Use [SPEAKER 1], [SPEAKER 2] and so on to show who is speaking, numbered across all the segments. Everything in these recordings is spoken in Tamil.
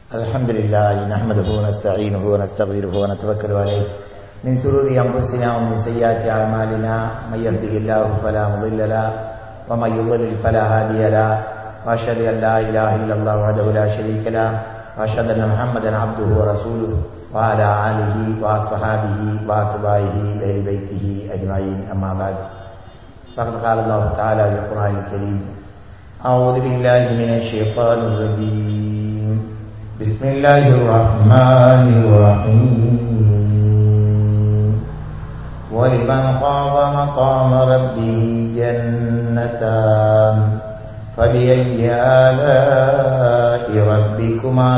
[SPEAKER 1] الحمد لله نحمده ونستعينه ونستغفره ونتوكل عليه من سرور أنفسنا ومن سيئات أعمالنا من يهده الله فلا مضل له ومن يضلل فلا هادي له وأشهد أن لا إله إلا الله وحده لا شريك له وأشهد أن محمدا عبده ورسوله وعلى آله وأصحابه وأتباعه أهل بيته أجمعين أما بعد فقد قال الله تعالى في القرآن الكريم أعوذ بالله من الشيطان الرجيم بسم الله الرحمن الرحيم ولمن خاف مقام ربه جنتان فبأي آلاء ربكما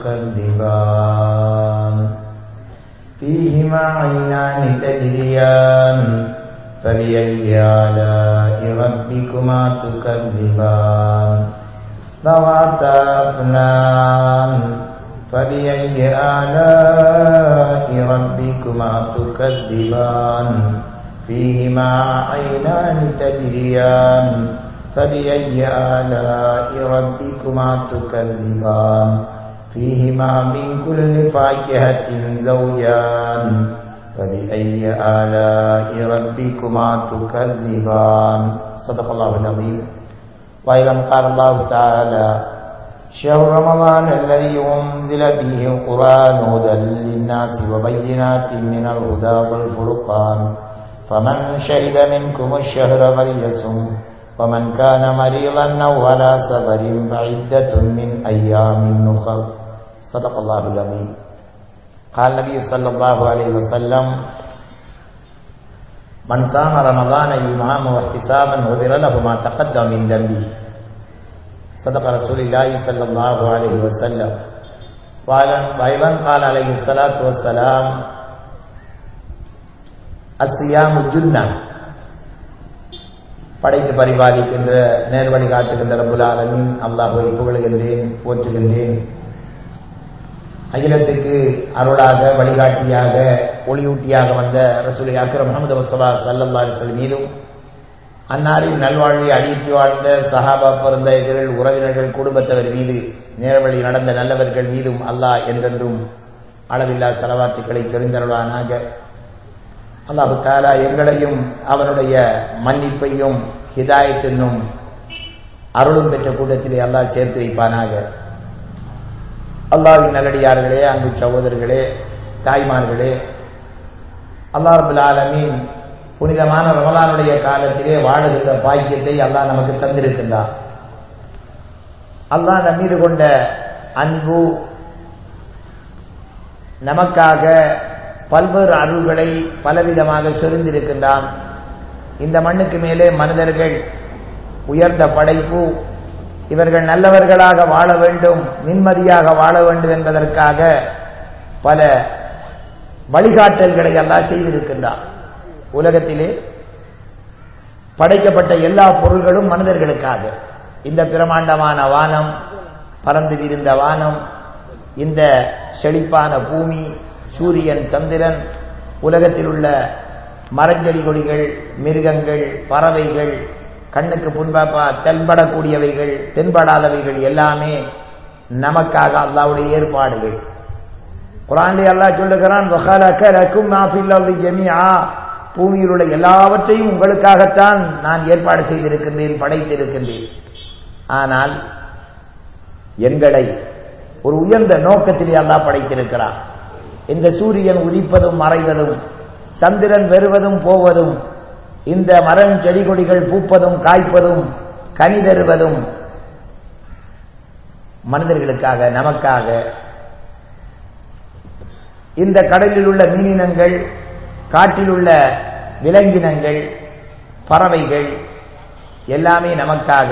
[SPEAKER 1] تكذبان فيهما عينان تجريان فبأي آلاء ربكما تكذبان ذواتا أفنان فبأي آلاء ربكما تكذبان فيهما عينان تجريان فبأي آلاء ربكما تكذبان فيهما من كل فاكهة زوجان فبأي آلاء ربكما تكذبان صدق الله العظيم وأيضا قال الله تعالى شهر رمضان الذي أنزل فيه القرآن هدى للناس وبينات من الهدى والفرقان فمن شهد منكم الشهر فليصم ومن كان مريضا أو على سفر فعدة من أيام نخر صدق الله العظيم قال النبي صلى الله عليه وسلم من صام رمضان إيمانا واحتسابا غفر له ما تقدم من ذنبه صدق رسول الله صلى الله عليه وسلم وأيضا قال عليه الصلاة والسلام الصيام جنة படைத்து பரிபாலிக்கின்ற நேர்வழி காட்டுகின்ற ரபுல் ஆலமின் அல்லாஹுவை புகழுகின்றேன் போற்றுகின்றேன் அகிலத்துக்கு அருளாக வழிகாட்டியாக ஒளியூட்டியாக வந்த ரசூலை அக்ரம் முகமது முசபா சல்லல்லா அலிசல் மீதும் அன்னாரின் நல்வாழ்வை அடியிட்டு வாழ்ந்த சஹாபா பிறந்தவர்கள் உறவினர்கள் குடும்பத்தவர் மீது நேர்வழி நடந்த நல்லவர்கள் மீதும் அல்லாஹ் என்றென்றும் அளவில்லா செலவாத்துக்களை தெரிந்தருளானாக அல்லாஹு தாலா எங்களையும் அவனுடைய மன்னிப்பையும் ஹிதாயத்தினும் அருளும் பெற்ற கூட்டத்திலே அல்லாஹ் சேர்த்து வைப்பானாக அல்லாவின் நல்லடியார்களே அன்பு சகோதரர்களே தாய்மார்களே அல்லாஹ் ரபுல் ஆலமீன் புனிதமான ரமலானுடைய காலத்திலே வாழுகின்ற பாக்கியத்தை அல்லாஹ் நமக்கு தந்திருக்கின்றார் அல்லாஹ் நம் மீது கொண்ட அன்பு நமக்காக பல்வேறு அருள்களை பலவிதமாக சொரிந்திருக்கின்றான் இந்த மண்ணுக்கு மேலே மனிதர்கள் உயர்ந்த படைப்பு இவர்கள் நல்லவர்களாக வாழ வேண்டும் நிம்மதியாக வாழ வேண்டும் என்பதற்காக பல வழிகாட்டல்களை எல்லாம் செய்திருக்கின்றார் உலகத்திலே படைக்கப்பட்ட எல்லா பொருள்களும் மனிதர்களுக்காக இந்த பிரமாண்டமான வானம் பறந்து விரிந்த வானம் இந்த செழிப்பான பூமி சூரியன் சந்திரன் உலகத்தில் உள்ள மரஞ்செடி கொடிகள் மிருகங்கள் பறவைகள் கண்ணுக்கு புண்பா தென்படக்கூடியவைகள் தென்படாதவைகள் எல்லாமே நமக்காக அல்லாவுடைய ஏற்பாடுகள் குரான்லே அல்லா சொல்லுகிறான் பூமியில் உள்ள எல்லாவற்றையும் உங்களுக்காகத்தான் நான் ஏற்பாடு செய்திருக்கின்றேன் படைத்திருக்கின்றேன் ஆனால் எங்களை ஒரு உயர்ந்த நோக்கத்திலே அல்லா படைத்திருக்கிறான் இந்த சூரியன் உதிப்பதும் மறைவதும் சந்திரன் வருவதும் போவதும் இந்த மரம் செடி கொடிகள் பூப்பதும் காய்ப்பதும் கனி தருவதும் மனிதர்களுக்காக நமக்காக இந்த கடலில் உள்ள மீனினங்கள் காட்டில் உள்ள விலங்கினங்கள் பறவைகள் எல்லாமே நமக்காக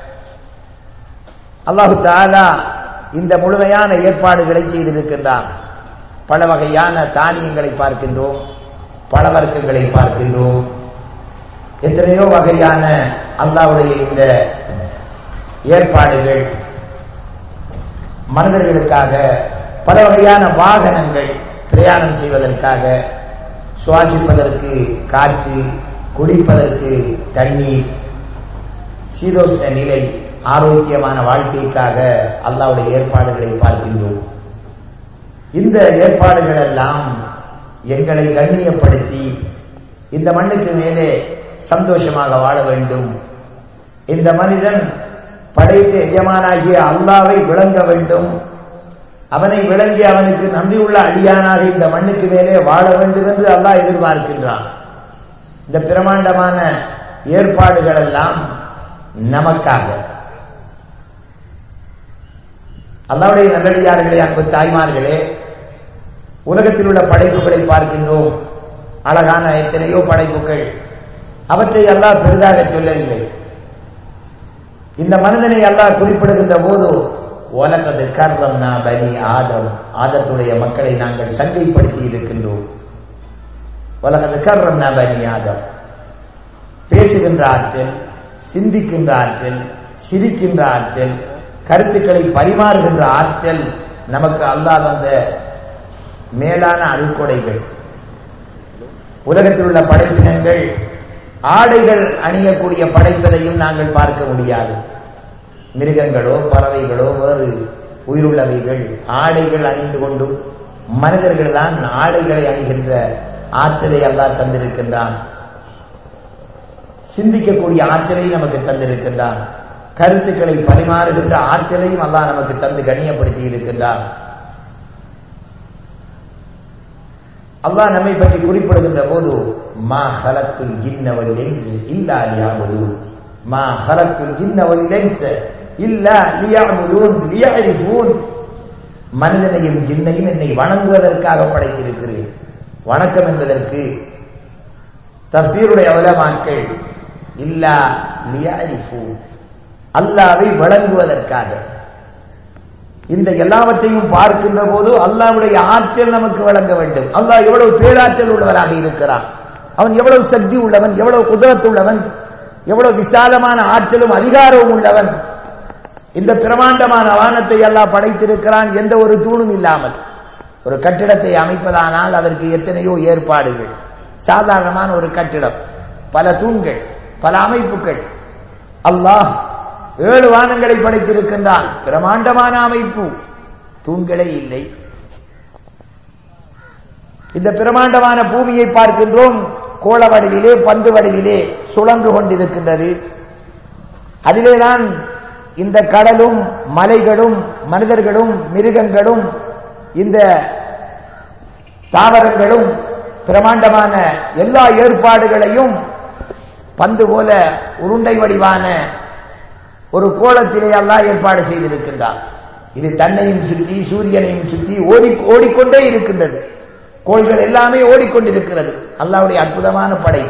[SPEAKER 1] அல்லாஹு தாலா இந்த முழுமையான ஏற்பாடுகளை செய்திருக்கின்றான் பல வகையான தானியங்களை பார்க்கின்றோம் பல வர்க்கங்களை பார்க்கின்றோம் எத்தனையோ வகையான அல்லாவுடைய இந்த ஏற்பாடுகள் மனிதர்களுக்காக பல வகையான வாகனங்கள் பிரயாணம் செய்வதற்காக சுவாசிப்பதற்கு காற்று குடிப்பதற்கு தண்ணீர் சீதோஷ்ண நிலை ஆரோக்கியமான வாழ்க்கைக்காக அல்லாவுடைய ஏற்பாடுகளை பார்க்கின்றோம் இந்த ஏற்பாடுகள் எல்லாம் எங்களை கண்ணியப்படுத்தி இந்த மண்ணுக்கு மேலே சந்தோஷமாக வாழ வேண்டும் இந்த மனிதன் படைத்த எஜமானாகிய அல்லாவை விளங்க வேண்டும் அவனை விளங்கி அவனுக்கு நம்பியுள்ள அடியானாக இந்த மண்ணுக்கு மேலே வாழ வேண்டும் என்று அல்லாஹ் எதிர்பார்க்கின்றான் இந்த பிரமாண்டமான ஏற்பாடுகள் எல்லாம் நமக்காக அல்லாவுடைய நல்லடியார்களே அன்பு தாய்மார்களே உலகத்தில் உள்ள படைப்புகளை பார்க்கின்றோம் அழகான எத்தனையோ படைப்புகள் அவற்றை அல்லாஹ் பெரிதாக சொல்லவில்லை இந்த மனிதனை அல்லாஹ் குறிப்பிடுகின்ற போது உலகது கர்வம்னா பனி ஆதம் ஆதத்துடைய மக்களை நாங்கள் சங்கைப்படுத்தி இருக்கின்றோம் உலகது கர்வம்னா பனி ஆதம் பேசுகின்ற ஆற்றல் சிந்திக்கின்ற ஆற்றல் சிரிக்கின்ற ஆற்றல் கருத்துக்களை பரிமாறுகின்ற ஆற்றல் நமக்கு அல்லாஹ் வந்த மேலான அருள்கொடைகள் உலகத்தில் உள்ள படைப்பினங்கள் ஆடைகள் அணியக்கூடிய படைப்பதையும் நாங்கள் பார்க்க முடியாது மிருகங்களோ பறவைகளோ வேறு உயிருள்ளவைகள் ஆடைகள் அணிந்து கொண்டு மனிதர்கள் தான் ஆடைகளை அணிகின்ற ஆற்றலை அல்லாஹ் தந்திருக்கின்றான் சிந்திக்கக்கூடிய ஆற்றலை நமக்கு தந்திருக்கின்றான் கருத்துக்களை பரிமாறுகின்ற ஆற்றலையும் அல்லாஹ் நமக்கு தந்து கண்ணியப்படுத்தி இருக்கின்றான் அல்லாஹ் நம்மை பற்றி குறிப்பிடுகின்ற போது மா ஹலக்குல் ஜின்னவல் இல்லா லியாபுதூன் மா ஹலக்குல் ஜின்னவல் இல்லா லியாபுதூன் லியரிஃபூன் மனிதனையும் ஜின்னையும் என்னை வணங்குவதற்காக படைத்திருக்கிறேன் வணக்கம் என்பதற்கு தப்சீருடைய அவலமாக்கள் இல்லா லியரிஃபூன் அல்லாவை வழங்குவதற்காக இந்த எல்லாவற்றையும் பார்க்கின்ற போது அல்லாவுடைய ஆற்றல் நமக்கு வழங்க வேண்டும் அல்லாஹ் எவ்வளவு பேராற்றல் உள்ளவராக இருக்கிறான் அவன் எவ்வளவு சக்தி உள்ளவன் எவ்வளவு குதிரத்து உள்ளவன் எவ்வளவு விசாலமான ஆற்றலும் அதிகாரமும் உள்ளவன் இந்த பிரமாண்டமான வானத்தை எல்லாம் படைத்திருக்கிறான் எந்த ஒரு தூணும் இல்லாமல் ஒரு கட்டிடத்தை அமைப்பதானால் அதற்கு எத்தனையோ ஏற்பாடுகள் சாதாரணமான ஒரு கட்டிடம் பல தூண்கள் பல அமைப்புகள் அல்லாஹ் ஏழு வானங்களை படைத்திருக்கின்றான் பிரமாண்டமான அமைப்பு தூண்களே இல்லை இந்த பிரமாண்டமான பூமியை பார்க்கின்றோம் கோள வடிவிலே பந்து வடிவிலே சுழன்று கொண்டிருக்கின்றது அதிலேதான் இந்த கடலும் மலைகளும் மனிதர்களும் மிருகங்களும் இந்த தாவரங்களும் பிரமாண்டமான எல்லா ஏற்பாடுகளையும் பந்து போல உருண்டை வடிவான ஒரு கோலத்திலே எல்லாம் ஏற்பாடு செய்திருக்கின்றார் இது தன்னையும் சுற்றி சூரியனையும் சுற்றி ஓடி ஓடிக்கொண்டே இருக்கின்றது கோள்கள் எல்லாமே ஓடிக்கொண்டிருக்கிறது அல்லாவுடைய அற்புதமான படை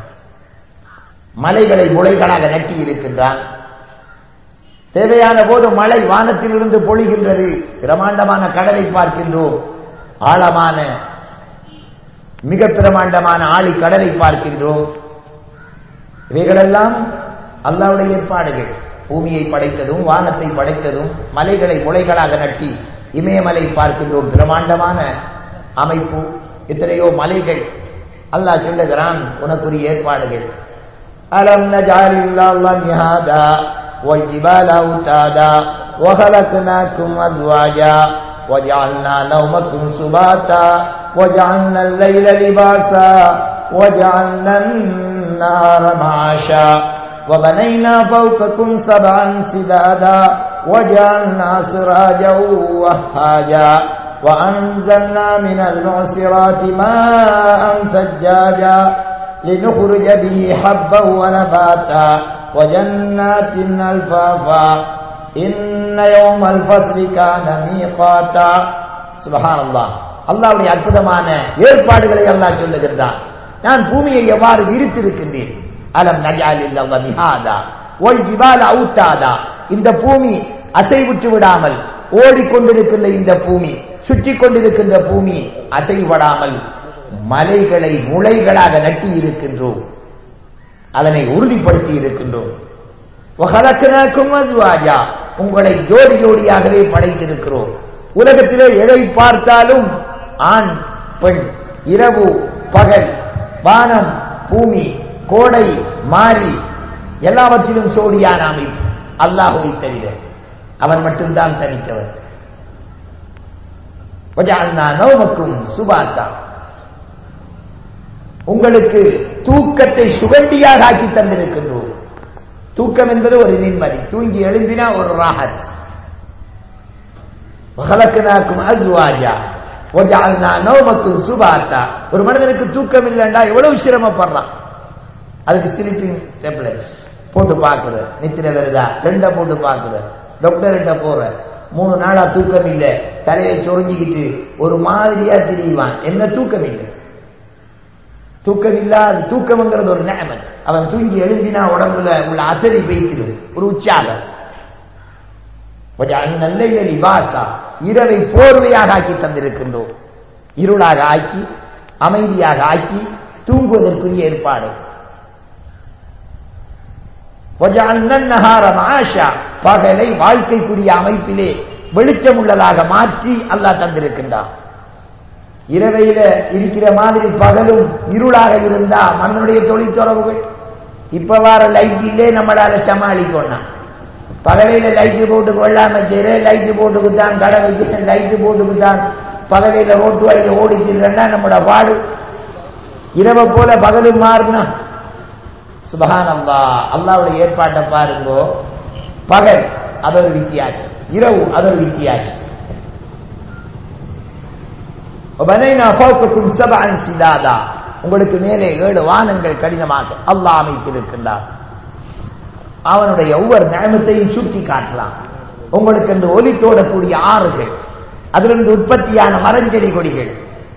[SPEAKER 1] மலைகளை முளைகளாக நட்டி இருக்கின்றான் தேவையான போது மழை வானத்திலிருந்து பொழிகின்றது பிரமாண்டமான கடலை பார்க்கின்றோம் ஆழமான மிக பிரமாண்டமான ஆழி கடலை பார்க்கின்றோம் இவைகளெல்லாம் அல்லாவுடைய ஏற்பாடுகள் பூமியை படைத்ததும் வானத்தை படைத்ததும் மலைகளை முளைகளாக நட்டி இமயமலை பார்க்கின்றோம் பிரமாண்டமான அமைப்பு எத்தனையோ மலைகள் அல்லாஹ் சொல்லுகிறான் உனக்குரிய ஏற்பாடுகள் அலம் நஜாலில்லாஹா والجبال أوتادا وخلقناكم أزواجا وجعلنا نومكم سباتا وجعلنا الليل لباسا وجعلنا النهار معاشا وبنينا فوقكم سبعا سدادا وجعلنا سراجا وهاجا وأنزلنا من المعصرات ماء ثجاجا لنخرج به حبا ونباتا وجنات ألفافا إن يوم الفصل كان ميقاتا سبحان الله அல்லாவுடைய அற்புதமான ஏற்பாடுகளை அல்லாஹ் சொல்லுகின்றான் நான் பூமியை எவ்வாறு விரித்திருக்கின்றேன் அலம் நஜாலில் மிஹாதா ஒல் ஜிபால அவுத்தாதா இந்த பூமி அசைவுற்று விடாமல் ஓடிக்கொண்டிருக்கின்ற இந்த பூமி சுற்றி கொண்டிருக்கின்ற பூமி அசைவடாமல் மலைகளை முளைகளாக நட்டி இருக்கின்றோம் அதனை உறுதிப்படுத்தி இருக்கின்றோம் உங்களை ஜோடி ஜோடியாகவே படைத்திருக்கிறோம் உலகத்திலே எதை பார்த்தாலும் ஆண் பெண் இரவு பகல் வானம் பூமி கோடை மாறி எல்லாவற்றிலும் சோடியான அமைப்பு அல்லாஹுவை தவிர அவன் மட்டும்தான் தனித்தவர் நோமக்கும் சுபாத்தா உங்களுக்கு தூக்கத்தை சுகண்டியாக ஆக்கி தந்திருக்கின்றோம் தூக்கம் என்பது ஒரு நிம்மதி தூங்கி எழுந்தினா ஒரு ராகத் வகலக்கனாக்கும் அஸ்வாஜா நோமக்கும் சுபாத்தா ஒரு மனிதனுக்கு தூக்கம் இல்லைண்டா எவ்வளவு சிரமப்படுறான் அதுக்கு ஸ்லீப்பிங் டேப்லெட்ஸ் போட்டு பார்க்குற நித்திர வருதா ரெண்டை போட்டு பார்க்குற டாக்டர்கிட்ட போற மூணு நாளா தூக்கம் இல்லை தலையை சொரிஞ்சிக்கிட்டு ஒரு மாதிரியா திரிவான் என்ன தூக்கம் இல்லை தூக்கம் இல்லாத தூக்கம்ங்கிறது ஒரு நேமன் அவன் தூங்கி எழுந்தினா உடம்புல உள்ள அசதி பேசிடும் ஒரு உற்சாகம் நல்ல லிபாசா இரவை போர்வையாக ஆக்கி தந்திருக்கின்றோம் இருளாக ஆக்கி அமைதியாக ஆக்கி தூங்குவதற்குரிய ஏற்பாடு பகலை வாழ்க்கைக்குரிய அமைப்பிலே வெளிச்சம் உள்ளதாக மாற்றி அல்லாஹ் தந்திருக்கின்றான் இரவையில இருக்கிற மாதிரி பகலும் இருளாக இருந்தா மன்னனுடைய தொழில் தொடர்புகள் இப்ப வார லைட் இல்லே நம்மளால சமாளிக்கணும் பகலையில லைட்டு போட்டு கொள்ளாம செய்யற லைட்டு போட்டுக்குத்தான் கடை வைக்கிறேன் லைட்டு போட்டுக்குத்தான் பகலையில ரோட்டு வழியில ஓடிச்சிருந்தா நம்மளோட பாடு இரவை போல பகலும் மாறினா சுபகான் அல்லா அல்லாவுடைய ஏற்பாட்டை பாருங்கோ பகல் அதொரு வித்தியாசம் இரவு அதொரு வித்தியாசம் சிதாதா உங்களுக்கு மேலே ஏழு வானங்கள் கடினமாக அல்லாஹ் அமைத்திருக்கின்றார் அவனுடைய ஒவ்வொரு நியமத்தையும் சுட்டி காட்டலாம் உங்களுக்கு என்று ஒலி தோடக்கூடிய ஆறுகள் அதிலிருந்து உற்பத்தியான மரஞ்செடி கொடிகள்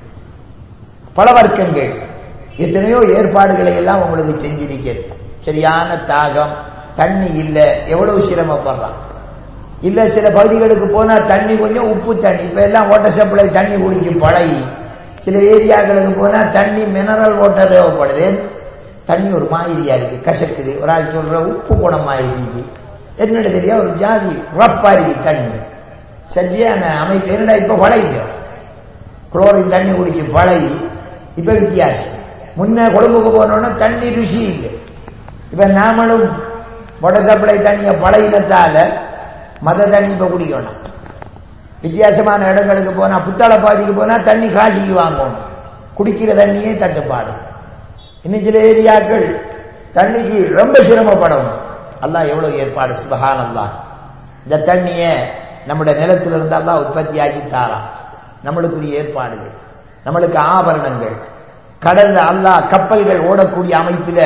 [SPEAKER 1] பலவர்க்கங்கள் எத்தனையோ ஏற்பாடுகளை எல்லாம் உங்களுக்கு செஞ்சிருக்கிறது சரியான தாகம் தண்ணி இல்லை எவ்வளவு சிரமப்படுறான் இல்ல சில பகுதிகளுக்கு போனா தண்ணி கொஞ்சம் உப்பு தண்ணி இப்ப எல்லாம் வாட்டர் சப்ளை தண்ணி குடிச்சு பழகி சில ஏரியாக்களுக்கு போனா தண்ணி மினரல் வாட்டர் தேவைப்படுது தண்ணி ஒரு மாதிரியா இருக்கு கசக்குது ஒரு ஆள் சொல்ற உப்பு குணம் மாதிரி என்னோட தெரியா ஒரு ஜாதி ரப்பா இருக்கு தண்ணி சரியான அமைப்பு என்னடா இப்ப பழகிச்சோம் குளோரின் தண்ணி குடிச்சு பழகி இப்ப வித்தியாசம் முன்ன கொழும்புக்கு போனோன்னா தண்ணி ருசி இல்லை இப்ப நாமளும் வாட்டர் சப்ளை தண்ணியை பழகினத்தால மத தண்ணி இப்ப குடிக்கணும் வித்தியாசமான இடங்களுக்கு போனா புத்தாள பாதிக்கு போனா தண்ணி காசிக்கு வாங்கணும் குடிக்கிற தண்ணியே தட்டுப்பாடு இன்னும் சில ஏரியாக்கள் தண்ணிக்கு ரொம்ப சிரமப்படணும் அல்லாஹ் எவ்வளவு ஏற்பாடு சுபகான் அல்லா இந்த தண்ணிய நம்முடைய நிலத்தில் இருந்தால் உற்பத்தி ஆகி தாராம் நம்மளுக்குரிய ஏற்பாடுகள் நம்மளுக்கு ஆபரணங்கள் கடல்ல அல்லாஹ் கப்பல்கள் ஓடக்கூடிய அமைப்பில்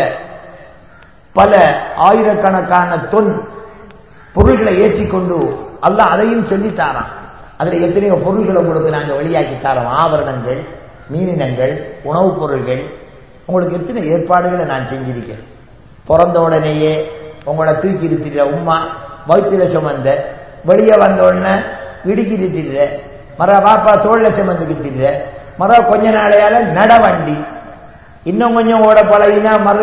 [SPEAKER 1] பல ஆயிரக்கணக்கான தொன் பொருள்களை ஏற்றிக்கொண்டு அல்லாஹ் அதையும் சொல்லித்தாராம் அதுல எத்தனையோ பொருள்களை உங்களுக்கு நாங்க வெளியாக்கி தரோம் ஆபரணங்கள் மீனினங்கள் உணவுப் பொருள்கள் உங்களுக்கு எத்தனை ஏற்பாடுகளை நான் செஞ்சிருக்கேன் பிறந்த உடனேயே உங்களை தூக்கி இருக்கிற உமா வயிற்றுல சுமந்த வெளியே வந்த உடனே இடுக்கி இருக்கிற மர பாப்பா தோல்ல சுமந்துக்கிட்டு மர கொஞ்ச நாளையால நடவண்டி இன்னும் கொஞ்சம் ஓட பழகினா மர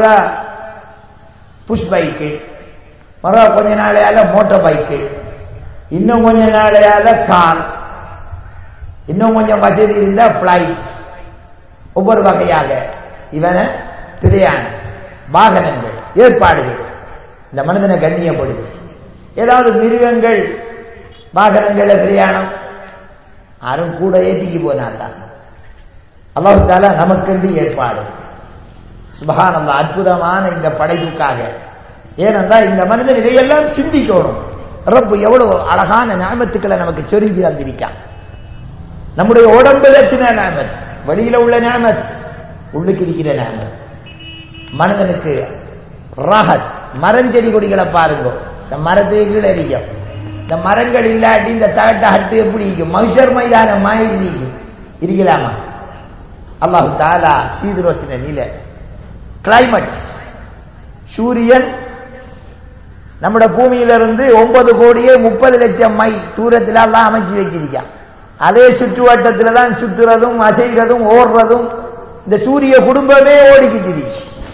[SPEAKER 1] புஷ் பைக்கு மர கொஞ்ச நாளையால மோட்டார் பைக்கு இன்னும் கொஞ்ச நாளையால கார் இன்னும் கொஞ்சம் வசதி இருந்தா பிளைட் ஒவ்வொரு வகையாக இவன பிரயாணம் வாகனங்கள் ஏற்பாடுகள் இந்த மனிதனை கண்ணியப்படுது ஏதாவது மிருகங்கள் வாகனங்கள பிரயாணம் யாரும் கூட ஏற்றிக்கு போனாதான் அல்லாஹால நமக்கென்று ஏற்பாடு சுபகான் அந்த அற்புதமான இந்த படைப்புக்காக ஏனென்றால் இந்த மனிதன் இதையெல்லாம் சிந்திக்கணும் ரப்பு எவ்வளவு அழகான ஞாபகத்துக்களை நமக்கு சொரிஞ்சு தந்திருக்கான் நம்முடைய உடம்புல எத்தனை ஞாபகம் வெளியில உள்ள ஞாபகம் உள்ளுக்கு இருக்கிற ஞாபகம் மனிதனுக்கு ரஹத் மரஞ்செடி கொடிகளை பாருங்க இந்த மரத்தை கீழே இருக்கும் இந்த மரங்கள் இல்லாட்டி இந்த தகட்ட ஹட்டு எப்படி இருக்கும் மனுஷர் மைதான மாதிரி இருக்கும் இருக்கலாமா அல்லாஹு தாலா சீதுரோசின நில கிளைமேட் சூரியன் நம்முடைய பூமியிலிருந்து ஒன்பது கோடியே முப்பது லட்சம் மை தூரத்தில் எல்லாம் அமைச்சு வச்சிருக்கான் அதே சுற்றுவட்டத்தில் தான் சுற்றுறதும் அசைகிறதும் ஓடுறதும் இந்த சூரிய குடும்பமே ஓடிக்கிட்டு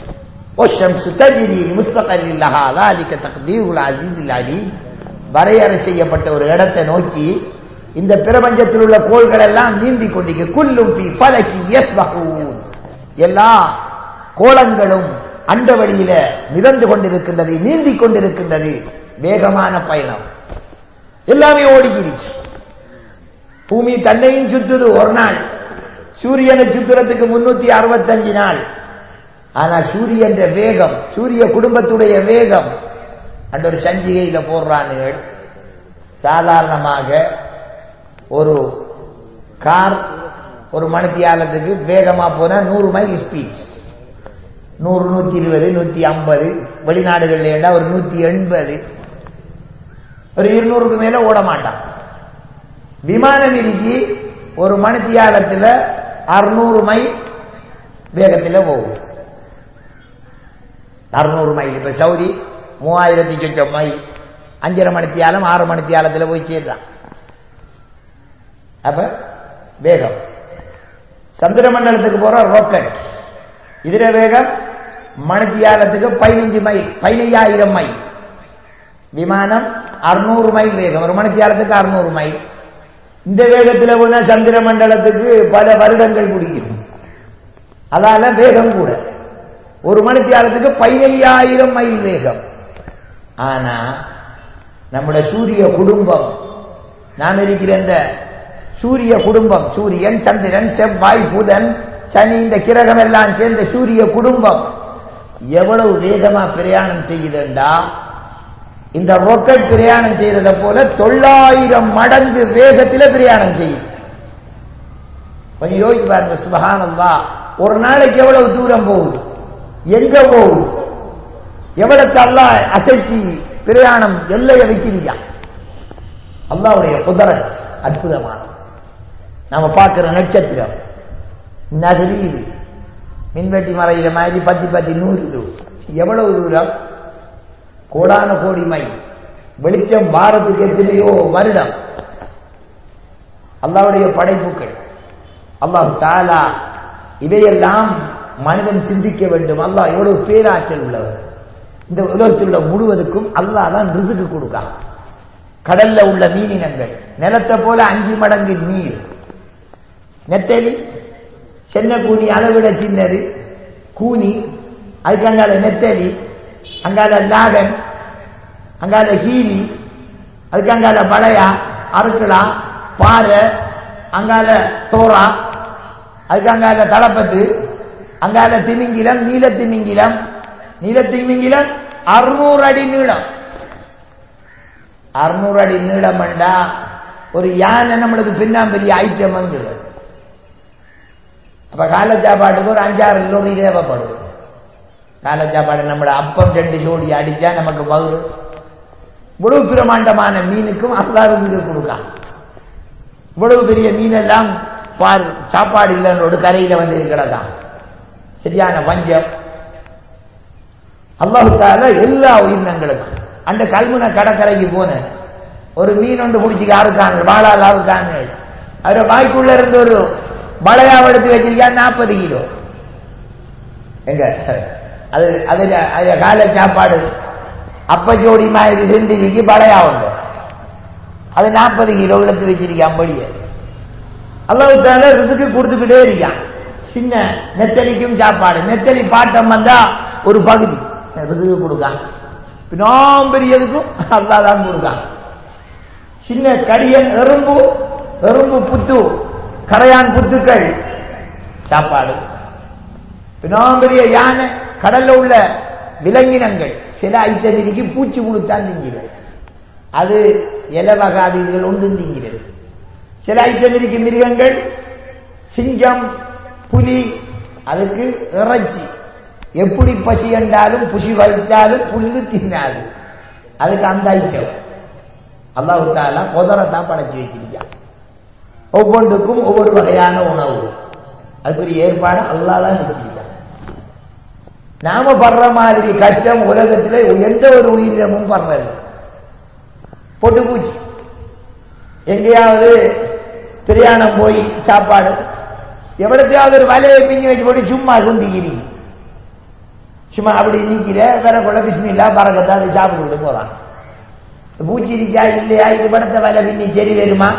[SPEAKER 1] வரையறை செய்யப்பட்ட ஒரு இடத்தை நோக்கி இந்த பிரபஞ்சத்தில் உள்ள கோள்கள் எல்லாம் நீந்தி கொண்டிருக்க குல்லும் பலகி எஸ் எல்லா கோலங்களும் அண்ட வழியில மிதந்து கொண்டிருக்கின்றது நீந்தி கொண்டிருக்கின்றது வேகமான பயணம் எல்லாமே ஓடிக்கிடுச்சு பூமி தன்னையும் சுத்துது ஒரு நாள் சூரியனை சுத்துறதுக்கு முன்னூத்தி அறுபத்தஞ்சு நாள் ஆனா சூரியன் வேகம் சூரிய குடும்பத்துடைய வேகம் அந்த ஒரு சஞ்சிகையில போடுறானுகள் சாதாரணமாக ஒரு கார் ஒரு மணித்தியாலத்துக்கு வேகமா போனா நூறு மைல் ஸ்பீட் நூறு நூத்தி இருபது நூத்தி ஐம்பது வெளிநாடுகள்ல ஒரு நூத்தி எண்பது ஒரு இருநூறுக்கு மேல ஓட மாட்டான் விமானம் இருக்கு ஒரு மணித்தியாலத்துல அறுநூறு மைல் வேகத்தில் போகும் அறுநூறு மைல் இப்ப சவுதி மூவாயிரத்தி சொச்சம் மைல் அஞ்சரை மணித்தியாலம் ஆறு மணித்தியாலத்தில் போய் சேர்றான் அப்ப வேகம் சந்திர மண்டலத்துக்கு போற ராக்கெட் இதுல வேகம் மணித்தியாலத்துக்கு பதினஞ்சு மைல் பதினையாயிரம் மைல் விமானம் அறுநூறு மைல் வேகம் ஒரு மணித்தியாலத்துக்கு அறுநூறு மைல் இந்த வேகத்தில் போனா சந்திர மண்டலத்துக்கு பல வருடங்கள் பிடிக்கும் அதால வேகம் கூட ஒரு மணித்தியாலத்துக்கு பதினையாயிரம் மைல் வேகம் ஆனா நம்முடைய சூரிய குடும்பம் நாம் இருக்கிற இந்த சூரிய குடும்பம் சூரியன் சந்திரன் செவ்வாய் புதன் சனி இந்த கிரகம் எல்லாம் சேர்ந்த சூரிய குடும்பம் எவ்வளவு வேகமா பிரயாணம் செய்யுதுண்டா இந்த ரொக்கெட் பிரயாணம் செய்யறத போல தொள்ளாயிரம் மடங்கு வேகத்தில் பிரயாணம் செய்யும் கொஞ்சம் யோசிச்சு பாருங்க சுபகானந்தா ஒரு நாளைக்கு எவ்வளவு தூரம் போகுது எங்க போகுது எவ்வளவு தள்ளா அசைச்சி பிரயாணம் எல்லைய வைக்கிறீங்க அல்லாவுடைய குதிரத் அற்புதமான நாம பார்க்கிற நட்சத்திரம் நகரில் மின்வெட்டி மறையிற மாதிரி பத்தி பத்தி நூறு தூரம் எவ்வளவு தூரம் கோடான கோடி மை வெளிச்சம் பாரத்துக்கு எத்தனையோ வருடம் அல்லாவுடைய படைப்புகள் அல்லாஹ் தாலா இவையெல்லாம் மனிதன் சிந்திக்க வேண்டும் அல்லாஹ் எவ்வளவு பேராற்றல் உள்ளவர் இந்த உலகத்தில் உள்ள முழுவதுக்கும் அல்லாஹ் தான் ரிசுக்கு கொடுக்கான் கடல்ல உள்ள மீனினங்கள் நிலத்தை போல அஞ்சு மடங்கு நீர் நெத்தலி சென்ன கூனி அளவிட சின்னது கூனி அதுக்கு அங்கால நெத்தலி அங்கால நாகன் அங்கால கீரி அதுக்கு அங்கால பழையா அருக்கலா பாறை அங்கால தோரா அதுக்கு அங்கால தளப்பத்து அங்கால திமிங்கிலம் நீல திமிங்கிலம் நீல திமிங்கிலம் அறுநூறு அடி நீளம் அறுநூறு அடி நீளம் வேண்டா ஒரு யானை நம்மளுக்கு பின்னாம்பெரிய ஐட்டம் வந்துடும் அப்ப கால சாப்பாட்டுக்கு ஒரு அஞ்சாறு லோரி தேவைப்படும் கால சாப்பாடு நம்மள அப்பம் ரெண்டு ஜோடி அடிச்சா நமக்கு பகுது இவ்வளவு பிரமாண்டமான மீனுக்கும் அல்லாருக்கு கொடுக்கலாம் இவ்வளவு பெரிய மீனெல்லாம் பார் சாப்பாடு இல்லைன்னு கரையில வந்து கிடக்கான் சரியான பஞ்சம் அல்லாஹுக்கால எல்லா உயிரினங்களுக்கும் அந்த கல்முனை கடற்கரைக்கு போன ஒரு மீன் ஒன்று பிடிச்சிக்க அறுக்காங்க வாழால் அறுக்காங்க அவரை வாய்க்குள்ள இருந்து ஒரு வளையாவை எடுத்து வச்சிருக்கா நாற்பது கிலோ எங்க அது அதுல அதுல காலை சாப்பாடு அப்ப ஜோடி மாதிரி செஞ்சிருக்கு பழையா உண்டு அது நாற்பது கிலோ எடுத்து வச்சிருக்கான் படிய அல்லாவுக்கால ரிசுக்கு கொடுத்துக்கிட்டே இருக்கான் சின்ன நெத்தலிக்கும் சாப்பாடு நெத்தலி பாட்டம் வந்தா ஒரு பகுதி ரிசுக்கு கொடுக்கான் பின்னாம் பெரியதுக்கும் அல்லா தான் கொடுக்கான் சின்ன கடியன் எறும்பு எறும்பு புத்து கரையான் புத்துக்கள் சாப்பாடு பினாம்பெரிய யானை கடல்ல உள்ள விலங்கினங்கள் சில ஐட்டம் இருக்கு பூச்சி முழுத்தான் திங்கிறது அது இலவகாதிகள் ஒன்று திங்கிறது சில ஐட்டம் இருக்கு மிருகங்கள் சிங்கம் புலி அதுக்கு இறைச்சி எப்படி பசி என்றாலும் புசி வைத்தாலும் புல்லு தின்னாது அதுக்கு அந்த ஐட்டம் அல்லாஹு தாலா குதிரத்தான் படைச்சு வச்சிருக்கான் ஒவ்வொன்றுக்கும் ஒவ்வொரு வகையான உணவு அதுக்குரிய ஏற்பாடு அல்லாதான் வச்சிருக்கான் நாம படுற மாதிரி கஷ்டம் உலகத்தில் எந்த ஒரு உயிரினமும் படுறது பொட்டு பூச்சி எங்கேயாவது பிரயாணம் போய் சாப்பாடு எவ்வளத்தையாவது ஒரு வலையை பின்னி வச்சு போட்டு சும்மா குந்திக்கிறீ சும்மா அப்படி நீக்கிற வேற கொள்ள பிஸ்மில்லா பறக்கத்தை அதை சாப்பிட்டு போறான் பூச்சி இருக்கா இல்லையா இது படத்த வலை பின்னி சரி வருமா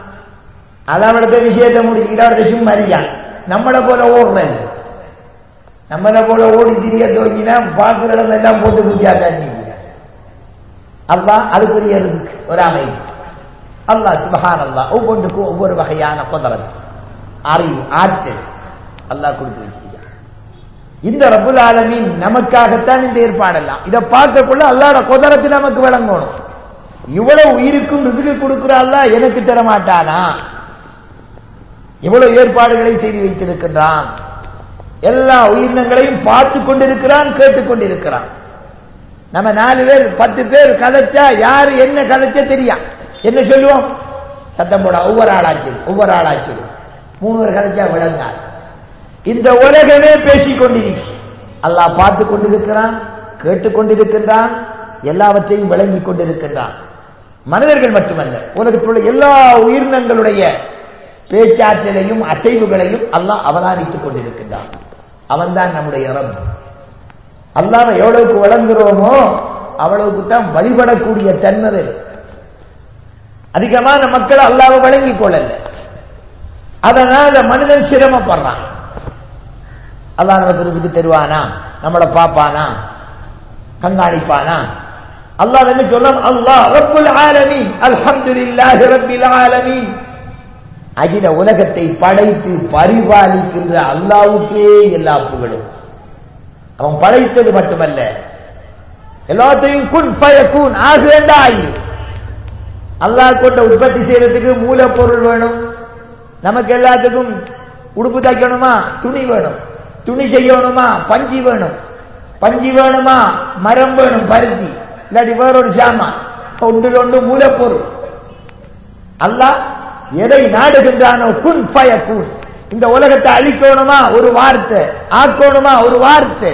[SPEAKER 1] அதாவது விஷயத்தை முடிச்சுக்கிட்டு அவர்கிட்ட சும்மா இருக்கான் நம்மளை போல ஓடுறது நம்மளை போல ஓடி திரிய தோங்கினா பார்க்குற இடம் எல்லாம் போட்டு பூஜா தண்ணி அப்பா அதுக்குரிய இருக்கு ஒரு அமைப்பு அல்லாஹ் சுபஹான் அல்லாஹ் ஒவ்வொன்றுக்கும் ஒவ்வொரு வகையான குதிரத் அறிவு ஆற்றல் அல்லாஹ் கொடுத்து வச்சிருக்கான் இந்த ரபுல் ஆலமீன் நமக்காகத்தான் இந்த ஏற்பாடெல்லாம் இதை பார்க்கக்குள்ள அல்லாட குதிரத்து நமக்கு விளங்கணும் இவ்வளவு உயிருக்கும் ரிதுக்கு கொடுக்கிற அல்லாஹ் எனக்கு தர மாட்டானா இவ்வளவு ஏற்பாடுகளை செய்து வைத்திருக்கின்றான் எல்லா உயிரினங்களையும் பார்த்து கொண்டிருக்கிறான் கேட்டுக் கொண்டிருக்கிறான் நம்ம நாலு பேர் பத்து பேர் கதைச்சா யாரு என்ன கதைச்சா தெரியா என்ன சொல்லுவோம் சத்தம் போட ஒவ்வொரு ஆளாச்சு ஒவ்வொரு ஆளாச்சு மூணு பேர் கதைச்சா விளங்காது இந்த உலகமே பேசிக் கொண்டிருக்கு அல்லாஹ் பார்த்து கொண்டிருக்கிறான் கேட்டுக் கொண்டிருக்கின்றான் எல்லாவற்றையும் விளங்கிக் கொண்டிருக்கின்றான் மனிதர்கள் மட்டுமல்ல உலகத்தில் உள்ள எல்லா உயிரினங்களுடைய பேச்சாற்றலையும் அசைவுகளையும் அல்லாஹ் அவதானித்துக் கொண்டிருக்கின்றான் அவன்தான் நம்முடைய ரப் அல்லாம எவ்வளவுக்கு வழங்குறோமோ அவ்வளவுக்கு தான் வழிபடக்கூடிய தன்மை வரும். அதிகமான மக்கள் அல்லாவை வழங்கிக் கொள்ளல அதனால மனிதன் சிரமப்படுறான் அல்லாஹ் நமக்கு ரிசுக்கு தருவானா நம்மளை பார்ப்பானா கண்காணிப்பானா அல்லாஹ் என்ன சொல்ல அல்லாஹ் ரப்புல் ஆலமீன் அல்ஹம்துலில்லாஹி ரப்பில் ஆலமீன் அகில உலகத்தை படைத்து பரிபாலிக்கின்ற அல்லாவுக்கே எல்லா புகழும் அவன் படைத்தது மட்டுமல்ல எல்லாத்தையும் குன் பயக்கூன் ஆகுவேண்டா ஆயிரும் அல்லாஹ் கொண்ட உற்பத்தி செய்யறதுக்கு மூலப்பொருள் வேணும் நமக்கு எல்லாத்துக்கும் உடுப்பு தைக்கணுமா துணி வேணும் துணி செய்யணுமா பஞ்சி வேணும் பஞ்சி வேணுமா மரம் வேணும் பருத்தி இல்லாட்டி வேறொரு சாமான் ஒன்றில் ஒன்று மூலப்பொருள் அல்லாஹ் எதை நாடுகின்றானோ குன் பய குன் இந்த உலகத்தை அழிக்கணுமா ஒரு வார்த்தை ஆக்கணுமா ஒரு வார்த்தை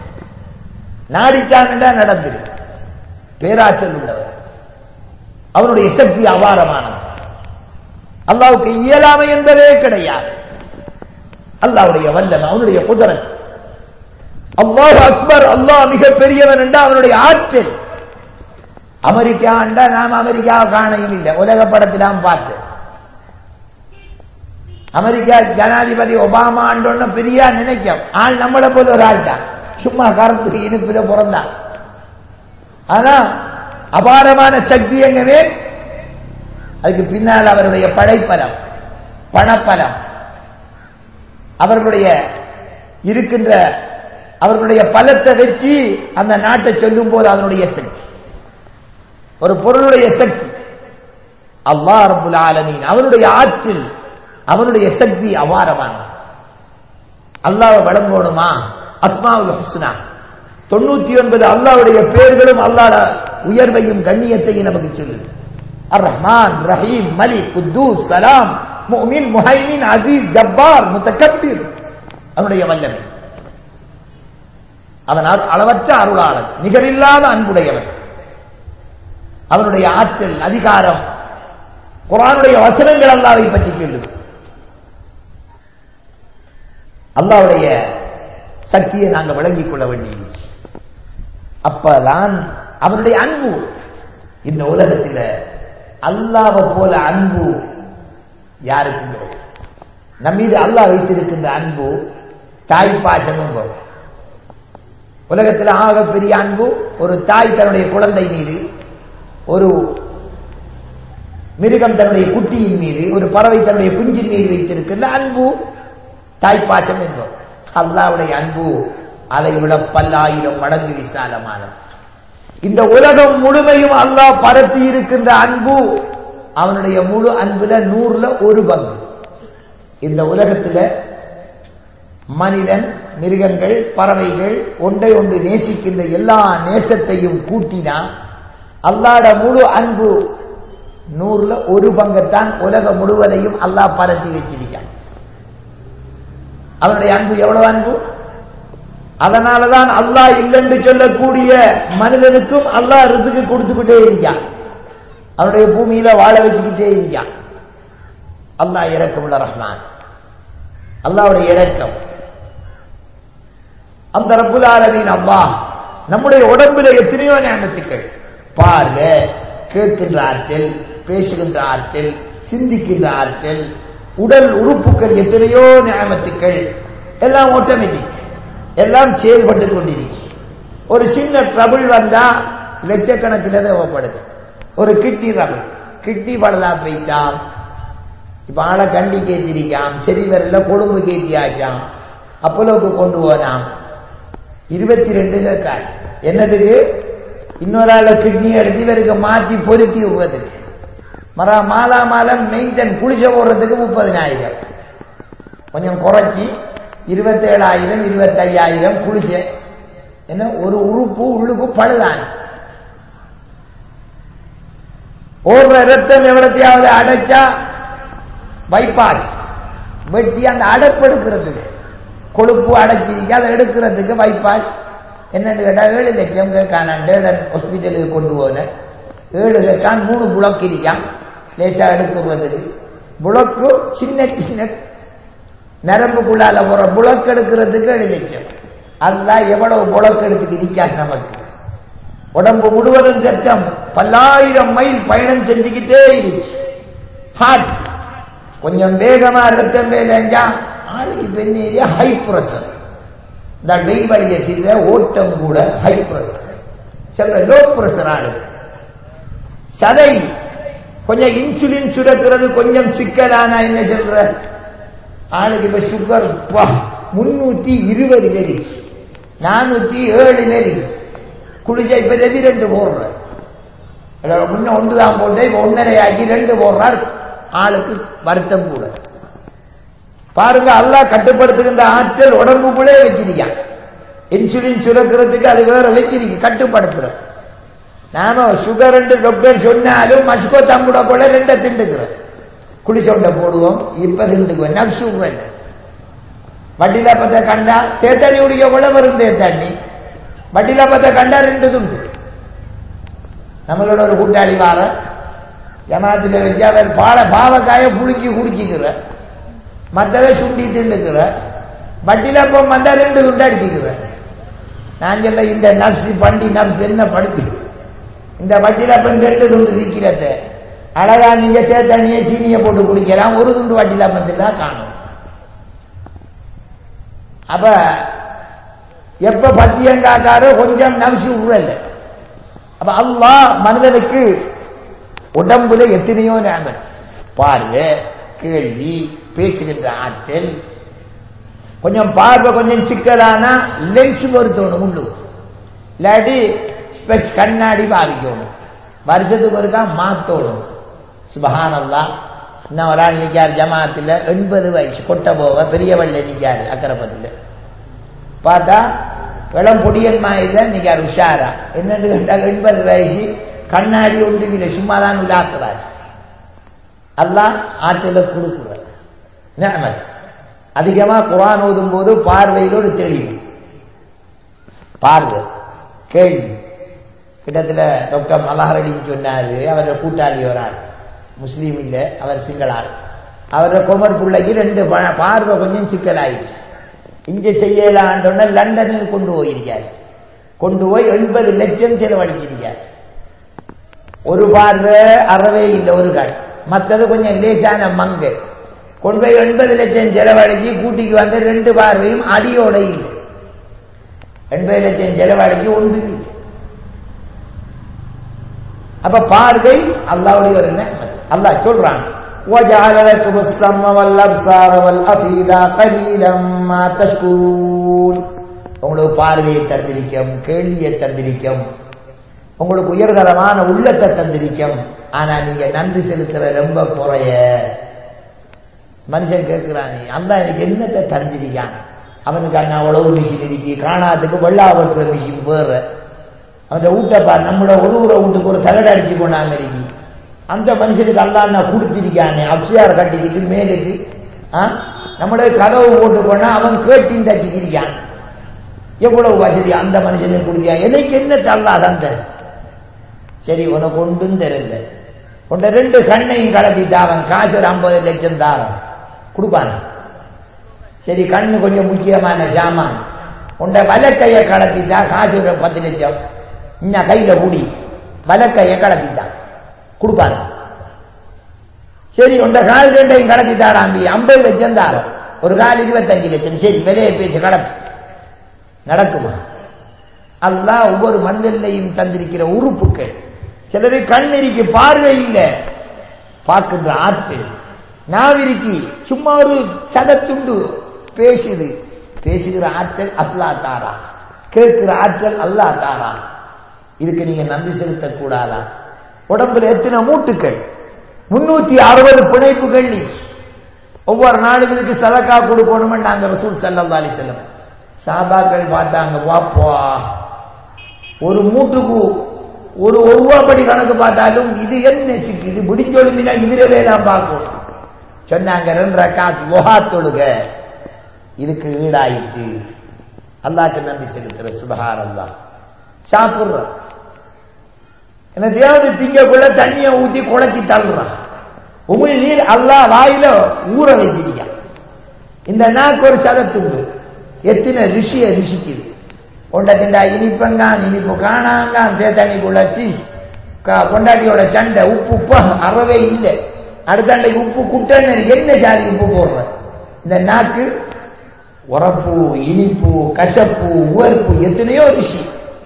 [SPEAKER 1] நாடிச்சான்டா நடந்துரு பேராற்றல் உள்ளவர் அவனுடைய சக்தி அபாரமானது அல்லாவுக்கு இயலாமை என்பதே கிடையாது அல்லாவுடைய வல்லமை அவனுடைய குதிரன் அல்லாஹ் அக்பர் அல்லாஹ் மிக பெரியவன் என்றா அவனுடைய ஆற்றல் அமெரிக்கா என்றா நாம் அமெரிக்கா காணையும் இல்லை உலக படத்திலாம் பார்த்து அமெரிக்கா ஜனாதிபதி ஒபாமா பெரிய நினைக்கும் ஆள் நம்மளை போல ஒரு ஆள் தான் சும்மா கருத்து இனிப்பில பிறந்தான் ஆனா அபாரமான சக்தி எங்கவே அதுக்கு பின்னால் அவருடைய படைப்பலம் பணப்பலம் அவர்களுடைய இருக்கின்ற அவர்களுடைய பலத்தை வச்சு அந்த நாட்டை சொல்லும் போது அதனுடைய சக்தி ஒரு பொருளுடைய சக்தி அல்லா ரபுல் ஆலமீன் அவனுடைய ஆற்றில் அவனுடைய சக்தி அபாரமான அல்லாவை வழங்கணுமா அஸ்மாவுல் ஹுஸ்னா தொண்ணூத்தி ஒன்பது அல்லாவுடைய பேர்களும் அல்லாட உயர்வையும் கண்ணியத்தையும் நமக்கு சொல்லுது அர் ரஹ்மான் ரஹீம் மலிக் குத்தூஸ் சலாம் முஹ்மின் முஹைமின் அசீஸ் ஜப்பார் முத்தகப்பீர் அவனுடைய வல்லமை அவன் அளவற்ற அருளாளன் நிகரில்லாத அன்புடையவன் அவனுடைய ஆற்றல் அதிகாரம் குரானுடைய வசனங்கள் அல்லாவை பற்றி சொல்லுது அல்லாவுடைய சக்தியை நாங்கள் விளங்கிக் கொள்ள வேண்டியது அப்பதான் அவனுடைய அன்பு இந்த உலகத்தில் அல்லாவை போல அன்பு யாருக்கும் கிடையாது நம் மீது அல்லாஹ் வைத்திருக்கின்ற அன்பு தாய் பாசமும் வரும் உலகத்தில் ஆக பெரிய அன்பு ஒரு தாய் தன்னுடைய குழந்தை மீது ஒரு மிருகம் தன்னுடைய குட்டியின் மீது ஒரு பறவை தன்னுடைய குஞ்சின் மீது வைத்திருக்கின்ற அன்பு தாய்ப்பாசம் என்போம் அல்லாவுடைய அன்பு அதை விட பல்லாயிரம் மடங்கு விசாலமானது இந்த உலகம் முழுமையும் அல்லாஹ் பரத்தி இருக்கின்ற அன்பு அவனுடைய முழு அன்புல நூறுல ஒரு பங்கு இந்த உலகத்துல மனிதன் மிருகங்கள் பறவைகள் ஒன்றை ஒன்று நேசிக்கின்ற எல்லா நேசத்தையும் கூட்டினா அல்லாட முழு அன்பு நூறுல ஒரு பங்கத்தான் உலகம் முழுவதையும் அல்லாஹ் பரத்தி வச்சிருக்கான் அவனுடைய அன்பு எவ்வளவு அன்பு அதனாலதான் அல்லாஹ் இல்லைன்னு சொல்லக்கூடிய மனிதனுக்கும் அல்லாஹ் ரிசுக்கு கொடுத்துக்கிட்டே இருக்கான் அவனுடைய பூமியில வாழ வச்சுக்கிட்டே இருக்கான் அல்லாஹ் இறக்கமுள்ள ரஹ்மான் அல்லாவுடைய இறக்கம் அந்த ரப்புல் ஆலமீன் அல்லாஹ் நம்முடைய உடம்புல எத்தனையோ ஞாபகத்துக்கள் பார்வை கேட்கின்ற ஆற்றல் பேசுகின்ற ஆற்றல் சிந்திக்கின்ற ஆற்றல் உடல் உறுப்புகள் எத்தனையோ ஞாபகத்துக்கள் எல்லாம் ஆட்டோமேட்டிக் எல்லாம் செயல்பட்டு கொண்டிருக்கு ஒரு சின்ன ட்ரபிள் வந்தா லட்சக்கணக்கில் தேவைப்படுது ஒரு கிட்னி ரபிள் கிட்டி பழுதா போயிட்டான் இப்ப ஆளை கண்டி கேத்திருக்கான் செரிவரில் கொழும்பு கேத்தியாச்சான் அப்போலோக்கு கொண்டு போனான் இருபத்தி ரெண்டு கேட்கார் என்னதுக்கு இன்னொரு ஆளை கிட்னி எடுத்து இவருக்கு மாற்றி பொருத்தி விடுறதுக்கு மர மாலா மாதம் மெயின்டைன் குளிச்ச போடுறதுக்கு முப்பதினாயிரம் கொஞ்சம் குறைச்சி இருபத்தேழாயிரம் இருபத்தையாயிரம் குளிச்ச என்ன ஒரு உறுப்பு உள்ளுக்கு பழுதான் ஓடுற ரத்தம் எவ்வளத்தையாவது அடைச்சா பைபாஸ் வெட்டி அந்த அடைப்பு எடுக்கிறதுக்கு கொழுப்பு அடைச்சிருக்கு அதை எடுக்கிறதுக்கு பைபாஸ் என்னன்னு கேட்டா ஏழு லட்சம் கேட்கான் டேடன் ஹாஸ்பிட்டலுக்கு கொண்டு போனேன் ஏழு லட்சம் மூணு புளக் இருக்கான் லேசா எடுக்கிறதுக்கு புளக்கு சின்ன சின்ன நரம்புக்குள்ளால போற புளக் எடுக்கிறதுக்கு ஏழு லட்சம் அதுதான் எவ்வளவு புளக் எடுத்துக்கு இருக்கான் நமக்கு உடம்பு முழுவதும் ரத்தம் பல்லாயிரம் மைல் பயணம் செஞ்சுக்கிட்டே இருக்கு ஹார்ட் கொஞ்சம் வேகமா ரத்தம் வேலைஞ்சா ஆளுக்கு பெண் ஏரியா ஹை ப்ரெஷர் இந்த வெய்வழியத்தில் ஓட்டம் கூட ஹை ப்ரெஷர் சில லோ ப்ரெஷர் ஆளுக்கு சதை கொஞ்சம் இன்சுலின் சுரக்கிறது கொஞ்சம் சிக்கலானா என்ன சொல்ற ஆளுக்கு இப்ப சுகர் முன்னூத்தி இருபதுல இருக்கு நானூத்தி ஏழுல இருக்கு குளிச்சா இப்ப ரெடி ரெண்டு போடுற முன்ன ஒன்று தான் போட்டேன் இப்ப ஒன்னரை ஆக்கி ரெண்டு போடுறார் ஆளுக்கு வருத்தம் கூட பாருங்க அல்லா கட்டுப்படுத்துகின்ற ஆற்றல் உடம்புக்குள்ளே வச்சிருக்கான் இன்சுலின் சுரக்கிறதுக்கு அது வேற வச்சிருக்கு கட்டுப்படுத்துற நாம சுகர் டாக்டர் சொன்னாலும் மஸ்கோ தம்புட போல ரெண்ட திண்டுக்கிறோம் குளிச்சொண்ட போடுவோம் இப்ப திண்டுக்குவோம் நப்சு வட்டில பத்த கண்டா தேத்தண்ணி குடிக்க கூட வரும் தேத்தண்ணி வட்டில பத்த கண்டா ரெண்டு துண்டு நம்மளோட ஒரு கூட்டாளி வார ஜமாத்துல வச்சு அவர் பால பாவக்காய புளிக்கி குடிச்சிக்கிற மற்றதை சுண்டி திண்டுக்கிற வட்டிலப்பம் வந்தா ரெண்டு துண்டு அடிச்சுக்கிற நான் சொல்ல இந்த நர்ஸ் பண்டி நர்ஸ் என்ன படுத்து இந்த வட்டிலப்பம் ரெண்டு துண்டு சீக்கிரத்தை அழகா நீங்க தேத்தண்ணிய சீனியை போட்டு குடிக்கலாம் ஒரு துண்டு வட்டிலப்பத்தில் தான் காணும் அப்ப எப்ப பத்தியம் காக்காரோ கொஞ்சம் நம்சி உழல அப்ப அல்லா மனிதனுக்கு உடம்புல எத்தனையோ நேமன் பார்வை கேள்வி பேசுகின்ற ஆற்றல் கொஞ்சம் பார்வை கொஞ்சம் சிக்கலானா லென்ஸ் பொருத்தணும் உண்டு இல்லாட்டி ஸ்பெக்ஸ் கண்ணாடி பாவிக்கணும் வருஷத்துக்கு ஒருக்கா மாத்தணும் சுபஹானல்லா இன்னும் ஒரு ஆள் நிற்கார் ஜமாத்தில் எண்பது வயசு கொட்ட போவ பெரியவள்ள நிற்காரு அக்கரப்பத்தில் பார்த்தா இளம் பொடியன் மாயில நிற்கார் உஷாரா என்னன்னு கேட்டால் எண்பது வயசு கண்ணாடி ஒன்று இல்லை சும்மா தான் உள்ளாக்குறாரு அல்லாஹ் ஆற்றில கொடுக்குறார் நியமத் அதிகமா குரான் ஓதும் போது பார்வையில் ஒரு தெளிவு பார்வை கேள்வி கிட்டத்தில் டாக்டர் மலஹரடின்னு சொன்னாரு அவரோட கூட்டாளி ஒரு ஆள் முஸ்லீம் இல்லை அவர் சிங்களார் அவரோட குமர் பிள்ளைக்கு ரெண்டு பார்வை கொஞ்சம் சிக்கலாயிடுச்சு இங்க செய்யலான்றோன்னா லண்டனுக்கு கொண்டு போயிருக்காரு கொண்டு போய் எண்பது லட்சம் செலவழிச்சிருக்காரு ஒரு பார்வை அறவே இல்லை ஒரு கண் மற்றது கொஞ்சம் லேசான மங்கு கொண்டு போய் எண்பது லட்சம் செலவழிச்சு கூட்டிக்கு வந்து ரெண்டு பார்வையும் அடியோட இல்லை எண்பது லட்சம் செலவழிச்சு ஒன்று இல்லை அப்ப பார்வை அல்லாவுடைய ஒரு அல்லாஹ் சொல்றான் وجعل لكم السمع والابصار والافئده قليلا ما تشكرون உங்களுக்கு பார்வையை தந்திருக்கும் கேள்வியை தந்திருக்கும் உங்களுக்கு உயர்தரமான உள்ளத்தை தந்திருக்கும் ஆனா நீங்க நன்றி செலுத்துற ரொம்ப குறைய மனுஷன் கேட்கிறான் அந்த எனக்கு என்னத்தை தந்திருக்கான் அவனுக்கு அண்ணா உழவு மிஷின் இருக்கு காணாதுக்கு வெள்ளாவட்டுற மிஷின் வேற அவன் வீட்டப்பா நம்மளோட ஒரு ஊரை வீட்டுக்கு ஒரு தகடு அடிச்சு கொண்டாங்க இருக்கு அந்த மனுஷனுக்கு அல்லா கொடுத்திருக்கானே அப்சியார் கட்டிக்கிட்டு மேலுக்கு நம்மளோட கதவு போட்டு போனா அவன் கேட்டின் தச்சிக்கிறியான் எவ்வளவு வசதி அந்த மனுஷனுக்கு கொடுத்தியா எனக்கு என்ன தள்ளா தந்த சரி உனக்கு ஒன்றும் தெரியல உன்ட ரெண்டு கண்ணையும் கலத்திட்டு அவன் காசு ஒரு ஐம்பது லட்சம் தாரம் கொடுப்பான் சரி கண்ணு கொஞ்சம் முக்கியமான சாமான் உண்ட வலக்கையை கலத்திட்டா காசு ஒரு பத்து லட்சம் இன்னும் கையில கூடி வலக்கையை கலத்திட்டான் கொடுப்பாங்க சரி உண்ட கால் ரெண்டையும் கடத்திட்டாராம்பி ஐம்பது லட்சம் தாரம் ஒரு கால் இருபத்தஞ்சு லட்சம் சரி விலையை பேசி கடத்து நடக்குமா அல்லா ஒவ்வொரு மனிதனையும் தந்திருக்கிற உறுப்புகள் சிலரு கண் இருக்கு பார்வை இல்லை பார்க்கின்ற ஆற்றல் நாவிருக்கி சும்மா ஒரு சதத்துண்டு பேசுது பேசுகிற ஆற்றல் அல்லா தாரா கேட்கிற ஆற்றல் அல்லா தாரா இதுக்கு நீங்க நன்றி செலுத்தக்கூடாதா உடம்புல எத்தனை மூட்டுக்கள் முன்னூத்தி அறுபது பிணைப்புகள் நீ ஒவ்வொரு நாளும் இதுக்கு சதக்கா கொடுக்கணும்னு நாங்க ரசூல் சல்லா அலி செல்லம் சாபாக்கள் பார்த்தாங்க வாப்பா ஒரு மூட்டுக்கு ஒரு ஒரு ரூபாப்படி கணக்கு பார்த்தாலும் இது என்ன சிக்கு இது முடிஞ்சொழுமினா இதுலவே நான் பார்க்கணும் சொன்னாங்க ரெண்டு ரக்காத் லோஹா தொழுக இதுக்கு ஈடாயிற்று அல்லாக்கு நன்றி செலுத்துற சுபஹார் அல்லா சாப்பிடுற என்ன தேவதை திங்கக்குள்ள தண்ணியை ஊத்தி குழச்சி தள்ளுறான் உமிழ் நீர் அல்லா வாயில ஊற வச்சிருக்கான் இந்த நாக்கு ஒரு சதத்துண்டு எத்தனை ரிஷிய ரிஷிக்குது கொண்ட திண்டா இனிப்பங்கான் இனிப்பு காணாங்கான் தேத்தண்ணிக்குள்ள சி கொண்டாட்டியோட சண்டை உப்பு உப்பு அறவே இல்லை அடுத்தாண்டைக்கு உப்பு குட்டன்னு என்ன ஜாதி உப்பு போடுற இந்த நாக்கு உரப்பு இனிப்பு கசப்பு உவர்ப்பு எத்தனையோ ரிஷி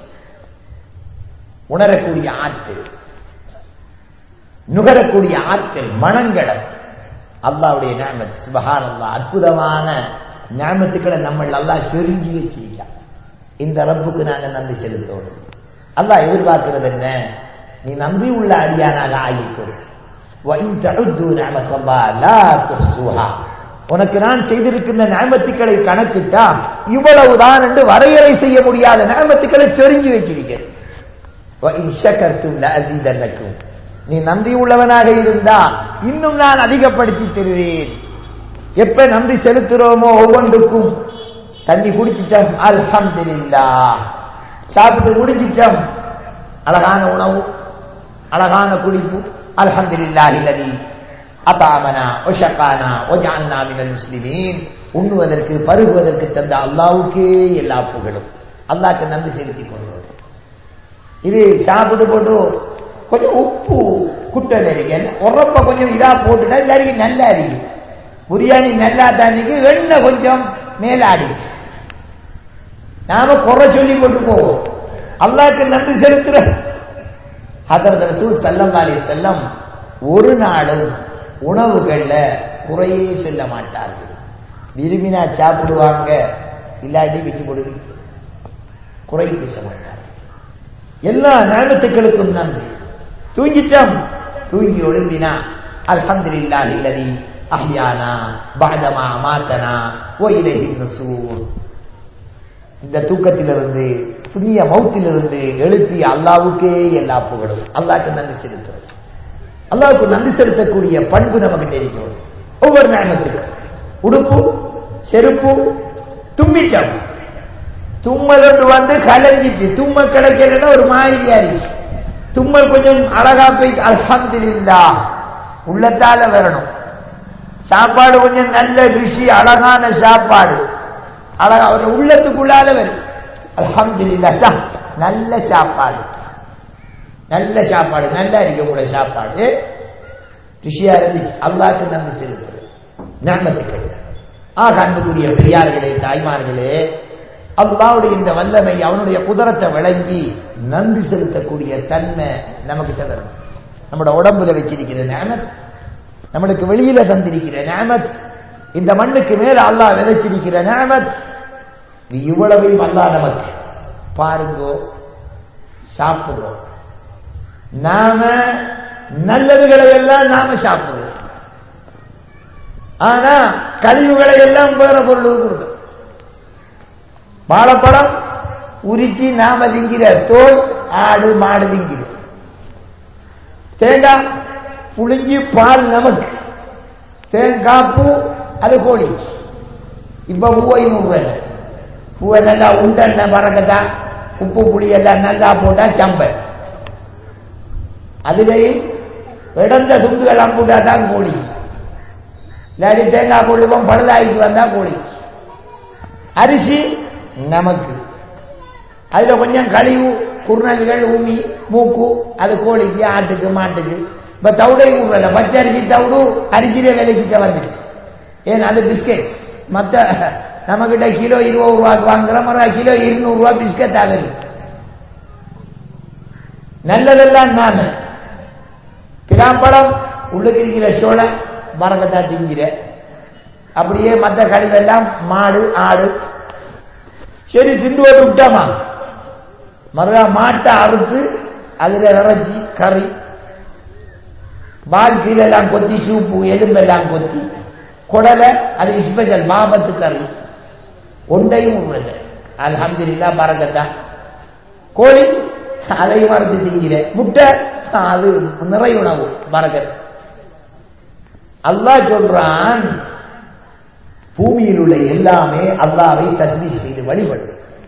[SPEAKER 1] உணரக்கூடிய ஆற்றல் நுகரக்கூடிய ஆற்றல் மனங்களை அல்லாவுடைய ஞாபகத் சுபஹான் அல்லா அற்புதமான ஞாபகத்துக்களை நம்ம எல்லாம் சொரிஞ்சி வச்சிருக்கா இந்த ரப்புக்கு நாங்க நன்றி செலுத்தோம் அல்லாஹ் எதிர்பார்க்கிறது என்ன நீ நம்பி உள்ள அடியானாக ஆகிக்கொள் உனக்கு நான் செய்திருக்கின்ற ஞாபகத்துக்களை கணக்கிட்டா இவ்வளவுதான் என்று வரையறை செய்ய முடியாத ஞாபகத்துக்களை சொரிஞ்சு வச்சிருக்கிறேன் நீ நன்றி உள்ளவனாக இருந்தா இன்னும் நான் அதிகப்படுத்தி தருவேன் எப்ப நன்றி செலுத்துறோமோ ஒவ்வொன்றுக்கும் தண்ணி குடிச்சிட்டோம் அல்ஹம்துலில்லா சாப்பிட்டு முடிஞ்சிட்டோம் அழகான உணவு அழகான குடிப்பு அல்ஹம்துலில்லாஹி லதி அதாமனா ஒஷகானா ஒஜான்னா மினல் முஸ்லிமீன் உண்ணுவதற்கு பருகுவதற்கு தந்த அல்லாவுக்கே எல்லா புகழும் அல்லாஹ்க்கு நன்றி செலுத்திக் கொள்வது இது சாப்பிட்டு போட்டு கொஞ்சம் உப்பு குட்டல் இருக்கு உரப்ப கொஞ்சம் இதா போட்டுட்டா எல்லாருக்கும் நல்லா இருக்கு பிரியாணி நல்லா தானிக்கு வெண்ணெய் கொஞ்சம் மேலாடி நாம குறை சொல்லி போட்டு போவோம் அல்லாக்கு நன்றி செலுத்துற ஹதரத் ரசூல் சல்லல்லாஹு செல்லம் ஒரு நாளும் உணவுகள்ல குறையே சொல்ல மாட்டார்கள் விரும்பினா சாப்பிடுவாங்க இல்லாட்டி வச்சு போடுவீங்க குறை பேச மாட்டார்கள் எல்லா ஞானத்துக்களுக்கும் நன்றி தூங்கிட்டோம் தூங்கி ஒழுங்கினா அல்ஹம்துலில்லாஹி அல்லதி அஹ்யானா பஅதமா அமாத்தனா வ இலைஹி நுசூர் இந்த தூக்கத்திலிருந்து புண்ணிய மௌத்திலிருந்து எழுப்பி அல்லாவுக்கே எல்லா புகழும் அல்லாஹ்க்கு நன்றி செலுத்துறோம் அல்லாவுக்கு நன்றி செலுத்தக்கூடிய பண்பு நமக்கு இருக்கிறது ஒவ்வொரு ஞானத்துக்கு உடுப்பு செருப்பு தும்பிச்சம் தும்மல் ஒன்று வந்து கலைஞ்சிட்டு தும்மல் கிடைக்கலன்னா ஒரு மாதிரியா இருக்கு தும்மல் கொஞ்சம் அழகா போய் அல்ஹம்துலில்லா உள்ளத்தால வரணும் சாப்பாடு கொஞ்சம் நல்ல ருசி அழகான சாப்பாடு அழகா ஒரு உள்ளத்துக்குள்ளால வரும் அல்ஹம்துலில்லா சா நல்ல சாப்பாடு நல்ல சாப்பாடு நல்லா இருக்கு உங்களோட சாப்பாடு ருசியா இருந்துச்சு அல்லாக்கு நன்றி செலுத்துறது ஞாபகத்துக்கள் ஆக அன்புக்குரிய பெரியார்களே தாய்மார்களே அல்லாவுடைய இந்த வல்லமை அவனுடைய குதிரத்தை விளங்கி நன்றி செலுத்தக்கூடிய தன்மை நமக்கு தரணும் நம்மளோட உடம்புல வச்சிருக்கிற நேமத் நம்மளுக்கு வெளியில தந்திருக்கிற நேமத் இந்த மண்ணுக்கு மேல அல்லாஹ் விதைச்சிருக்கிற நேமத் இது இவ்வளவையும் அல்லா நமக்கு பாருங்கோ சாப்பிடுறோம் நாம நல்லதுகளை எல்லாம் நாம சாப்பிடுறோம் ஆனா கழிவுகளை எல்லாம் வேற பொருளுக்கு கொடுக்கும் வாழைப்பழம் உரிச்சு நாம திங்கிற தோல் ஆடு மாடு திங்கிற தேங்காய் புளிஞ்சி பால் நமக்கு தேங்காய் பூ அது கோழி இப்ப பூ ஐநூறு ரூபாய் பூவை நல்லா உண்டெண்ண பறக்கத்தா உப்பு புளி எல்லாம் நல்லா போட்டா சம்பல் அதுலேயும் இடந்த துண்டுகள் அம்புட்டா தான் கோழி இல்லாடி தேங்காய் கொள்ளுவோம் பழுதாயிட்டு வந்தா கோழி அரிசி நமக்கு அதுல கொஞ்சம் கழிவு குருணல்கள் ஊமி மூக்கு அது கோழிக்கு ஆட்டுக்கு மாட்டுக்கு இப்ப தவிடை ஊறல பச்சை அரிசி தவிடு அரிசியில விலைக்கிட்ட வந்துடுச்சு ஏன் அது பிஸ்கெட் மத்த நம்ம கிட்ட கிலோ இருபது ரூபாய்க்கு வாங்குற மாதிரி கிலோ இருநூறு ரூபாய் பிஸ்கட் ஆகுது நல்லதெல்லாம் நாம பிலாம்பழம் உள்ளுக்கு இருக்கிற சோளை பறக்கத்தா திங்கிற அப்படியே மற்ற கழிவெல்லாம் மாடு ஆடு சரி திண்டு போட்டு விட்டாமா மறுபடியா மாட்டை அறுத்து அதுல இறைச்சி கறி பால் கீழெல்லாம் கொத்தி சூப்பு எலும்பெல்லாம் கொத்தி குடலை அது ஸ்பெஷல் மாபத்து கறி ஒன்றையும் உள்ளது அல்ஹம்துலில்லா பறக்கத்தா கோழி அதையும் மறந்து திங்கிற முட்டை அது நிறை உணவு பறக்கத் அல்லாஹ் சொல்றான் பூமியில் உள்ள எல்லாமே அல்லாவை தஸ்மீ செய்து வழிபடு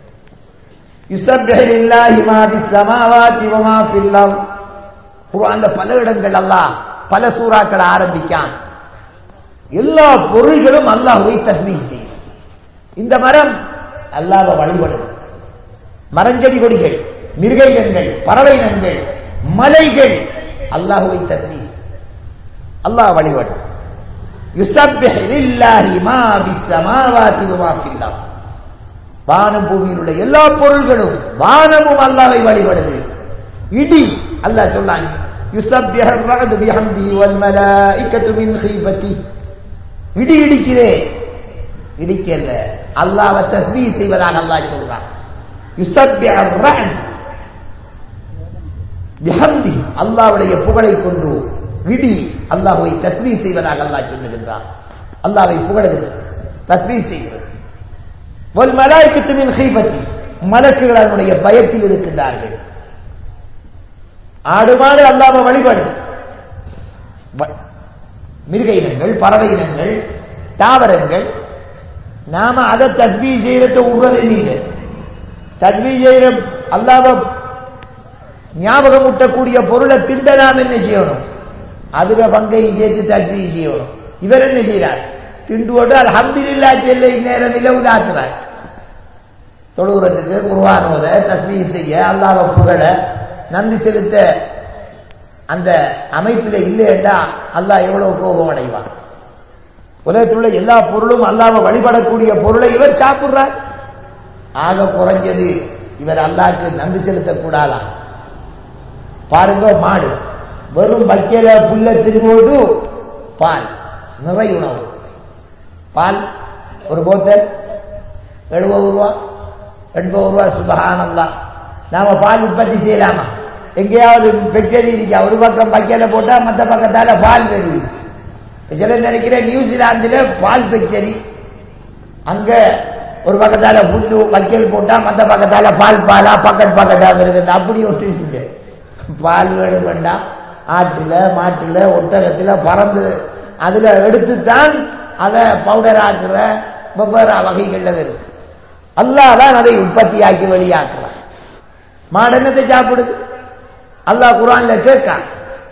[SPEAKER 1] குரான்ல பல இடங்கள் அல்லாஹ் பல சூறாக்கள் ஆரம்பிக்கான் எல்லா பொருள்களும் அல்லாஹுவை தஸ்மீ செய்யும் இந்த மரம் அல்லாஹ் வழிபடுது மரஞ்செடி கொடிகள் மிருகைகள் பறவை நன்கள் மலைகள் அல்லாஹுவை தஸ்மீ அல்லாஹ் வழிபடு யுசப்பிஹ் லில்லாஹி மா பிஸ்ஸமாவாதி வமா ஃபில் அர்த் வானம் பூமியில் உள்ள எல்லா பொருள்களும் வானமும் அல்லாவை வழிபடுது இடி அல்லாஹ் சொன்னான் யுசப்பிஹ الرعد بحمده والملائكة من خيفته இடி இடிக்கிறே இடிக்கல அல்லாஹ்வை தஸ்பீஹ் செய்வதாக அல்லாஹ் சொல்றான் யுசப்பிஹ الرعد بحمده அல்லாஹ்வுடைய புகழை கொண்டு இடி அல்லாஹுவை தஸ்மீ செய்வதாக அல்லாஹ் சொல்லுகின்றான் அல்லாஹ்வை புகழுகிறது தஸ்மீ செய்கிறது வல் மலாய்க்கத்து மின் ஹீபத்தி மலக்குகள் அதனுடைய பயத்தில் இருக்கின்றார்கள் ஆடு மாடு அல்லாம வழிபாடு மிருக இனங்கள் பறவை இனங்கள் தாவரங்கள் நாம அதை தஸ்மீ செய்யறத விடுறது இல்லை தஸ்மீ செய்யற அல்லாம ஞாபகம் ஊட்டக்கூடிய பொருளை திண்ட நாம் என்ன செய்யணும் அதுல பங்கையும் சேர்த்து தஸ்மீ செய்யணும் இவர் என்ன செய்யறார் திண்டு போட்டு அல்ஹம்துலில்லா செல்ல இந்நேரம் நிலவுதாக்குறார் தொழுகிறதுக்கு குருவானோத தஸ்மீ செய்ய அல்லாஹ் புகழ நன்றி செலுத்த அந்த அமைப்பில் இல்லையண்டா அல்லாஹ் எவ்வளவு கோபம் அடைவான் உலகத்தில் உள்ள எல்லா பொருளும் அல்லாஹ் வழிபடக்கூடிய பொருளை இவர் சாப்பிடுறார் ஆக குறைஞ்சது இவர் அல்லாஹ்க்கு நன்றி செலுத்தக்கூடாதான் பாருங்க மாடு வெறும் பக்கையில புல்ல திரும்போது பால் நிறை உணவு பால் ஒரு போத்தல் எழுபது ரூபா எண்பது ரூபா சுபகானந்தா நாம பால் உற்பத்தி செய்யலாமா எங்கேயாவது ஃபெக்டரி இருக்கா ஒரு பக்கம் பக்கையில போட்டா மற்ற பக்கத்தால பால் வருது சில நினைக்கிற நியூசிலாந்துல பால் ஃபெக்டரி அங்க ஒரு பக்கத்தால புல்லு வக்கல் போட்டா மற்ற பக்கத்தால பால் பாலா பக்கத்து பக்கத்தா வருது அப்படி ஒட்டு பால் வேணும் வேண்டாம் ஆற்றுல மாட்டுல ஒட்டகத்துல பறந்து அதுல எடுத்துத்தான் அதை பவுடர் ஆக்குற வெவ்வேறு வகைகள்ல வரும் அல்லாஹ் தான் அதை உற்பத்தியாக்கி வெளியாக்குறான் மாடனத்தை சாப்பிடுது அல்லாஹ் குரான்ல கேட்கான்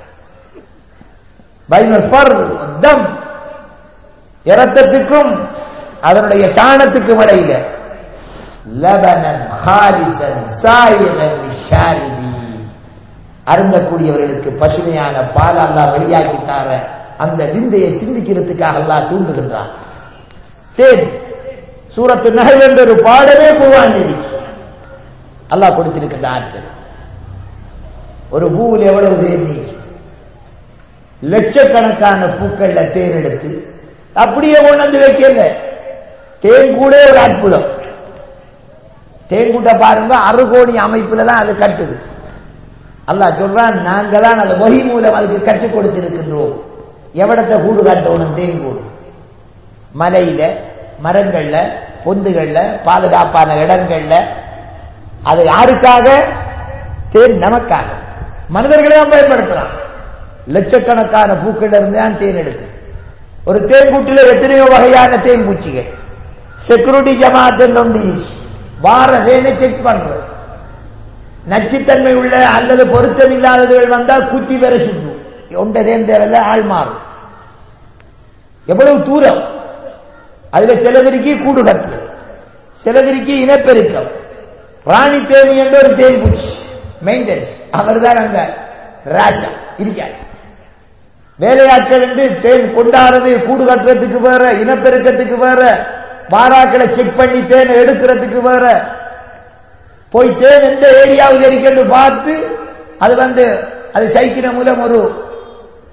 [SPEAKER 1] தம் இரத்தத்துக்கும் அதனுடைய சாணத்துக்கும் இடையில லபனன் ஹாரிசன் சாயிரன் ஷாரிபி அருந்தக்கூடியவர்களுக்கு பசுமையான பால் அல்லாஹ் வெளியாக்கித்தார அந்த விந்தையை சிந்திக்கிறதுக்காக அல்லாஹ் தூண்டுகின்றான் சரி சூரத்து நகல் என்ற ஒரு பாடமே குர்ஆன் அல்லாஹ் கொடுத்திருக்கின்ற ஆற்றல் ஒரு பூவில் எவ்வளவு தேன் நீக்கி லட்சக்கணக்கான பூக்கள்ல தேன் எடுத்து அப்படியே கொண்டு வைக்கல தேன் கூட ஒரு அற்புதம் தேன் கூட்ட பாருங்க அறுகோணி அமைப்புல தான் அது கட்டுது அல்லாஹ் சொல்றான் நாங்க தான் அது வகி மூலம் அதுக்கு கற்றுக் கொடுத்திருக்கின்றோம் எவ்வளத்தை கூடு காட்டணும் தேன் கூடு மலையில மரங்கள்ல பொந்துகள்ல பாதுகாப்பான இடங்கள்ல அது யாருக்காக தேன் நமக்காக மனிதர்களை தான் பயன்படுத்துறான் லட்சக்கணக்கான பூக்கள் இருந்து தான் தேன் எடுக்கு ஒரு தேன் கூட்டில் எத்தனையோ வகையான தேன் பூச்சிகள் செக்யூரிட்டி ஜமாத் ஒன்று வார தேனை செக் பண்றது நச்சுத்தன்மை உள்ள அல்லது பொருத்தம் இல்லாதவர்கள் வந்தால் குத்தி பெற சுற்றும் ஒன்றை தேர்ந்தவல்ல ஆள் மாறும் எவ்வளவு தூரம் அதுல சிலவருக்கு கூடு கட்டு சிலவருக்கு இனப்பெருக்கம் ராணி தேவி என்ற ஒரு தேன் பூச்சி மெயின்டெனன்ஸ் அவர் தான் அங்க ராஜா இருக்கார் வேலையாட்கள் என்று தேன் கொண்டாடுறது கூடு கட்டுறதுக்கு வேற இனப்பெருக்கத்துக்கு வேற வாராக்களை செக் பண்ணி தேன் எடுக்கிறதுக்கு வேற போய் தேன் எந்த ஏரியாவில் இருக்கிறது பார்த்து அது வந்து அது சைக்கிற மூலம் ஒரு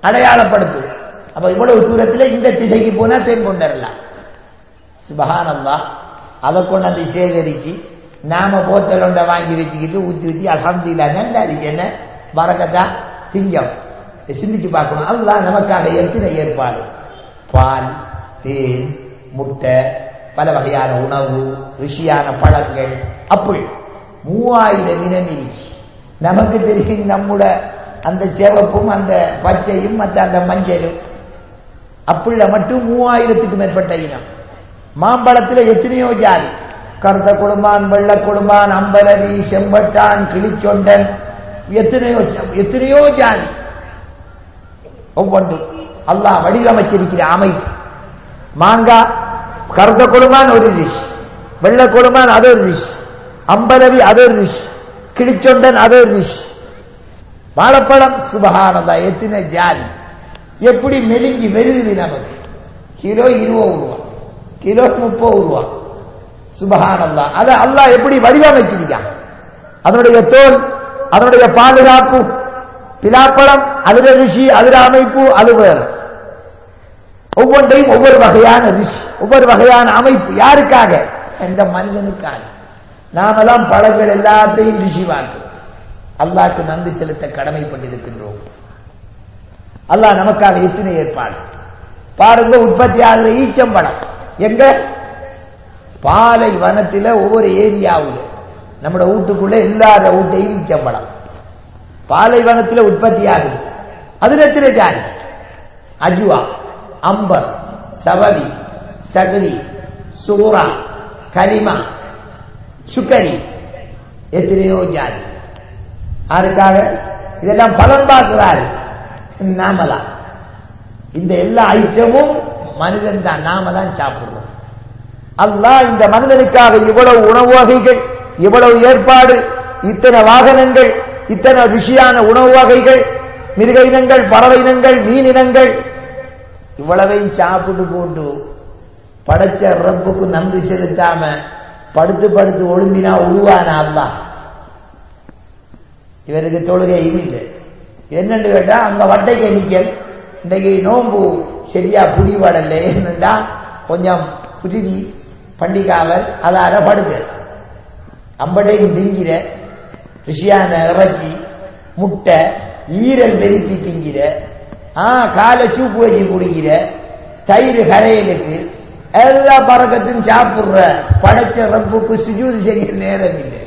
[SPEAKER 1] அடையாளப்படுத்தும் அப்ப இவ்வளவு தூரத்தில் இந்த திசைக்கு போனா தேன் கொண்டரலாம் சுபஹானல்லா அதை கொண்டாந்து சேகரிச்சு நாம போத்தலொண்ட வாங்கி வச்சுக்கிட்டு ஊத்தி ஊத்தி அலமதுல்லா நல்லா இருக்கு என்ன வரக்கத்தா திங்கம் சிந்திச்சு பார்க்கணும் அதுதான் நமக்காக எத்தனை ஏற்பாடு பால் தேன் முட்டை பல வகையான உணவு ருசியான பழங்கள் அப்படி மூவாயிரம் இனம் இருக்கு நமக்கு தெரியும் நம்முட அந்த சிவப்பும் அந்த பச்சையும் மற்ற அந்த மஞ்சளும் அப்புள்ள மட்டும் மூவாயிரத்துக்கு மேற்பட்ட இனம் மாம்பழத்தில் எத்தனையோ ஜாதி கருத்த குடும்பான் வெள்ள குடும்பான் அம்பலவி செம்பட்டான் கிளிச்சொண்டன் எத்தனையோ எத்தனையோ ஜாதி ஒவ்வொன்றும் அல்லாஹ் வடிவமைச்சிருக்கிற அமைப்பு மாங்காய் கருத்த குடும்பான் ஒரு டிஷ் வெள்ள குடும்பான் அது ஒரு டிஷ் அம்பலவி அது ஒரு டிஷ் கிளிச்சொண்டன் அது ஒரு டிஷ் வாழைப்பழம் சுபகானதா எத்தனை ஜாதி எப்படி மெலிஞ்சி வெறுகுது நமக்கு கிலோ இருபது ரூபா கிலோ முப்பது ரூபா சுபகானந்தா அதை அல்லாஹ் எப்படி வடிவமைச்சிருக்கான் அதனுடைய தோல் அதனுடைய பாதுகாப்பு பிலாப்பழம் அதுல ருஷி அதுல அமைப்பு அது வேறு ஒவ்வொன்றையும் ஒவ்வொரு வகையான ருஷி ஒவ்வொரு வகையான அமைப்பு யாருக்காக எந்த மனிதனுக்காக நாமெல்லாம் பழங்கள் எல்லாத்தையும் ருஷி பார்க்கிறோம் அல்லாக்கு நன்றி செலுத்த கடமைப்பட்டிருக்கின்றோம் அல்லாஹ் நமக்காக எத்தனை ஏற்பாடு பாருங்க உற்பத்தி ஆகிற ஈச்சம்பழம் எங்க பாலை வனத்தில் ஒவ்வொரு ஏரியாவில் நம்மட வீட்டுக்குள்ள எல்லார வீட்டையும் ஈச்சம்பழம் பாலைவனத்தில் உற்பத்தி ஆகுது அதுல எத்தனை ஜாதி அஜுவா அம்பர் சவதி சகரி சூரா கரிமா சுக்கரி எத்தனையோ ஜாதி யாருக்காக இதெல்லாம் பலன் பார்க்கிறாரு நாம தான் இந்த எல்லா ஐட்டமும் மனிதன் தான் நாம தான் சாப்பிடுறோம் அல்லாஹ் இந்த மனிதனுக்காக இவ்வளவு உணவு வகைகள் இவ்வளவு ஏற்பாடு இத்தனை வாகனங்கள் இத்தனை ருசியான உணவு வகைகள் மிருக இனங்கள் பறவை இனங்கள் மீன் இனங்கள் இவ்வளவையும் சாப்பிட்டு போட்டு படைச்ச ரப்புக்கு நன்றி செலுத்தாம படுத்து படுத்து ஒழுங்கினா உழுவானா அல்லா இவருக்கு தொழுகை இல்லை என்னன்னு கேட்டா அங்க வட்டைக்கு நிக்கல் இன்னைக்கு நோம்பு சரியா புடிவடல என்னண்டா கொஞ்சம் புரிவி பண்டிகாவல் அதால படுக்க அம்படையும் திங்கிற ருசியான இறைச்சி முட்டை ஈரல் வெறுப்பி திங்கிற ஆ காலை சூப்பு வச்சு குடிக்கிற தயிர் கரையலுக்கு எல்லா பறக்கத்தையும் சாப்பிடுற படைச்ச ரப்புக்கு சுஜூது செய்ய நேரம் இல்லை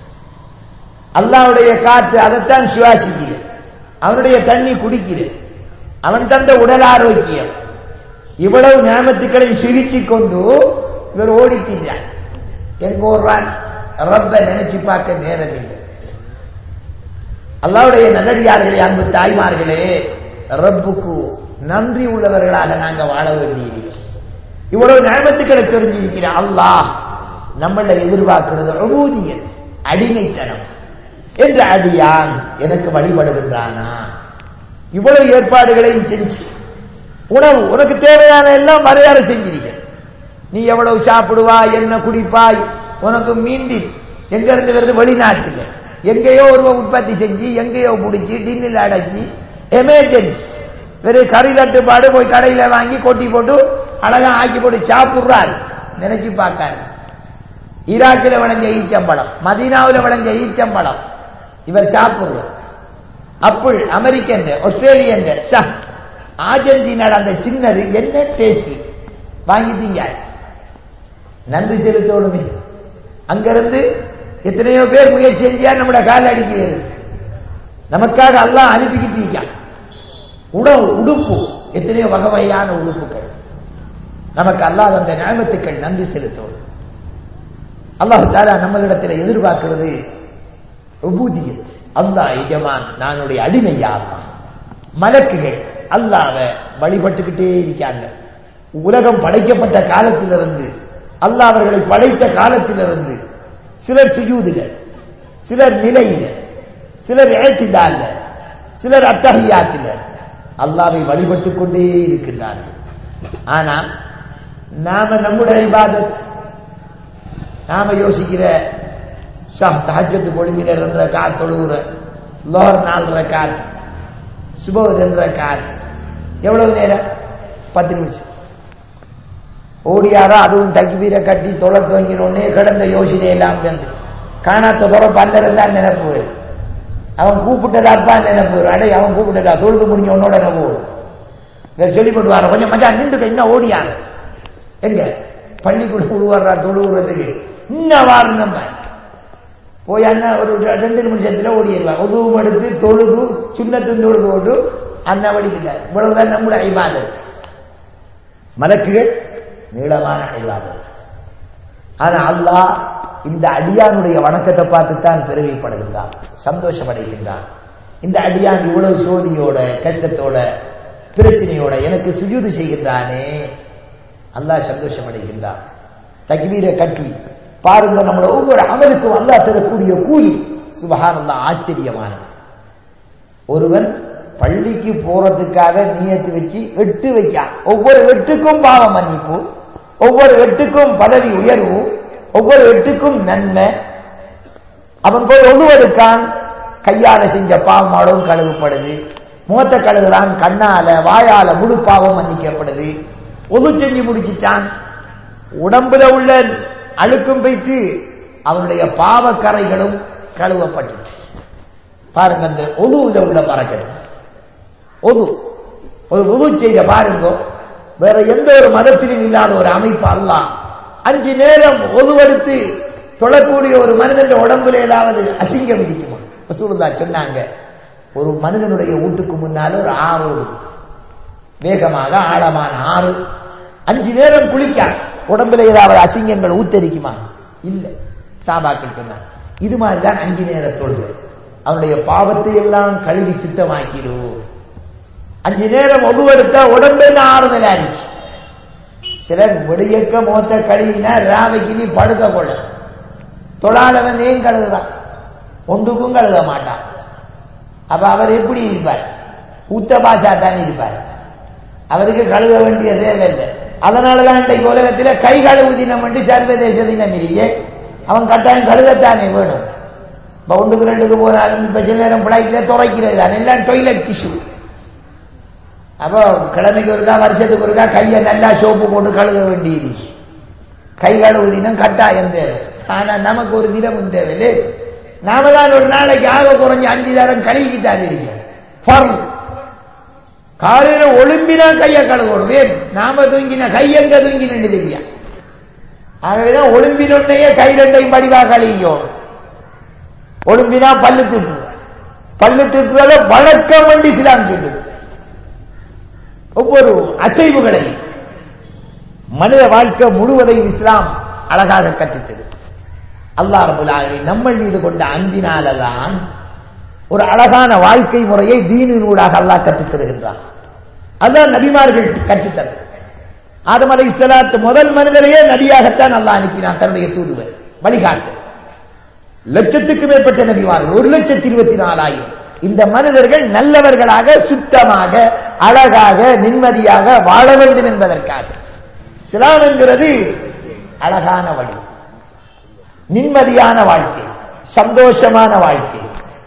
[SPEAKER 1] அல்லாவுடைய காற்று அதைத்தான் சுவாசிக்கிற அவனுடைய தண்ணி குடிக்கிற அவன் தந்த உடல் ஆரோக்கியம் இவ்வளவு ஞாபகத்துக்களை சிகிச்சு கொண்டு இவர் ஓடிக்கின்றார் எங்க ஓடுறான் ரப்ப நினைச்சு பார்க்க நேரம் இல்லை அல்லாவுடைய நல்லடியார்களே அன்பு தாய்மார்களே ரப்புக்கு நன்றி உள்ளவர்களாக நாங்க வாழ வேண்டியிருக்கிறோம் இவ்வளவு ஞாபகத்துக்களை தெரிஞ்சிருக்கிற அல்லாஹ் நம்மள எதிர்பார்க்கிறது அபூதியன் அடிமைத்தனம் என்ற அடியான் எனக்கு வழிபடுகின்றானா இவ்வளவு ஏற்பாடுகளையும் செஞ்சு உணவு உனக்கு தேவையான எல்லாம் மரியாதை செஞ்சிருக்க நீ எவ்வளவு சாப்பிடுவாய் என்ன குடிப்பாய் உனக்கு மீண்டி எங்க இருந்து வருது வெளிநாட்டுல எங்கேயோ ஒரு உற்பத்தி செஞ்சு எங்கேயோ பிடிச்சி டின்னில் அடைச்சி எமர்ஜென்சி வெறும் கறி தட்டுப்பாடு போய் கடையில வாங்கி கொட்டி போட்டு அழகா ஆக்கி போட்டு சாப்பிடுறாரு நினைச்சு பார்க்காரு ஈராக்கில் விளைஞ்ச ஈச்சம்பழம் மதீனாவில் விளைஞ்ச ஈச்சம்பழம் இவர் சாப்பிடுறார் அப்புள் அமெரிக்கன் ஆஸ்திரேலியன் ஆர்ஜென்டினால அந்த சின்னது என்ன டேஸ்ட் வாங்கிட்டீங்க நன்றி செலுத்தோடுமே அங்கிருந்து எத்தனையோ பேர் முயற்சி செஞ்சா நம்மளோட கால் அடிக்கிறது நமக்காக எல்லாம் அனுப்பிக்கிட்டீங்க உணவு உடுப்பு எத்தனையோ வகை வகையான உடுப்புகள் நமக்கு அல்லாத அந்த நியமத்துக்கள் நன்றி செலுத்தோம் அல்லாஹு தாலா நம்மளிடத்தில் எதிர்பார்க்கிறது உபூதியத் அல்லாஹ் எஜமான் நானுடைய அடிமையாமா மலக்குகள் அல்லாத வழிபட்டுக்கிட்டே இருக்காங்க உலகம் படைக்கப்பட்ட காலத்திலிருந்து அல்லாஹ் அவர்களை படைத்த காலத்திலிருந்து சிலர் சுஜூதுகள் சிலர் நிலையில சிலர் ஏற்றிதால சிலர் அத்தகையாத்தில அல்லாவை வழிபட்டுக் கொண்டே இருக்கின்றார்கள் ஆனா நாம நம்முடைய இபாதத் நாம யோசிக்கிற தஹஜத்து பொழுங்கிற ரெண்டு கார் தொழுகிற லோர் நாலு கார் சுபோ ரெண்டு கார் எவ்வளவு நேரம் பத்து நிமிஷம் ஓடியாரா அதுவும் தக்கிபீரை கட்டி தொலை துவங்கினோடனே கிடந்த யோசனை எல்லாம் வந்து காணாத்த தொலை பல்லறதா நினைப்பு வரும். அவன் கூப்பிட்டதாப்பா நினைப்பு வரும். அடே அவன் கூப்பிட்டதா தொழுது முடிஞ்ச உன்னோட நினைப்பு வரும். இதை சொல்லி போட்டு வர கொஞ்சம் மச்சான் நின்றுக்க இன்னும் ஓடியாரு எங்க பள்ளிக்குள்ள உருவாடுறா தொழுவுறதுக்கு இன்னும் வாரம் நம்ம போய் அண்ணா ஒரு ரெண்டு நிமிஷத்துல ஓடிடுவா உதவும் எடுத்து தொழுது சுண்ணத்தும் தொழுது ஓட்டு அண்ணா வழிக்கிட்டார் இவ்வளவுதான் நம்முடைய ஐபாதத் மலக்குகள் நீளமான ஐபாதத் ஆனா அல்லாஹ் இந்த அடியானுடைய வணக்கத்தை பார்த்து தான் பெருமைப்படுகின்றான் சந்தோஷம் அடைகின்றான் இந்த அடியான் இவ்வளவு சோதியோட கஷ்டத்தோட பிரச்சனையோட எனக்கு சுஜூது செய்கின்றானே அல்லாஹ் சந்தோஷம் அடைகின்றான் தக்பீரை கட்டி பாருங்க நம்மள ஒவ்வொரு அமலுக்கும் அல்லாஹ் தரக்கூடிய கூலி சுபஹானல்லா ஆச்சரியமானது ஒருவன் பள்ளிக்கு போறதுக்காக நியத்து வச்சு வெட்டு வைக்கான் ஒவ்வொரு வெட்டுக்கும் பாவ மன்னிப்பு ஒவ்வொரு வெட்டுக்கும் பதவி உயர்வு ஒவ்வொரு வெட்டுக்கும் நன்மை அவன் போய் ஒழுவெடுக்கான் கையால செஞ்ச பாவம் அளவும் கழுகுப்படுது முகத்தை கழுகுறான் கண்ணால வாயால முழு பாவம் மன்னிக்கப்படுது ஒது செஞ்சு முடிச்சிட்டான் உடம்புல உள்ள அழுக்கும் வைத்து அவனுடைய பாவக்கரைகளும் கழுவப்பட்டு பாருங்க அந்த ஒது உள்ள பறக்கிறது ஒது ஒரு உது செய்த பாருங்க வேற எந்த ஒரு மதத்திலும் இல்லாத ஒரு அமைப்பு அல்லாம் அஞ்சு நேரம் ஒதுவெடுத்து தொழக்கூடிய ஒரு மனிதன் உடம்புல ஏதாவது அசிங்கம் இருக்குமா ரசூலுல்லா சொன்னாங்க ஒரு மனிதனுடைய வீட்டுக்கு முன்னால ஒரு ஆறு ஓடுது வேகமாக ஆழமான ஆறு அஞ்சு நேரம் குளிக்க உடம்புல ஏதாவது அசிங்கங்கள் ஊத்தரிக்குமா இல்ல சாபாக்கள் சொன்னாங்க இது மாதிரிதான் அஞ்சு நேர தொழுகை அவனுடைய பாவத்தை எல்லாம் கழுவி சுத்தமாக்கிடும் அஞ்சு நேரம் ஒதுவெடுத்தா உடம்பெல்லாம் ஆறுதல் ஆயிடுச்சு சிலர் விடியக்க மோத்த கழுவினா ராவைக்கு நீ படுக்க கொள்ள தொழாதவன் ஏன் கழுதுறான் ஒன்றுக்கும் கழுத மாட்டான் அப்ப அவர் எப்படி இருப்பார் ஊத்த பாஷா தான் இருப்பார் அவருக்கு கழுத வேண்டிய தேவை இல்லை அதனாலதான் இன்றைக்கு உலகத்தில் கை கழுவு தினம் என்று சர்வதேச தினம் இல்லையே அவன் கட்டாயம் கழுதத்தானே வேணும் இப்ப ஒன்றுக்கு ரெண்டுக்கு போனாலும் இப்ப சில நேரம் பிளைட்ல துறைக்கிறது தான் எல்லாம் டொய்லெட் டிஷ்யூ அப்போ கிழமைக்கு ஒருக்கா வருஷத்துக்கு ஒருக்கா கையை நல்லா சோப்பு போட்டு கழுவ வேண்டியது கை கழுவு தினம் கட்டாயம் தேவை ஆனா நமக்கு ஒரு தினமும் தேவையில்லை நாம தான் ஒரு நாளைக்கு ஆக குறைஞ்ச அஞ்சு தரம் கழுவிக்கிட்டான் இருக்கோம் காலையில ஒழும்பினா கையை கழுவணும் வேணும் நாம தூங்கினா கையெங்க தூங்கினு தெரியா ஆகவேதான் ஒழும்பினொன்னையே கை ரெண்டையும் படிவா கழுவிக்கும் ஒழும்பினா பல்லு திட்டு பல்லு திட்டுறத வழக்கம் வண்டி சிலாம் சொல்லுது ஒவ்வொரு அசைவுகளை மனித வாழ்க்கை முழுவதையும் இஸ்லாம் அழகாக கற்பித்தது அல்லாஹ் ரபுல் ஆலமீன் நம்ம மீது கொண்ட அன்பினாலதான் ஒரு அழகான வாழ்க்கை முறையை தீனினூடாக அல்லாஹ் கற்றுத் தருகின்றான் அதுதான் நபிமார்கள் கற்றுத்தர் ஆதம் அலை இஸ்லாத்து முதல் மனிதரையே நபியாகத்தான் அல்லாஹ் அனுப்பினான் தன்னுடைய தூதுவர் வழிகாட்டு லட்சத்துக்கு மேற்பட்ட நபிமார்கள் ஒரு லட்சத்தி இருபத்தி நாலாயிரம் இந்த மனிதர்கள் நல்லவர்களாக சுத்தமாக அழகாக நிம்மதியாக வாழ வேண்டும் என்பதற்காக இஸ்லாம் என்கிறது அழகான வழி நிம்மதியான வாழ்க்கை சந்தோஷமான வாழ்க்கை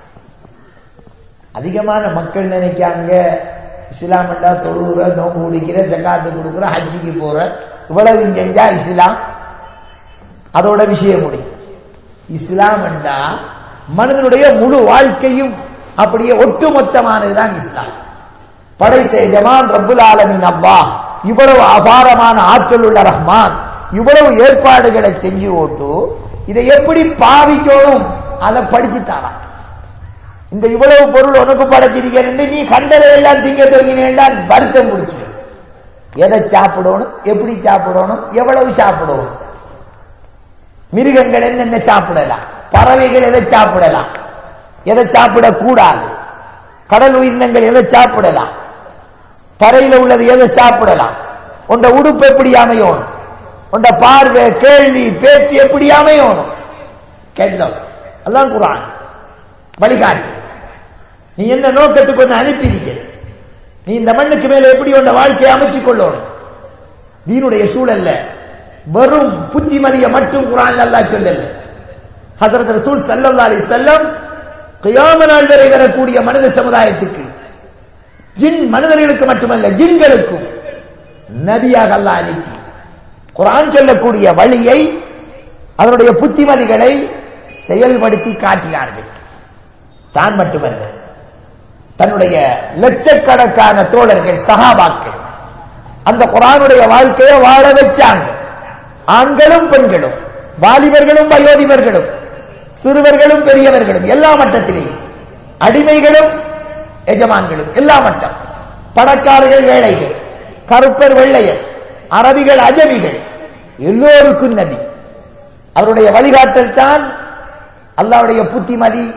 [SPEAKER 1] அதிகமான மக்கள் நினைக்காங்க இஸ்லாம் என்றா தொழுகிற நோம்பு குடிக்கிற ஜக்காத்து கொடுக்குற ஹஜ்ஜிக்கு போற இவ்வளவு செஞ்சா இஸ்லாம் அதோட விஷயம் முடியும் இஸ்லாம் என்றா மனிதனுடைய முழு வாழ்க்கையும் அப்படியே ஒட்டுமொத்தமானதுதான் இஸ்லாம் படைத்த எஜமான் ரப்புல் ஆலமின் அப்பா இவ்வளவு அபாரமான ஆற்றல் உள்ள ரஹ்மான் இவ்வளவு ஏற்பாடுகளை செஞ்சு ஓட்டு இதை எப்படி பாவிக்கணும் அதை படிச்சுட்டாராம் இந்த இவ்வளவு பொருள் உனக்கு படைச்சிருக்கேன் நீ கண்டதை எல்லாம் திங்க தொடங்கினேன்டால் வருத்தம் பிடிச்சி எதை சாப்பிடணும் எப்படி சாப்பிடணும் எவ்வளவு சாப்பிடணும் மிருகங்கள் என்னென்ன சாப்பிடலாம் பறவைகள் எதை சாப்பிடலாம் எதை சாப்பிடக்கூடாது கடல் உயிரினங்கள் எதை சாப்பிடலாம் தரையில உள்ளது எதை சாப்பிடலாம் உண்ட உடுப்பு எப்படி அமையணும் உண்ட பார்வை கேள்வி பேச்சு எப்படி அமையணும் கேட்டோம் அதான் குரான் வழிகாட்டு நீ என்ன நோக்கத்துக்கு ஒன்று அனுப்பியிருக்க நீ இந்த மண்ணுக்கு மேல எப்படி உண்ட வாழ்க்கையை அமைச்சுக் கொள்ளணும் நீனுடைய சூழல்ல வெறும் புத்திமதியை மட்டும் குரான் அல்லா சொல்லல ஹசரத் ரசூல் சல்லல்லா அலி செல்லம் கியாம நாள் வரை வரக்கூடிய மனித சமுதாயத்துக்கு ஜின் மனிதர்களுக்கு மட்டுமல்ல ஜின்களுக்கும் நபியாக அல்லாஹ் அனுப்பி குரான் சொல்லக்கூடிய வழியை அதனுடைய புத்திமதிகளை செயல்படுத்தி காட்டினார்கள் தான் மட்டுமல்ல தன்னுடைய லட்சக்கணக்கான தோழர்கள் சகாபாக்கள் அந்த குரானுடைய வாழ்க்கையை வாழ வச்சாங்க ஆண்களும் பெண்களும் வாலிபர்களும் வயோதிபர்களும் சிறுவர்களும் பெரியவர்களும் எல்லா மட்டத்திலேயும் அடிமைகளும் எஜமான்களும் எல்லா மட்டம் பணக்காரர்கள் ஏழைகள் கருப்பர் வெள்ளையர் அரபிகள் அஜமிகள் எல்லோருக்கும் நபி அவருடைய வழிகாட்டல் தான் அல்லாவுடைய புத்திமதி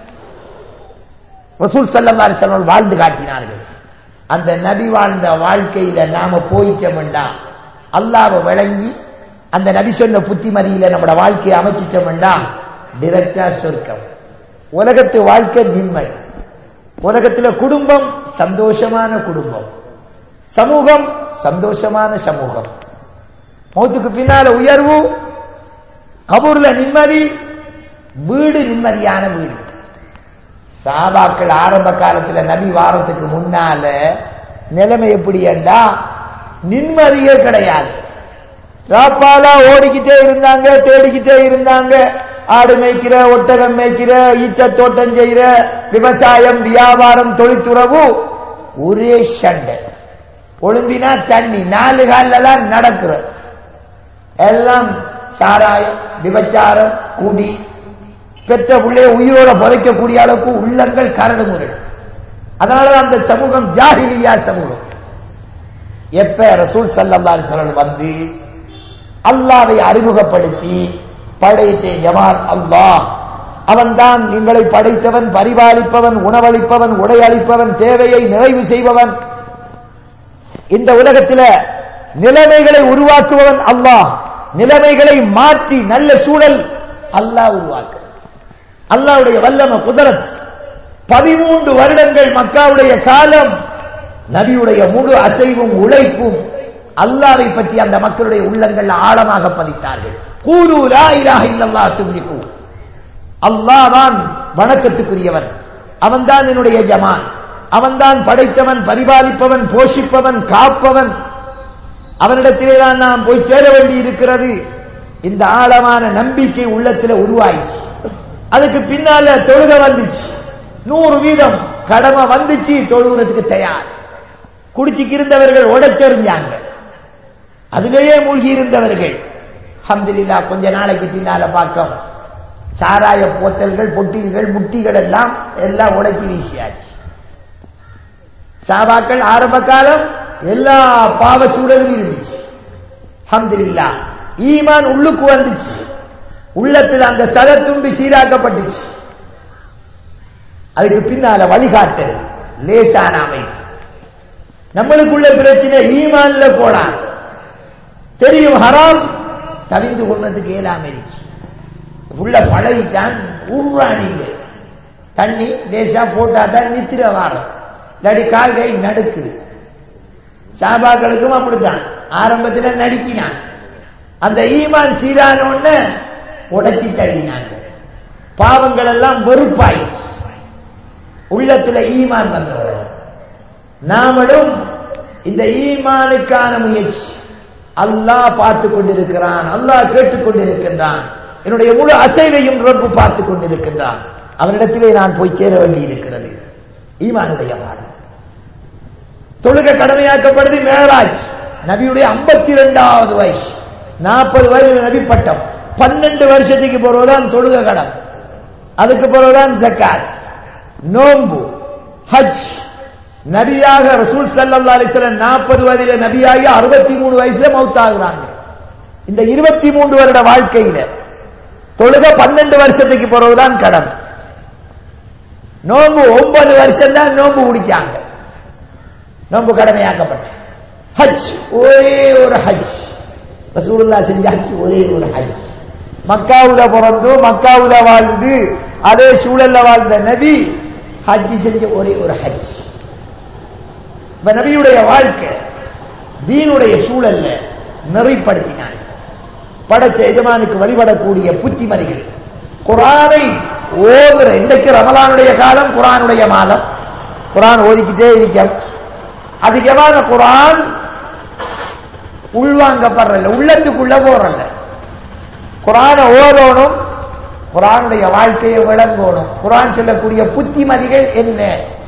[SPEAKER 1] ரசூல் சல்லா செல்வம் வாழ்ந்து காட்டினார்கள் அந்த நபி வாழ்ந்த வாழ்க்கையில நாம போயிட்டோம்டா அல்லாவை விளங்கி அந்த நபி சொன்ன புத்திமதியில நம்மட வாழ்க்கையை அமைச்சிட்டோம்டா டிரெக்டா சொர்க்கம் உலகத்து வாழ்க்கை நிம்மதி உலகத்துல குடும்பம் சந்தோஷமான குடும்பம் சமூகம் சந்தோஷமான சமூகம் மௌத்துக்கு பின்னால உயர்வு கபூர்ல நிம்மதி வீடு நிம்மதியான வீடு சாபாக்கள் ஆரம்ப காலத்துல நபி வாரத்துக்கு முன்னால நிலைமை எப்படி என்றா நிம்மதியே கிடையாது ராப்பாலா ஓடிக்கிட்டே இருந்தாங்க தேடிக்கிட்டே இருந்தாங்க ஆடு மேய்க்கிற ஒட்டகம் மேய்க்கிற ஈச்ச தோட்டம் செய்கிற விவசாயம் வியாபாரம் தொழில்துறவு ஒரே சண்டை ஒழும்பினா தண்ணி நாலு காலெல்லாம் நடக்கிற எல்லாம் சாராயம் விபச்சாரம் குடி பெற்ற உள்ளே உயிரோட புதைக்கக்கூடிய அளவுக்கு உள்ளங்கள் கரடு முரடு அதனால அந்த சமூகம் ஜாகிலியா சமூகம் எப்ப ரசூல் சல்லல்லாஹு வந்து அல்லாவை அறிமுகப்படுத்தி படைத்தே ஜமால் அல்லாஹ் அவன்தான் எங்களை படைத்தவன் பரிபாலிப்பவன் உணவளிப்பவன் உடையளிப்பவன் தேவையை நிறைவு செய்பவன் இந்த உலகத்தில நிலைமைகளை உருவாக்குபவன் அல்லாஹ் நிலைமைகளை மாற்றி நல்ல சூழல் அல்லாஹ் உருவாக்க அல்லாவுடைய வல்லம குதரத் பதிமூன்று வருடங்கள் மக்காவுடைய காலம் நபியுடைய முழு அசைவும் உழைப்பும் அல்லாவை பற்றி அந்த மக்களுடைய உள்ளங்கள் ஆழமாக பதித்தார்கள் கூறு லா இலாஹ இல்லல்லாஹ் துப்ளிகு அல்லாஹ் தான் வணக்கத்துக்குரியவன் அவன்தான் என்னுடைய ஜமான் அவன்தான் படைத்தவன் பரிபாலிப்பவன் போஷிப்பவன் காப்பவன் அவனிடத்திலே தான் நாம் போய் சேர வேண்டி இருக்கிறது இந்த ஆழமான நம்பிக்கை உள்ளத்தில் உருவாயிச்சு அதுக்கு பின்னால தொழுக வந்துச்சு நூறு வீதம் கடமை வந்துச்சு தொழுகிறதுக்கு தயார் குடிச்சுக்கு இருந்தவர்கள் உடைச்செறிஞ்சாங்க அதிலேயே மூழ்கி இருந்தவர்கள் அஹமதுல்லா கொஞ்ச நாளைக்கு பின்னால பார்க்க சாராய போத்தல்கள் பொட்டில்கள் முட்டிகள் எல்லாம் எல்லாம் உடைச்சி வீசியாச்சு சாபாக்கள் ஆரம்ப காலம் எல்லா பாவ சூழலும் இருந்துச்சு அஹமதுல்லா ஈமான் உள்ளுக்கு வந்துச்சு உள்ளத்தில் அந்த சதத்துண்டு சீராக்கப்பட்டுச்சு அதுக்கு பின்னால வழிகாட்டல் லேசான அமைப்பு நம்மளுக்குள்ள பிரச்சனை ஈமான்ல போலாம் தெரியும் ஹராம் தவிந்து கொள்றதுக்கு இயலாம இருந்துச்சு உள்ள பழகிட்டான் உருவானிங்க தண்ணி லேசா போட்டா தான் நித்திர வாரம் இல்லாடி கால் கை நடுக்குது சாபாக்களுக்கும் அப்படித்தான் ஆரம்பத்தில் நடுக்கினான் அந்த ஈமான் சீரான உடனே உடச்சி தள்ளினாங்க பாவங்கள் எல்லாம் வெறுப்பாயிடுச்சு உள்ளத்துல ஈமான் வந்தவர் நாமளும் இந்த ஈமானுக்கான முயற்சி அல்லாஹ் பார்த்து கொண்டிருக்கிறான் அல்லாஹ் கேட்டுக் கொண்டிருக்கின்றான் என்னுடைய முழு அசைவையும் ரப்பு பார்த்து கொண்டிருக்கின்றான் அவனிடத்திலே நான் போய் சேர வேண்டி இருக்கிறது ஈமானுடைய பாடம் தொழுக கடமையாக்கப்படுது மேராஜ் நபியுடைய ஐம்பத்தி இரண்டாவது வயசு நாற்பது வயது நபி பட்டம் பன்னெண்டு வருஷத்துக்கு பிறகுதான் தொழுக கடன் அதுக்கு பிறகுதான் ஜக்காத் நோம்பு ஹஜ் நபியாக ரசூல் சல்லா அலிஸ்லாம் நாற்பது வயதில நபியாகி அறுபத்தி மூணு வயசுல மவுத்தாகிறாங்க இந்த இருபத்தி மூன்று வருட வாழ்க்கையில தொழுக பன்னெண்டு வருஷத்துக்கு பிறகுதான் கடன் நோம்பு ஒன்பது வருஷம் தான் நோம்பு குடிச்சாங்க நோம்பு கடமையாக்கப்பட்டு ஹஜ் ஒரே ஒரு ஹஜ் ரசூலுல்லா செஞ்ச ஹஜ் ஒரே ஒரு ஹஜ் மக்காவுல பிறந்து மக்காவுல வாழ்ந்து அதே சூழல்ல வாழ்ந்த நபி ஹஜ் செஞ்ச ஒரே ஒரு ஹஜ் இப்ப நபியுடைய வாழ்க்கை தீனுடைய சூழல்ல நெறிப்படுத்தினார் படைச்ச எஜமானுக்கு வழிபடக்கூடிய புத்திமதிகள் குரானை ஓதுற இன்றைக்கு ரமலானுடைய காலம் குரானுடைய மாதம் குரான் ஓதிக்கிட்டே இருக்க அதிகமான குரான் உள்வாங்கப்படுறல உள்ளத்துக்குள்ள போறல குரான ஓதணும் குரானுடைய வாழ்க்கையை விளங்கணும் குரான் சொல்லக்கூடிய புத்திமதிகள் என்ன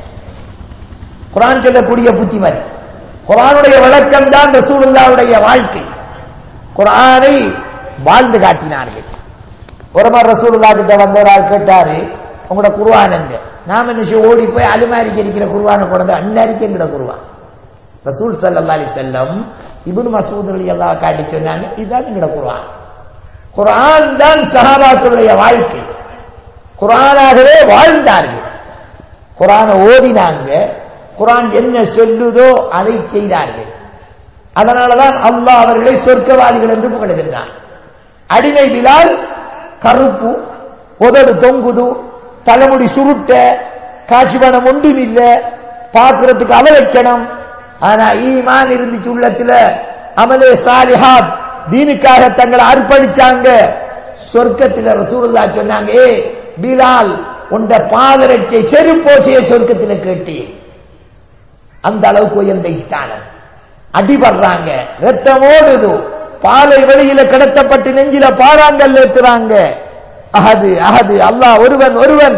[SPEAKER 1] குரான் சொல்லக்கூடிய புத்திமதி குரானுடைய விளக்கம் தான் ரசூலுல்லாவுடைய வாழ்க்கை குரானை வாழ்ந்து காட்டினார்கள் ஒருவர் ரசூலுல்லா கிட்ட வந்தவரால் கேட்டாரு உங்களோட குருவான் எங்க நாம என்ன ஓடி போய் அலுமாரிக்கு இருக்கிற குருவானை கொண்டு அன்னாரிக்கு எங்கட குருவான் ரசூல் சல்லா அலி செல்லம் இபுன் மசூத் அலி அல்லா காட்டி சொன்னாங்க இதுதான் எங்கட குருவான் குரான் தான் சஹாபாக்களுடைய வாழ்க்கை குரானாகவே வாழ்ந்தார்கள் குரானை ஓதினாங்க குரான் என்ன சொல்லுதோ அதை செய்தார்கள் அதனாலதான் அல்லாஹ் அவர்களை சொர்க்கவாதிகள் என்று புகழுகின்றான் அடிமை விழால் கருப்பு உதடு தொங்குது தலைமுடி சுருட்ட காட்சிபணம் ஒன்றும் இல்ல பார்க்கறதுக்கு அவலட்சணம் ஆனா ஈமான் இருந்துச்சு உள்ளத்துல அமலே சாலிஹாத் தீனுக்காக தங்களை அர்ப்பணிச்சாங்க சொர்க்கத்தில் ரசூலுல்லா சொன்னாங்க ஏ பிலால் உண்ட பாதரட்சை செருப்போசைய சொர்க்கத்தில் கேட்டேன் அந்த அளவுக்கு உயர்ந்த ஸ்தானம் அடிபடுறாங்க ரத்தம் ஓடுது பாலை வெளியில கிடத்தப்பட்டு நெஞ்சில பாறாங்கல் ஏத்துறாங்க அகது அகது அல்லாஹ் ஒருவன் ஒருவன்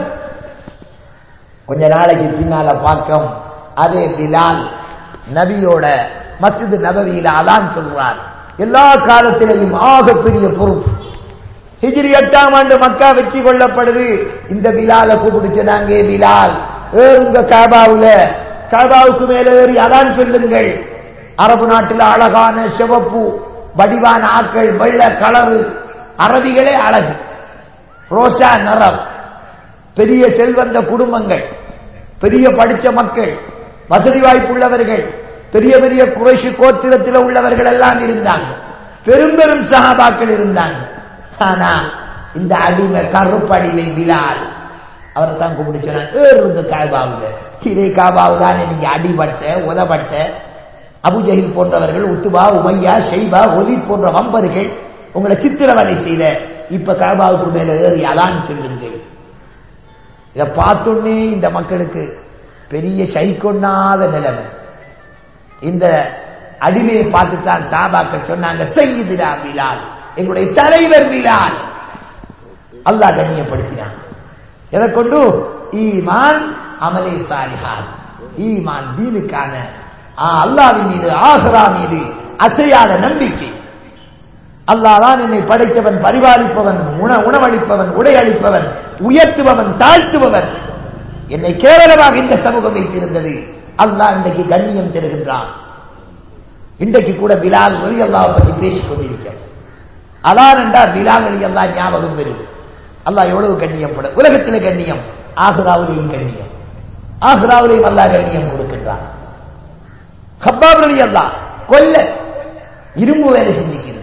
[SPEAKER 1] கொஞ்ச நாளைக்கு பின்னால பார்க்கும் அதே பிலால் நபியோட மஸ்ஜித் நபவியில அதான் சொல்றார் எல்லா காலத்திலையும் ஆகப்பெரிய பொறுப்பு ஹிஜ்ரி எட்டாம் ஆண்டு மக்கா வெற்றி கொள்ளப்படுது இந்த பிலால கூப்பிட்டு சொன்னாங்க பிலால் ஏறுங்க காபாவுல காபாவுக்கு மேல ஏறி அதான் சொல்லுங்கள் அரபு நாட்டில் அழகான சிவப்பு வடிவான ஆக்கள் வெள்ள கலரு அரபிகளே அழகு ரோசா நிறம் பெரிய செல்வந்த குடும்பங்கள் பெரிய படிச்ச மக்கள் வசதி வாய்ப்புள்ளவர்கள் பெரிய பெரிய குறைஷி கோத்திரத்தில் உள்ளவர்கள் எல்லாம் இருந்தாங்க பெரும் பெரும் சகாபாக்கள் இருந்தாங்க ஆனா இந்த அடிமை கருப்படிமை விழால் அவரை தான் கூப்பிட்டு சொன்னாங்க காபாவுல இதே காபாவு தான் நீங்க அடிபட்ட உதப்பட்ட அபுஜஹில் போன்றவர்கள் உத்துபா உமையா ஷெய்பா ஒலி போன்ற வம்பர்கள் உங்களை சித்திரவதை செய்த இப்ப காபாவுக்கு மேல ஏறி அதான் சொல்லுங்கள் இதை பார்த்தோன்னே இந்த மக்களுக்கு பெரிய சைக்கொண்ணாத நிலைமை இந்த அடிமையை பார்த்துத்தான் சாபாக்கள் சொன்னாங்க செய்யுதுடா பிலால் எங்களுடைய தலைவர் பிலால் அல்லாஹ் கண்ணியப்படுத்தினான் எதை கொண்டு ஈமான் அமலே சாலிஹான் ஈமான் தீனுக்கான அல்லாவின் மீது ஆஹ்ரா மீது அசையாத நம்பிக்கை அல்லாதான் என்னை படைத்தவன் பரிபாலிப்பவன் உண உணவளிப்பவன் உடையளிப்பவன் உயர்த்துபவன் தாழ்த்துபவன் என்னை கேவலமாக இந்த சமூகம் வைத்திருந்தது அல்லாஹ் இன்றைக்கு கண்ணியம் தருகின்றான் இன்றைக்கு கூட பிலால் ஒலி அல்லாவை பற்றி பேசிக் கொண்டிருக்க அதான் என்றால் பிலால் ஒலி அல்லா ஞாபகம் பெறுது அல்லாஹ் எவ்வளவு கண்ணியப்படும் உலகத்தில் கண்ணியம் ஆகுராவிலையும் கண்ணியம் ஆகுராவிலையும் அல்லாஹ் கண்ணியம் கொடுக்கின்றான் ஹப்பாப் அலி அல்லா கொல்ல இரும்பு வேலை செஞ்சுக்கிறது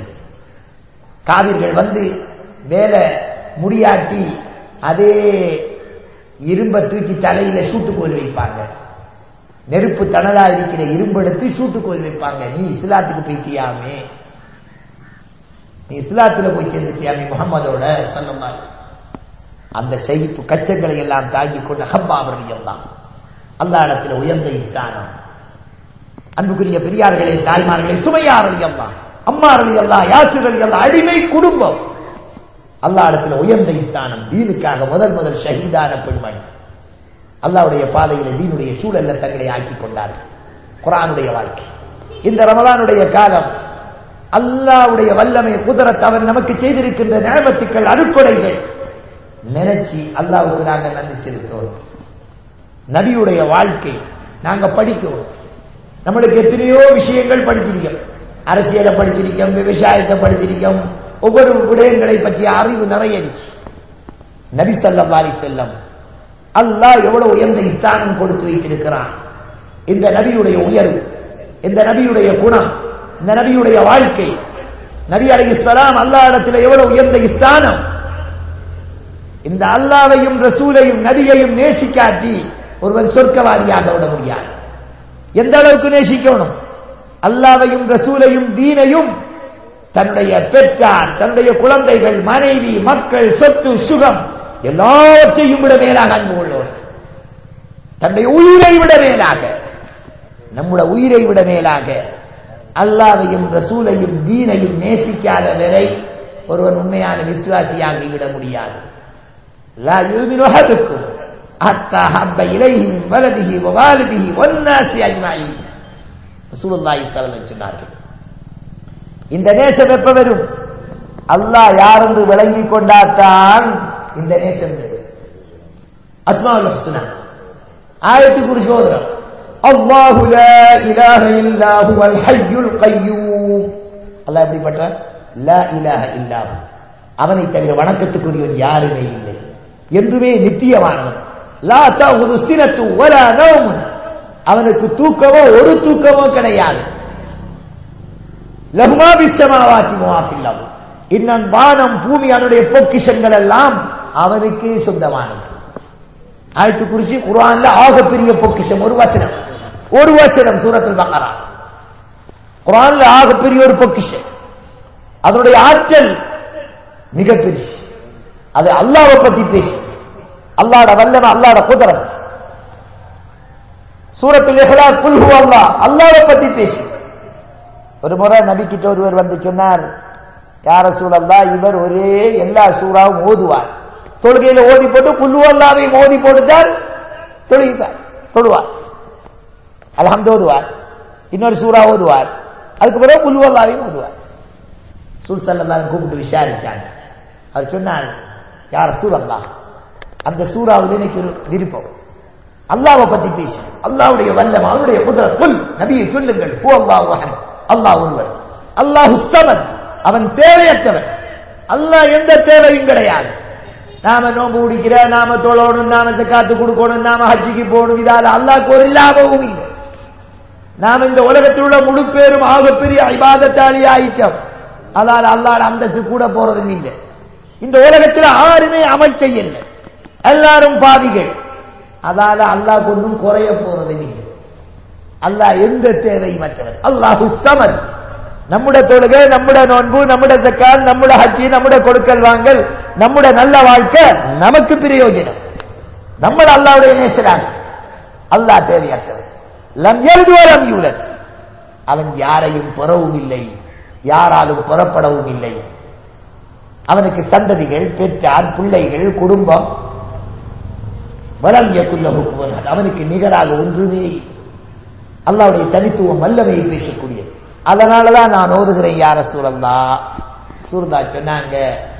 [SPEAKER 1] காவிர்கள் வந்து வேலை முடியாட்டி அதே இரும்ப தூக்கி தலையில சூட்டுக்கோல் வைப்பாங்க நெருப்பு தணலா இருக்கிற இரும்பு எடுத்து சூட்டுக்கோல் வைப்பாங்க நீ இஸ்லாத்துக்கு போய்த்தியாமே நீ இஸ்லாத்துல போய் சேர்ந்துட்டியாமே முகமதோட சொன்ன அந்த சகிப்பு கஷ்டங்களை எல்லாம் தாங்கி கொண்ட ஹப்பாபரணியம் தான் அந்த இடத்துல உயர்ந்த ஸ்தானம் அன்புக்குரிய பெரியார்களே தாய்மார்களே சுமையாரலி அல்லா அம்மாரலி அல்லா யாசிரலி அல்லா அடிமை குடும்பம் அல்லா இடத்துல உயர்ந்த ஸ்தானம் தீனுக்காக முதல் முதல் ஷஹீதான பெண்மணி அல்லாவுடைய பாதையில தீனுடைய சூழல்ல தங்களை ஆக்கிக் கொண்டார்கள் குரானுடைய வாழ்க்கை இந்த ரமலானுடைய காலம் அல்லாவுடைய வல்லமை குதிரத் அவர் நமக்கு செய்திருக்கின்ற நியமத்துக்கள் அருக்கொடைகள் நினைச்சு அல்லாவுக்கு நாங்கள் நன்றி செலுத்துவோம் நபியுடைய வாழ்க்கை நாங்க படிக்கிறோம் நம்மளுக்கு எத்தனையோ விஷயங்கள் படிச்சிருக்கோம் அரசியலை படிச்சிருக்கோம் விவசாயத்தை படிச்சிருக்கோம் ஒவ்வொரு விடயங்களை பற்றிய அறிவு நிறைய நபி சல்லி செல்லம் அல்லாஹ் எவ்வளவு உயர்ந்த ஸ்தானம் கொடுத்து வைத்திருக்கிறான் இந்த நபியுடைய உயர்வு இந்த நபியுடைய குணம் இந்த நபியுடைய வாழ்க்கை நபி அலி இஸ்லாம் அல்லா இடத்துல எவ்வளவு உயர்ந்த ஸ்தானம் இந்த அல்லாவையும் ரசூலையும் நபியையும் நேசிக்காட்டி ஒருவன் சொர்க்கவாதியாக விட முடியாது எந்த அளவுக்கு நேசிக்கணும் அல்லாவையும் ரசூலையும் தீனையும் தன்னுடைய பெற்றார் தன்னுடைய குழந்தைகள் மனைவி மக்கள் சொத்து சுகம் எல்லாவற்றையும் விட மேலாக அன்பு உள்ளவர் தன்னுடைய உயிரை விட மேலாக நம்முடைய உயிரை விட மேலாக அல்லாவையும் ரசூலையும் தீனையும் நேசிக்காத வரை ஒருவன் உண்மையான விசுவாசியாகி விட முடியாது லா யூமினு அஹதுக்கும் ஹத்தா ஹப்ப இலைஹி மின் வலதிஹி வ வாலிதிஹி வன்னாசி அஜ்மஈன் ரசூலுல்லாஹி ஸல்லல்லாஹு அலைஹி சொன்னார்கள் இந்த நேசம் எப்ப வரும் அல்லாஹ் யார் என்று விளங்கி கொண்டாத்தான் இந்த நேசம் வரும் அஸ்மாவுல் ஹுஸ்னா ஆயத்து குறிச்சு ஓதுறோம் அல்லாஹு லா இலாஹ இல்லா ஹுவல் ஹய்யுல் கய்யூம் அல்லாஹ் எப்படிப்பட்டவன் லா இலாஹ இல்லாஹு அவனை தவிர வணக்கத்துக்குரியவன் யாருமே இல்லை என்றுமே நித்தியமானவன் லா தகுது சினத்து வலா நௌமுன் அவனுக்கு தூக்கமோ ஒரு தூக்கமோ கிடையாது லகுமா பிச்சமாவாசி முவாஃபில்லாவு இன்னும் வானம் பூமி அவனுடைய பொக்கிஷங்கள் எல்லாம் அவனுக்கே சொந்தமானது ஆயத்து குறிச்சி குரான்ல ஆகப்பெரிய பொக்கிஷம் ஒரு வச்சனம் ஒரு வச்சனம் சூரத்தில் பக்கரா குரான்ல ஆகப்பெரிய ஒரு பொக்கிஷம் அதனுடைய ஆற்றல் மிக பெருசு அது அல்லாவை பத்தி பேசு அல்லாட வல்லம அல்லாட குதிரம் சூரத்தில் இஹ்லாஸ் குல் ஹு அல்லாஹ் அல்லாவை பத்தி பேசு ஒரு முறை நபிக்கிட்ட ஒருவர் வந்து சொன்னார் யார சூழல்லா இவர் ஒரே எல்லா சூறாவும் ஓதுவார் தொழுகையில ஓதி போட்டு குல்லு அல்லாவையும் ஓதி போட்டுட்டார் தொழுகிறார் தொழுவார் அல்ஹம்து ஓதுவார் இன்னொரு சூறா ஓதுவார் அதுக்கு பிறகு குல்லு அல்லாவையும் ஓதுவார் சூல் சல்லல்லாஹு கூப்பிட்டு விசாரிச்சாங்க அவர் சொன்னார் யார் சூழல்லா அந்த சூறாவில் எனக்கு ஒரு விருப்பம் அல்லாவை பத்தி பேசி அல்லாவுடைய வல்லம் அவனுடைய குதிரை சொல் நபியை சொல்லுங்கள் ஹூ அல்லாஹ் அஹத் அல்லாஹ் ஒருவர் அல்லாஹ் உஸ்தவன் அவன் தேவையற்றவன் அல்லாஹ் எந்த தேவையும் கிடையாது நாம நோம்பு குடிக்கிற நாம தொழணும் நாம காத்து கொடுக்கணும் நாம ஹஜ்ஜிக்கு போகணும் இதால அல்லாஹ்க்கு ஒரு லாபமும் இல்லை நாம இந்த உலகத்தில் உள்ள முழு பேரும் ஆகப்பெரிய ஐபாதத்தாளி ஆயிட்டோம் அதால அல்லாட அந்தஸ்து கூட போறதும் இல்லை இந்த உலகத்தில் யாருமே அமல் செய்யல எல்லாரும் பாவிகள் அதால அல்லாஹ் கொண்டும் குறைய போறதும் இல்லை அல்லாஹ் எந்த தேவையும் மற்றவர் அல்லாஹு சமன் நம்முடைய தொழுகை நம்முடைய நோன்பு நம்முடைய தக்கால் நம்முடைய ஹஜ்ஜி நம்முடைய கொடுக்கல் வாங்கல் நம்முடைய நல்ல வாழ்க்கை நமக்கு பிரயோஜனம் நம்ம அல்லாவுடைய நேசரான் அல்லாஹ் தேவையற்றவர் லம் எழுதுவரம் யூலன் அவன் யாரையும் புறவும் இல்லை யாராலும் புறப்படவும் இல்லை அவனுக்கு சந்ததிகள் பெற்றார் பிள்ளைகள் குடும்பம் வலம் எக்குள்ள அவனுக்கு நிகராக ஒன்றுமே அல்லாவுடைய தனித்துவம் வல்லமையை பேசக்கூடியது அதனாலதான் நான் ஓதுகிறேன் யார சூழல்லா சூர்தா சொன்னாங்க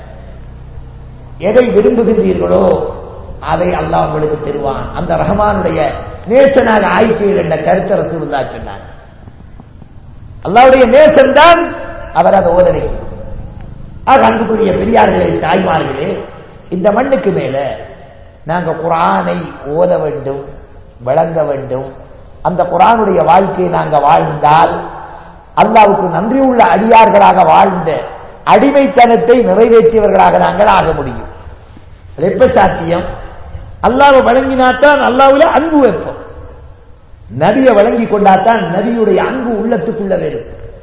[SPEAKER 1] எதை விரும்புகின்றீர்களோ அதை அல்லாஹ் உங்களுக்கு தருவான் அந்த ரஹமானுடைய நேசனாக ஆயிட்டீர்கள் என்ற கருத்தை ரசூலுல்லா சொன்னாங்க அல்லாவுடைய நேசன் தான் அவர் அதை ஓத வைக்கும் ஆக அன்புக்குரிய பெரியார்களே தாய்மார்களே இந்த மண்ணுக்கு மேல நாங்க குரானை ஓத வேண்டும் வழங்க வேண்டும் அந்த குரானுடைய வாழ்க்கையை நாங்க வாழ்ந்தால் அல்லாவுக்கு நன்றி உள்ள அடியார்களாக வாழ்ந்த அடிமைத்தனத்தை நிறைவேற்றியவர்களாக நாங்கள் ஆக முடியும் அது எப்ப சாத்தியம் அல்லாவை வழங்கினாத்தான் அல்லாவுல அன்பு வைப்போம் நபியை வழங்கி கொண்டாத்தான் நபியுடைய அன்பு உள்ளத்துக்குள்ள வரும்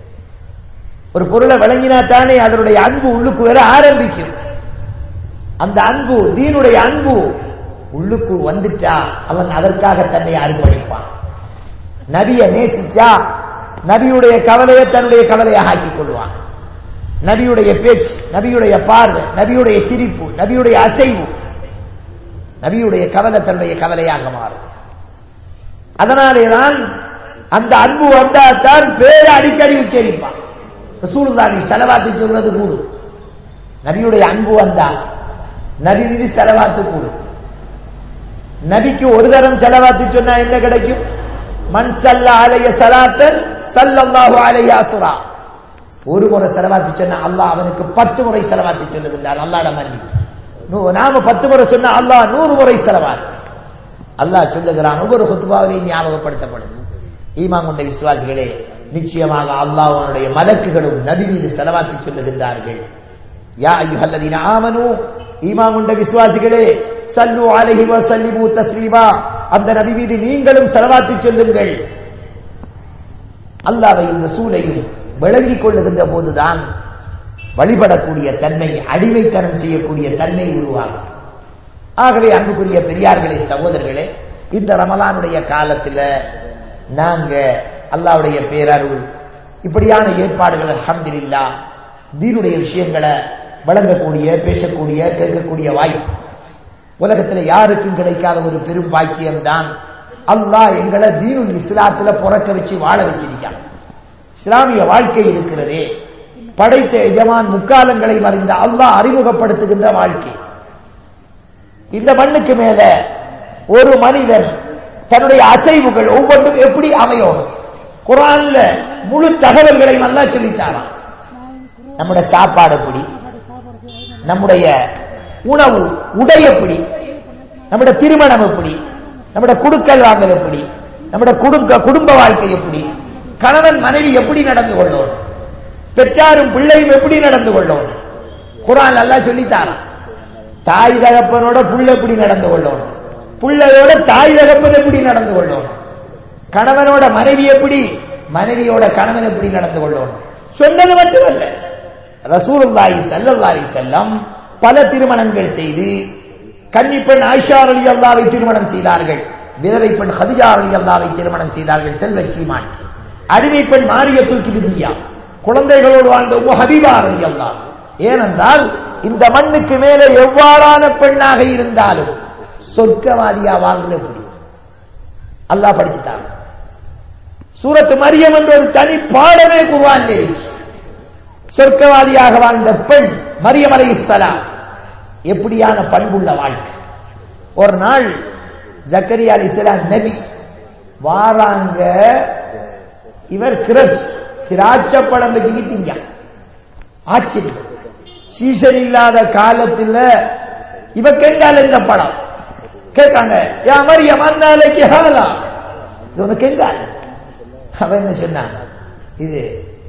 [SPEAKER 1] ஒரு பொருளை வழங்கினாத்தானே அதனுடைய அன்பு உள்ளுக்கு வர ஆரம்பிக்கும் அந்த அன்பு தீனுடைய அன்பு உள்ளுக்குள் வந்துட்டா அவன் அதற்காக தன்னை அர்ப்பணிப்பான் நபிய நேசிச்சா நபியுடைய கவலையை தன்னுடைய கவலையாக ஆக்கிக் கொள்வான் நபியுடைய பேச்சு நபியுடைய பார்வை நபியுடைய சிரிப்பு நபியுடைய அசைவு நபியுடைய கவலை தன்னுடைய கவலையாக மாறும் அதனாலேதான் அந்த அன்பு வந்தால்தான் பேரை அடிக்கடி உச்சரிப்பான் ரசூலுல்லாஹி செலவாத்து சொல்றது கூடும் நபியுடைய அன்பு வந்தா நபி மீது செலவாத்து கூடும் நபிக்கு ஒரு தரம் செலவாத்து சொன்னா என்ன கிடைக்கும் மண் சல்ல அலைய சலாத்தன் சல்லல்லாஹு அலைய அசுரா ஒரு முறை செலவாத்தி சொன்னா அல்லாஹ் அவனுக்கு பத்து முறை செலவாத்தி சொல்லுகின்றார் அல்லாட மன்னி நாம பத்து முறை சொன்னா அல்லாஹ் நூறு முறை செலவாத்து அல்லாஹ் சொல்லுகிறான் ஒவ்வொரு குத்துபாவிலையும் ஞாபகப்படுத்தப்படுது ஈமான் கொண்ட விசுவாசிகளே நிச்சயமாக அல்லாஹ் அவனுடைய மலக்குகளும் நபி மீது செலவாத்தி சொல்லுகின்றார்கள் யா ஐயுஹல்லதீன ஆமனு ஈமான் கொண்ட விசுவாசிகளே சல்லு அலைஹி வஸல்லிமு தஸ்லீமா அந்த நபி மீது நீங்களும் செலவாத்தி சொல்லுங்கள் அல்லாவையும் ரசூலையும் விளங்கிக் கொள்ளுகின்ற போதுதான் வழிபடக்கூடிய தன்மை அடிமைத்தனம் செய்யக்கூடிய தன்மை உருவாகும் ஆகவே அன்புக்குரிய பெரியார்களே சகோதரர்களே இந்த ரமலானுடைய காலத்தில் நாங்க அல்லாவுடைய பேரருள் இப்படியான ஏற்பாடுகள் அல்ஹம்துலில்லா தீனுடைய விஷயங்களை வழங்கக்கூடிய பேசக்கூடிய கேட்கக்கூடிய வாய்ப்பு உலகத்துல யாருக்கும் கிடைக்காத ஒரு பெரும் பாக்கியம்தான் அல்லாஹ் எங்களை தீனுல் இஸ்லாத்துல பிறக்க வச்சு வாழ வச்சிருக்கான் இஸ்லாமிய வாழ்க்கை இருக்கிறதே படைத்த எஜமான் முக்காலங்களை மறைந்த அல்லாஹ் அறிமுகப்படுத்துகின்ற வாழ்க்கை இந்த மண்ணுக்கு மேல ஒரு மனிதன் தன்னுடைய அசைவுகள் ஒவ்வொன்றும் எப்படி அமையும் குரான்ல முழு தகவல்களையும் நல்லா சொல்லித்தாராம் நம்முடைய சாப்பாடு எப்படி நம்முடைய உணவு உடை எப்படி நம்முடைய திருமணம் எப்படி நம்முடைய குடுக்கல் வாங்கல் எப்படி நம்முடைய குடும்ப குடும்ப வாழ்க்கை எப்படி கணவன் மனைவி எப்படி நடந்து கொள்ளணும் பெற்றாரும் பிள்ளையும் எப்படி நடந்து கொள்ளணும் குரான் நல்லா சொல்லித்தாராம் தாய் தகப்பனோட புள்ள எப்படி நடந்து கொள்ளணும் புள்ளையோட தாய் தகப்பன் எப்படி நடந்து கொள்ளணும் கணவனோட மனைவி எப்படி மனைவியோட கணவன் எப்படி நடந்து கொள்ளணும் சொன்னது மட்டுமல்ல ரசூலுல்லாஹி ஸல்லல்லாஹு செல்லம் பல திருமணங்கள் செய்து கன்னிப்பெண் ஆயிஷா அலி அல்லாவை திருமணம் செய்தார்கள் விதவை பெண் ஹதிஜா அலி அல்லாவை திருமணம் செய்தார்கள் செல்வ சீமான் அடிமை பெண் மாரியத்துல் கிபிதியா குழந்தைகளோடு வாழ்ந்த உம்மு ஹபீபா அலி அல்லா ஏனென்றால் இந்த மண்ணுக்கு மேலே எவ்வாறான பெண்ணாக இருந்தாலும் சொர்க்கவாதியா வாழ்ந்து முடியும் அல்லாஹ் படிச்சுட்டாங்க சூரத்து மரியம் என்ற ஒரு தனி பாடமே குர்வான் சொர்க்கவாதியாக வாழ்ந்த பெண் மரியம் அலை இஸ்லாம் எப்படியான பண்புள்ள வாழ்க்கை ஒரு நாள் ஜக்கரியா அலி இஸ்லாம் நபி வாராங்க இவர் கிரப்ஸ் திராட்சப்பழம் வச்சுக்கிட்டீங்க ஆச்சரியம் சீசன் இல்லாத காலத்தில் இவ கேட்டால் இந்த படம் கேட்காங்க யா மரியம் அண்ணாலைக்கு ஹாலா இது உனக்கு கேட்டால் அவன் என்ன சொன்னான் இது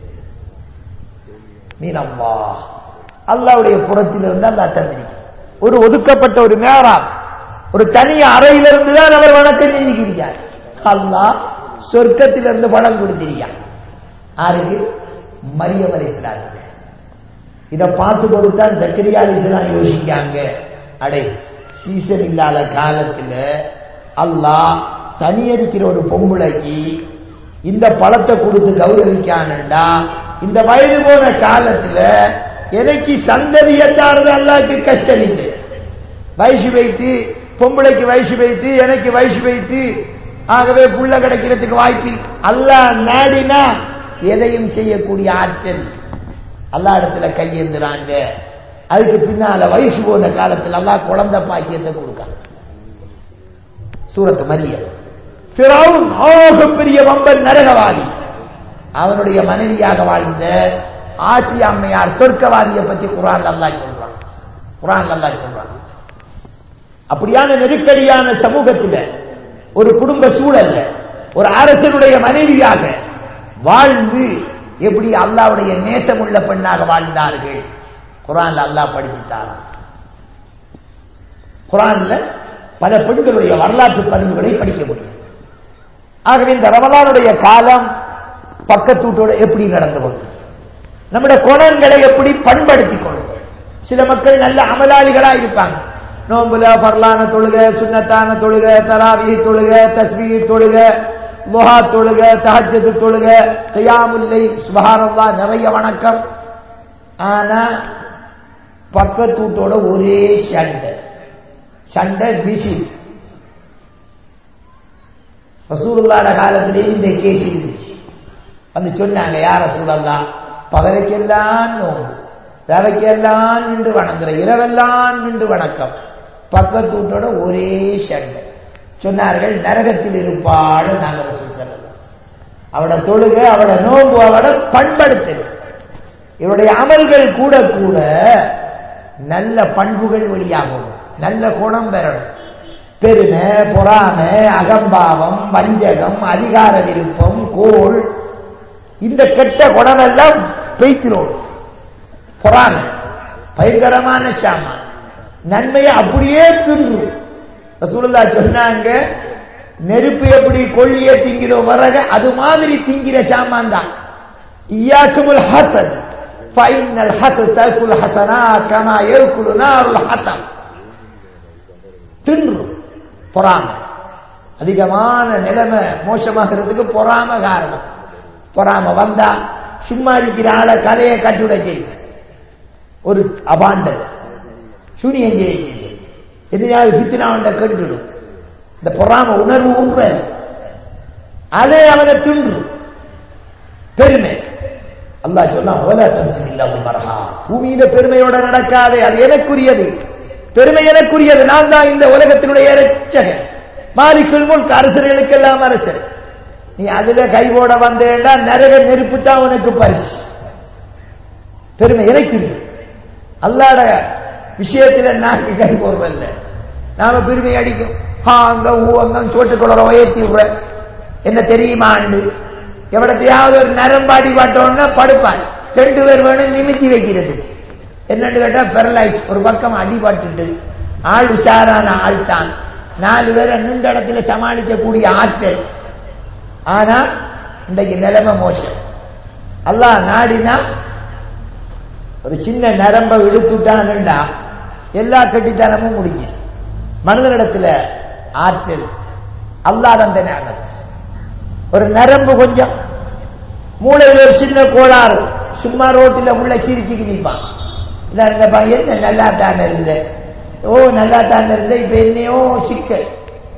[SPEAKER 1] மீனம்மா அல்லாவுடைய புறத்தில் இருந்து அந்த அட்டம் ஒரு ஒதுக்கப்பட்ட ஒரு மேரா ஒரு தனி அறையிலிருந்து தான் அவர் வணக்கம் செஞ்சுக்கிறார் அல்லாஹ் சொர்க்கத்திலிருந்து பணம் கொடுத்திருக்கார் யாருக்கு மரியம் அலிஸ்லாத்துக்கு இதை பார்த்து கொடுத்தான் ஜக்கரியா அலிஸ்லாம் யோசிக்காங்க அடே சீசன் இல்லாத காலத்துல அல்லாஹ் தனியடிக்கிற ஒரு பொம்பளைக்கு இந்த பழத்தை கொடுத்து கௌரவிக்கானண்டா இந்த வயது போன காலத்துல எனக்கு சந்ததியத்தானது அல்லாக்கு கஷ்டம் இல்லை வயசு வைத்து பொம்பளைக்கு வயசு வைத்து எனக்கு வயசு வைத்து ஆகவே புள்ள கிடைக்கிறதுக்கு வாய்ப்பு அல்லா நாடினா எதையும் செய்யக்கூடிய ஆற்றல் அல்லா இடத்துல கையேந்துறாங்க அதுக்கு பின்னால வயசு போன காலத்தில் அல்லா குழந்தை பாக்கியத்தை கொடுக்க சூரத்து மரியம் பிறவும் பெரிய வம்பன் நரகவாதி அவனுடைய மனைவியாக வாழ்ந்த ஆட்சி அம்மையார் சொர்க்கவாதியை பற்றி குரான் அல்லா சொல்றான் குரான் அல்லா சொல்றான் அப்படியான நெருக்கடியான சமூகத்தில் ஒரு குடும்ப சூழல்ல ஒரு அரசனுடைய மனைவியாக வாழ்ந்து எப்படி அல்லாவுடைய நேசமுள்ள பெண்ணாக வாழ்ந்தார்கள் குரான்ல அல்லாஹ் படிச்சுட்டார் குரான்ல பல பெண்களுடைய வரலாற்று பதிவுகளை படிக்க முடியும் ஆகவே இந்த ரமலானுடைய காலம் பக்கத்தூட்டோட எப்படி நடந்து கொள்ளும் நம்முடைய குணங்களை எப்படி பண்படுத்திக் கொள்ளும் சில மக்கள் நல்ல அமலாளிகளா இருப்பாங்க நோம்புல பர்லான தொழுக சுண்ணத்தான தொழுக தராவி தொழுக தஸ்மீ தொழுக முகா தொழுக தஹஜது தொழுக கையாமுல்லை சுபகாரல்லா நிறைய வணக்கம் ஆனா பக்கத்தூட்டோட ஒரே சண்டை சண்டை பிசி ரசூலுல்லாட காலத்திலேயும் இந்த கேஸ் இருந்துச்சு வந்து சொன்னாங்க யார் ரசூலல்லா பகலைக்கெல்லாம் நோம்பு ரவைக்கெல்லாம் நின்று வணங்குற இரவெல்லாம் நின்று வணக்கம் பக்கத்து வீட்டோட ஒரே சண்டை சொன்னார்கள் நரகத்தில் இருப்பாடு நாங்கள் ரசூல் சொல்லலாம் அவட தொழுக அவட நோம்பு அவட பண்படுத்தல் இவருடைய அமல்கள் கூட கூட நல்ல பண்புகள் வெளியாகும் நல்ல குணம் பெறணும் பெருமை பொறாமை அகம்பாவம் வஞ்சகம் அதிகார விருப்பம் கோல் இந்த கெட்ட குணமெல்லாம் பெய்க்கிறோம் பொறாமை பயங்கரமான சாமான் நன்மையை அப்படியே தின்று ரசூலுல்லா சொன்னாங்க நெருப்பு எப்படி கொள்ளிய திங்கிறோ வரக அது மாதிரி திங்கிற சாமான் தான் இயாக்குமுல் ஹசன் ஃபைனல் ஹச தகுல் ஹசனா கமா ஏற்குழு நாருல் ஹசன் தின்று பொறாமை அதிகமான நிலைமை மோசமாகிறதுக்கு பொறாம காரணம் பொறாம வந்தா சும்மா இருக்கிற ஆளை கதையை கட்டுட செய்யும் ஒரு அபாண்டது சூனியம் செய்ய எதையாவது பித்தினாவண்ட கட்டுடும் இந்த பொறாம உணர்வு உண்மை அதே அவனை தின்று பெருமை அல்லாஹ் சொன்னா மரஹா பூமியில பெருமையோட நடக்காதே அது எனக்குரியது பெருமை எனக்குரியது நான் தான் இந்த உலகத்தினுடைய இரட்சகன் மாலிக்குள் முன் அரசர்களுக்கெல்லாம் அரசர் நீ அதுல கைவோட வந்தேன்னா நரக நெருப்பு தான் உனக்கு பரிசு பெருமை எனக்குரியது அல்லாட விஷயத்துல நாங்க கை போடுறதில்ல நாம பெருமை அடிக்கும் ஹா அங்க ஊ அங்க சோட்டு குளர உயர்த்தி விடுற என்ன தெரியுமான்னு எவ்வளத்தையாவது ஒரு நரம்பாடி பாட்டோன்னா படுப்பான் ரெண்டு பேர் வேணும் நிமித்தி வைக்கிறது என்னன்னு கேட்டா பெரலைஸ் ஒரு பக்கம் அடிபட்டுட்டு ஆள் உஷாரான ஆள் தான் நாலு பேரை நின்ற இடத்துல சமாளிக்கக்கூடிய ஆற்றல் ஆனா இன்றைக்கு நிலைமை மோசம் அல்லாஹ் நாடினா ஒரு சின்ன நரம்ப இழுத்துட்டான்டா எல்லா கட்டித்தனமும் முடிஞ்சு மனிதனிடத்துல ஆற்றல் அல்லாத ஞானம் ஒரு நரம்பு கொஞ்சம் மூளையில் ஒரு சின்ன கோளாறு சும்மா ரோட்டில் உள்ள சிரிச்சுக்கு நிற்பான் இந்த பையன் நல்லா தான் இருந்த ஓ நல்லா தான் இருந்த இப்ப என்னையோ சிக்கல்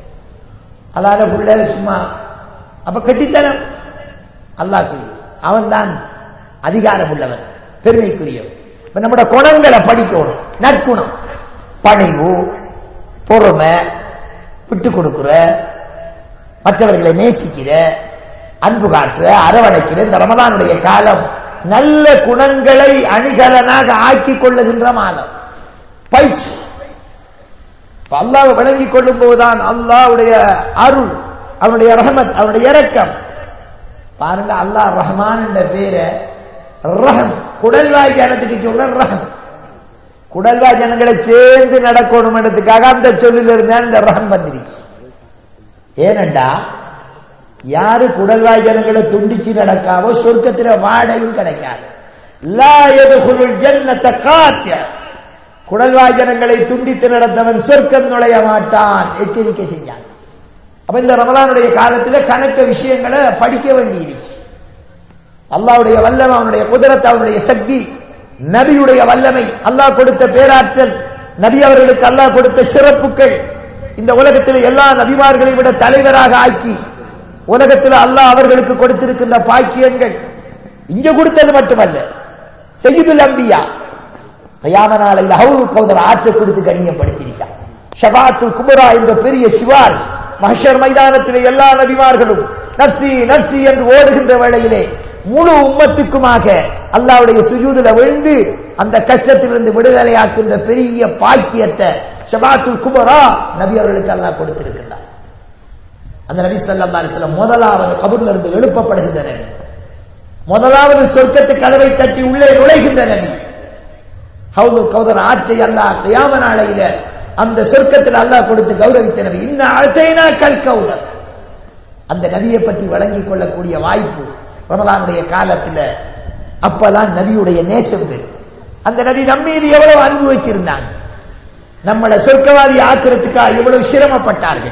[SPEAKER 1] அதால புள்ள சும்மா அப்ப கட்டித்தனம் அல்லாஹ் அவன் தான் அதிகாரம் உள்ளவன் பெருமைக்குரியவன் இப்ப நம்முடைய குணங்களை படிக்கணும் நற்குணம் பணிவு பொறுமை விட்டு கொடுக்குற மற்றவர்களை நேசிக்கிற அன்பு காட்டுற அரவணைக்கிற இந்த ரமதானுடைய காலம் நல்ல குணங்களை அணிகலனாக ஆக்கிக் கொள்ளுகின்ற மாதம் பயிற்சி அல்லாவை விளங்கிக் கொள்ளும் போதுதான் அல்லாவுடைய அருள் அவனுடைய ரஹமத் அவனுடைய இரக்கம் பாருங்க அல்லாஹ் ரஹ்மான் என்ற பேரை ரஹம் குடல்வாய் ஜனத்துக்கு சொல்ற ரஹம் குடல்வாய் ஜனங்களை சேர்ந்து நடக்கணும் இடத்துக்காக அந்த சொல்லில் இருந்தால் இந்த ரஹம் வந்திருக்கு ஏனண்டா யாரு குடல்வாய் ஜனங்களை துண்டிச்சு நடக்காமோ சொர்க்கத்தில வாடையும் கிடைக்காது குடல்வாய் ஜனங்களை துண்டித்து நடத்தவன் சொர்க்கம் நுழைய மாட்டான் எச்சரிக்கை செஞ்சான் அப்ப இந்த ரமலானுடைய காலத்தில் கணக்க விஷயங்களை படிக்க வேண்டியிருக்கு அல்லாவுடைய வல்லமை அவனுடைய குதிரத் அவனுடைய சக்தி நபியுடைய வல்லமை அல்லாஹ் கொடுத்த பேராற்றல் நபி அவர்களுக்கு அல்லாஹ் கொடுத்த சிறப்புகள் இந்த உலகத்தில் எல்லா நபிமார்களை விட தலைவராக ஆக்கி உலகத்தில் அல்லாஹ் அவர்களுக்கு கொடுத்திருக்கின்ற பாக்கியங்கள் இங்க கொடுத்தது மட்டுமல்ல செய்யுதுல் அம்பியா கயாம நாளில் ஹவுல் கௌதர் ஆற்றை கொடுத்து கண்ணியப்படுத்தியிருக்கார் ஷபாத்துல் குமரா என்ற பெரிய சிவார் மஹர் மைதானத்திலே எல்லா நபிமார்களும் நப்சி நப்சி என்று ஓடுகின்ற வேளையிலே முழு உம்மத்துக்குமாக அல்லாவுடைய சுஜூதுல விழுந்து அந்த கஷ்டத்திலிருந்து விடுதலையாக்குகின்ற பெரிய பாக்கியத்தை ஷபாத்துல் குமரா நபி அவர்களுக்கு அல்லாஹ் கொடுத்திருக்கிறார் அந்த நபி சல்லா அலிஸ்லாம் முதலாவது கபூர்ல இருந்து எழுப்பப்படுகின்ற நபி முதலாவது சொர்க்கத்து கதவை தட்டி உள்ளே நுழைகின்ற நபி ஹவுது கௌதர் ஆட்சி அல்லாஹ் கியாம நாளையில அந்த சொர்க்கத்தில் அல்லாஹ் கொடுத்து கௌரவித்த நபி இன்னும் அழைத்தேனா கல் கௌதர் அந்த நபியை பற்றி வழங்கிக் கொள்ளக்கூடிய வாய்ப்பு ரமலானுடைய காலத்தில் அப்பதான் நபியுடைய நேசம் பெறும் அந்த நபி நம்மீது எவ்வளவு அன்பு வச்சிருந்தாங்க நம்மளை சொர்க்கவாதி ஆக்கிறதுக்காக எவ்வளவு சிரமப்பட்டார்கள்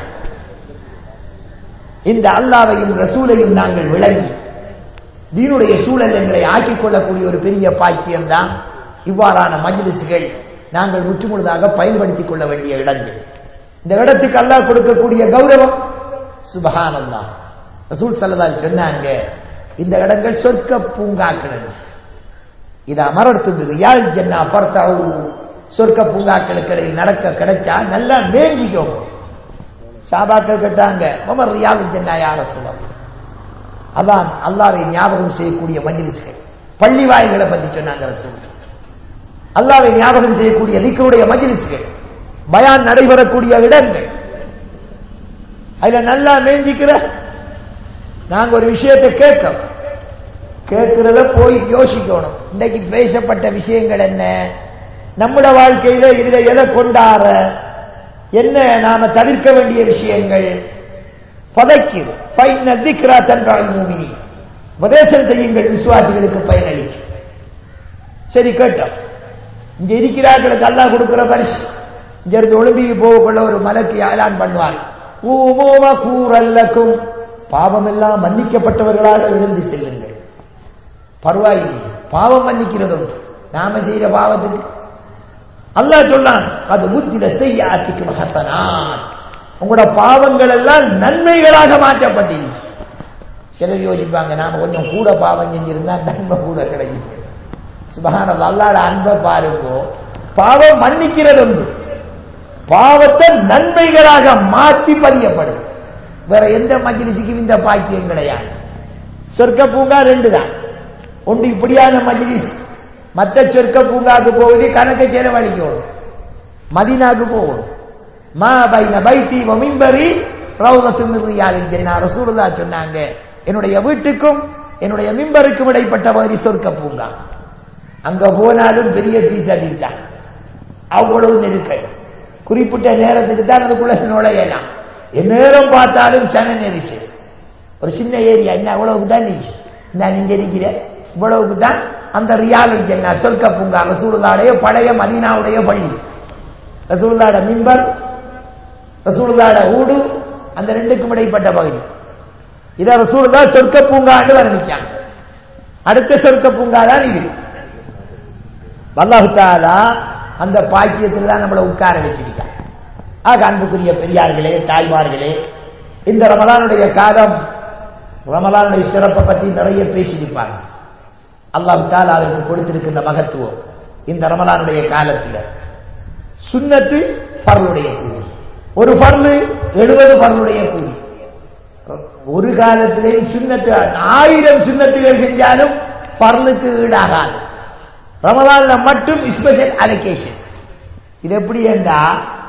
[SPEAKER 1] இந்த அல்லாவையும் ரசூலையும் நாங்கள் விளங்கி தீனுடைய சூழல் எங்களை ஆக்கிக் கொள்ளக்கூடிய ஒரு பெரிய பாக்கியம் தான் இவ்வாறான மஜ்லிசுகள் நாங்கள் முற்றுமுழுதாக பயன்படுத்திக் கொள்ள வேண்டிய இடங்கள் இந்த இடத்துக்கு அல்லாஹ் கொடுக்கக்கூடிய கௌரவம் சுபகானந்தா ரசூல் சல்லதால் சொன்னாங்க இந்த இடங்கள் சொர்க்க பூங்காக்கள் இது அமரத்துக்கு யாழ் ஜன்னா பர்த்தாவு சொர்க்க பூங்காக்களுக்கு இடையில் நடக்க கிடைச்சா நல்லா வேண்டிக்கும் சாபாக்கள் கேட்டாங்க மமர் ரியால் ஜன்னா யார சுலம் அதான் அல்லாவை ஞாபகம் செய்யக்கூடிய மஜ்லிஸ்கள் பள்ளி வாயில்களை பற்றி சொன்னாங்க ரசூல் அல்லாவை ஞாபகம் செய்யக்கூடிய திக்கருடைய மஜ்லிஸ்கள் பயான் நடைபெறக்கூடிய இடங்கள் அதுல நல்லா மேஞ்சிக்கிற நாங்க ஒரு விஷயத்தை கேட்கணும் கேட்கிறத போய் யோசிக்கணும் இன்னைக்கு பேசப்பட்ட விஷயங்கள் என்ன நம்முடைய வாழ்க்கையில இதுல எதை கொண்டாட என்ன நாம தவிர்க்க வேண்டிய விஷயங்கள் பதைக்குது பைன திக்ரா தன்றால் மூமினி உபதேசம் செய்யுங்கள் விசுவாசிகளுக்கு பயனளிக்கும் சரி கேட்டோம் இங்க இருக்கிறார்களுக்கு அல்லாஹ் கொடுக்கிற பரிசு இங்க இருந்து ஒலிம்பிக்கு போகக்குள்ள ஒரு மலைக்கு ஏலான் பண்ணுவார் கூறல்லக்கும் பாவமெல்லாம் மன்னிக்கப்பட்டவர்களாக எழுந்து செல்லுங்கள் பரவாயில்லை பாவம் மன்னிக்கிறதும் நாம செய்யற பாவத்துக்கு அல்லாஹ் சொன்னான் அது புத்தில செய்ய ஆட்சிக்கும் ஹசனான் உங்களோட பாவங்கள் எல்லாம் நன்மைகளாக மாற்றப்பட்டிருச்சு சிலர் யோசிப்பாங்க நாம கொஞ்சம் கூட பாவம் செஞ்சிருந்தா நன்மை கூட கிடைக்கும் சுபகான அல்லாட அன்பை பாருங்கோ பாவம் மன்னிக்கிறது உண்டு பாவத்தை நன்மைகளாக மாற்றி பதியப்படும் வேற எந்த மஜ்லிஸுக்கும் இந்த பாக்கியம் கிடையாது சொர்க்க பூங்கா ரெண்டு தான் ஒன்று இப்படியான மஜ்லிஸ் மற்ற சொர்க்க பூங்காவுக்கு போகுது கணக்கு செலவழிக்கணும் மதினாக்கு போகணும் மா பைன பைத்தி மிம்பரி ரவுதத்துமியாலின் ஜென்னா ரசூலுல்லா சொன்னாங்க என்னுடைய வீட்டுக்கும் என்னுடைய மிம்பருக்கும் இடைப்பட்ட பகுதி சொர்க்க பூங்கா அங்க போனாலும் பெரிய பீஸ் அடித்தான் அவ்வளவு நெருக்கல் குறிப்பிட்ட நேரத்துக்கு தான் அதுக்குள்ள நுழையலாம் நேரம் பார்த்தாலும் சன நெரிசல் ஒரு சின்ன ஏரியா என்ன அவ்வளவுக்கு தான் நீங்க இந்த நீங்க இருக்கிற இவ்வளவுக்கு தான் அந்த ரியாலிட்டி என்ன சொர்க்க பூங்கா ரசூலுல்லாடைய பழைய மதீனாவுடைய பள்ளி ரசூலுல்லாட மிம்பர் ரசூலுல்லாட ஊடு அந்த ரெண்டுக்கும் இடைப்பட்ட பகுதி இதை ரசூலுல்லா சொர்க்க பூங்காண்டு வர்ணிச்சாங்க அடுத்த சொர்க்க பூங்கா தான் இது வல்லாஹுத்தாலா அந்த பாக்கியத்தில் தான் நம்மளை உட்கார வச்சிருக்காங்க ஆக அன்புக்குரிய பெரியார்களே தாய்மார்களே இந்த ரமலானுடைய காலம் ரமலானுடைய சிறப்பை பற்றி நிறைய பேசியிருப்பாங்க அல்லாஹ் தாலா அதற்கு கொடுத்திருக்கின்ற மகத்துவம் இந்த ரமலானுடைய காலத்தில் சுண்ணத்து பரலுடைய கூலி ஒரு பர்லு எழுபது பரலுடைய கூலி ஒரு காலத்திலேயும் சுண்ணத்து ஆயிரம் சுண்ணத்துகள் செஞ்சாலும் பர்லுக்கு ஈடாகாது ரமலான்ல மட்டும் ஸ்பெஷல் அலோகேஷன் இது எப்படி என்றா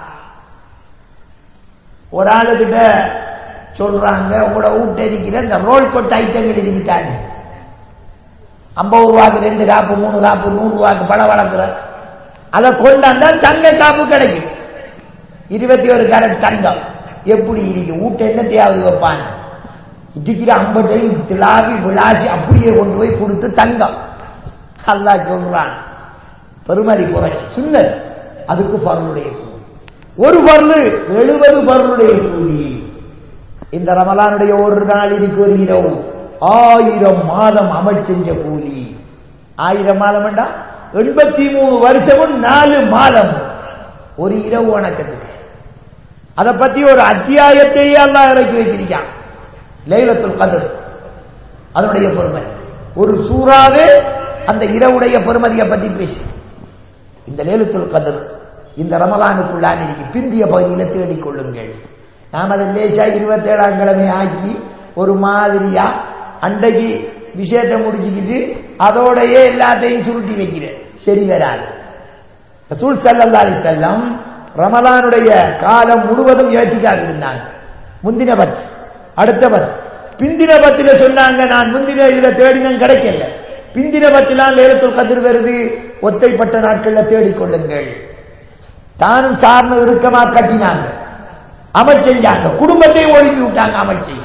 [SPEAKER 1] ஒரு ஆளுகிட்ட சொல்றாங்க உங்களோட வீட்டடிக்கிற இந்த ரோல் கொட்ட ஐட்டங்கள் இருக்கிட்டாங்க ஐம்பது ரூபாய்க்கு ரெண்டு காப்பு மூணு காப்பு நூறு ரூபாய்க்கு பழம் வளர்க்குற அதை கொண்டாந்தா தங்க காப்பு கிடைக்கும் இருபத்தி ஒரு கேரட் தங்கம் எப்படி இருக்கு வீட்டை என்ன தேவை வைப்பாங்க இடிக்கிற ஐம்பட்டையும் திளாவி விளாசி அப்படியே கொண்டு போய் கொடுத்து தங்கம் அல்லா சொல்றான் பெருமதி குறை சுண்ணத் அதுக்கு பருளுடைய கூலி ஒரு பருளு எழுபது பருளுடைய கூலி இந்த ரமலானுடைய ஒரு நாள் இதுக்கு ஒரு இரவு ஆயிரம் மாதம் அமல் செஞ்ச கூலி ஆயிரம் மாதம் வேண்டா எண்பத்தி மூணு வருஷமும் நாலு மாதம் ஒரு இரவு வணக்கத்துக்கு அதை பத்தி ஒரு அத்தியாயத்தையே அல்லா இறக்கி வச்சிருக்கான் லைலத்துல் கதர் அதனுடைய பொறுமை ஒரு சூறாவே அந்த இரவுடைய பெருமதியை பற்றி பேசி இந்த லேலுத்துல் கதர் இந்த ரமலானுக்குள்ளான் இருக்கு பிந்திய பகுதியில் தேடிக்கொள்ளுங்கள் நாம் அதை லேசா இருபத்தேழாம் கிழமை ஆக்கி ஒரு மாதிரியா அன்றைக்கு விஷயத்தை முடிச்சுக்கிட்டு அதோடையே எல்லாத்தையும் சுருட்டி வைக்கிறேன் சரி வராது ரசூல் சல்லல்லா அலி செல்லம் ரமலானுடைய காலம் முழுவதும் ஏற்றிக்காக இருந்தாங்க முந்தின பத் அடுத்த பத் பிந்தின பத்தில சொன்னாங்க நான் முந்தின இதுல தேடினும் கிடைக்கல பிந்தின பத்திலாம் லேலத்துல் கதிர் வருது ஒத்தைப்பட்ட நாட்கள்ல தேடிக்கொள்ளுங்கள் தானும் சார்ந்த இறுக்கமா கட்டினாங்க அமல் செஞ்சாங்க குடும்பத்தையும் ஒழுங்கி விட்டாங்க அமல் செய்ய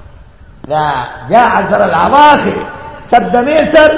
[SPEAKER 1] அவாகு சப்தமே சார்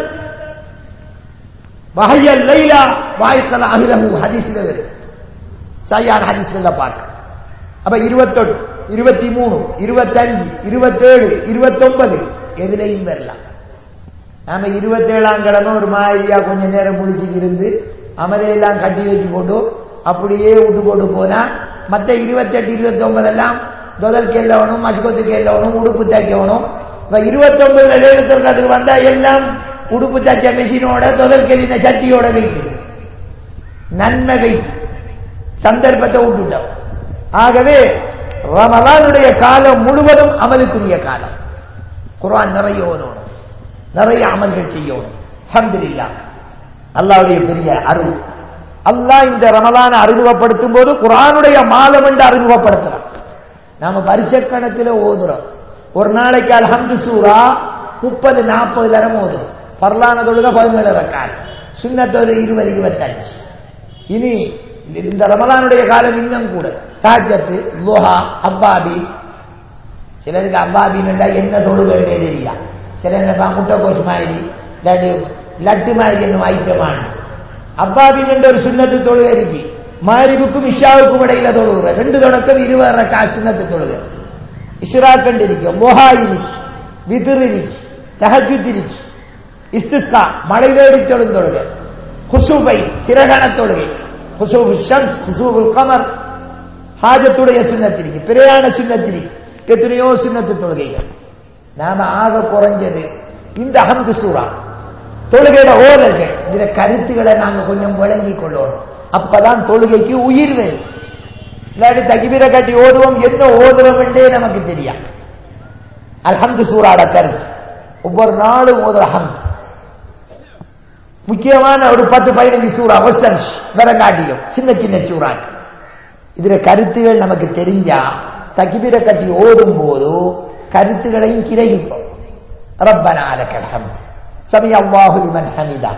[SPEAKER 1] வகையல் லைலா வாய்க்கல அகிலமு ஹதீஸ்ல வருது சையார் ஹதீஸ்ல பார்க்க அப்ப இருபத்தொன்னு இருபத்தி மூணு இருபத்தஞ்சு இருபத்தேழு இருபத்தொன்பது எதுலையும் வரலாம் நாம இருபத்தேழாம் கிழமை ஒரு மாதிரியா கொஞ்ச நேரம் முடிச்சுட்டு இருந்து அமலையெல்லாம் கட்டி வச்சு கொண்டு அப்படியே விட்டு போட்டு போனா மற்ற இருபத்தெட்டு இருபத்தி ஒன்பதெல்லாம் தொதல் எல்லவனும் மசுக்கத்துக்கு எல்லவனும் உடுப்பு தைக்கணும் இப்ப இருபத்தி ஒன்பதுல லேலத்திற்கு வந்தா எல்லாம் உடுப்பு தச்ச மிஷினோட தொதல் கெல்லின சட்டியோட வைத்து நன்மை வைத்து சந்தர்ப்பத்தை விட்டுட்டோம் ஆகவே ரமலானுடைய காலம் முழுவதும் அமலுக்குரிய காலம் குரான் நிறைய ஓதணும் நிறைய அமல்கள் செய்யணும் அஹமதுல்லா அல்லாவுடைய பெரிய அருள் அல்லாஹ் இந்த ரமலான அறிமுகப்படுத்தும் போது குரானுடைய மாதம் என்று அறிமுகப்படுத்துறான் நாம வருஷக்கணக்கில் ஓதுறோம் ஒரு நாளைக்கு அல்ஹம்து சூரா முப்பது நாற்பது தரம் ஓதுறோம் பரலான தொழுக பதினேழு ரக்கால் சுண்ணத்தொரு இருபது இருபத்தஞ்சு இனி இந்த ரமலானுடைய காலம் இன்னும் கூட தாஜத்து லோஹா அப்பாபி சிலருக்கு அப்பாபின்னு என்ன தொழுகே தெரியா சில முட்டைக்கோஸ் மாதிரி லட்டு லட்டு மாதிரி என்ன ஐட்டமான அப்பாபின் என்ற ஒரு சுண்ணத்து தொழுகை இருக்கு மாரிபுக்கும் இஷாவுக்கும் இடையில தொழுகிற ரெண்டு தொடக்கம் இருபது ரக்கா சுண்ணத்து தொழுக இஷ்ராக்கண்டு இருக்கும் மொஹா இருக்கு விதிர் இருக்கு தஹஜுத் இருக்கு இஸ்திஸ்கா மழை வேடி தொழும் தொழுக குசுபை கிரகண தொழுகை குசூபு ஷம்ஸ் குசூபுல் கமர் ஹாஜத்துடைய சுண்ணத்திரிக்கு பிரயாண சுண்ணத்திரிக்கு எத்தனையோ சுண்ணத்து தொழுகைகள் நாம ஆக குறைஞ்சது இந்த அகந்து சூறா தொழுகையில ஓதல்கள் இந்த கருத்துக்களை நாங்க கொஞ்சம் விளங்கி கொள்ளணும் அப்பதான் தொழுகைக்கு உயிர் வேணும் இல்லாட்டி தகிபீர கட்டி ஓதுவோம் என்ன ஓதுறோம் என்றே நமக்கு தெரியாது அல்ஹம்து சூறாட கருத்து ஒவ்வொரு நாளும் ஓதுற ஹம் முக்கியமான ஒரு பத்து பதினஞ்சு சூறா வசன்ஸ் வரங்காட்டிலும் சின்ன சின்ன சூறாக்கள் இதுல கருத்துகள் நமக்கு தெரிஞ்சா தகிபீர கட்டி ஓதும் போது கருத்துகளையும் கிரகிப்போம் ربنا لك الحمد سمع الله لمن حمده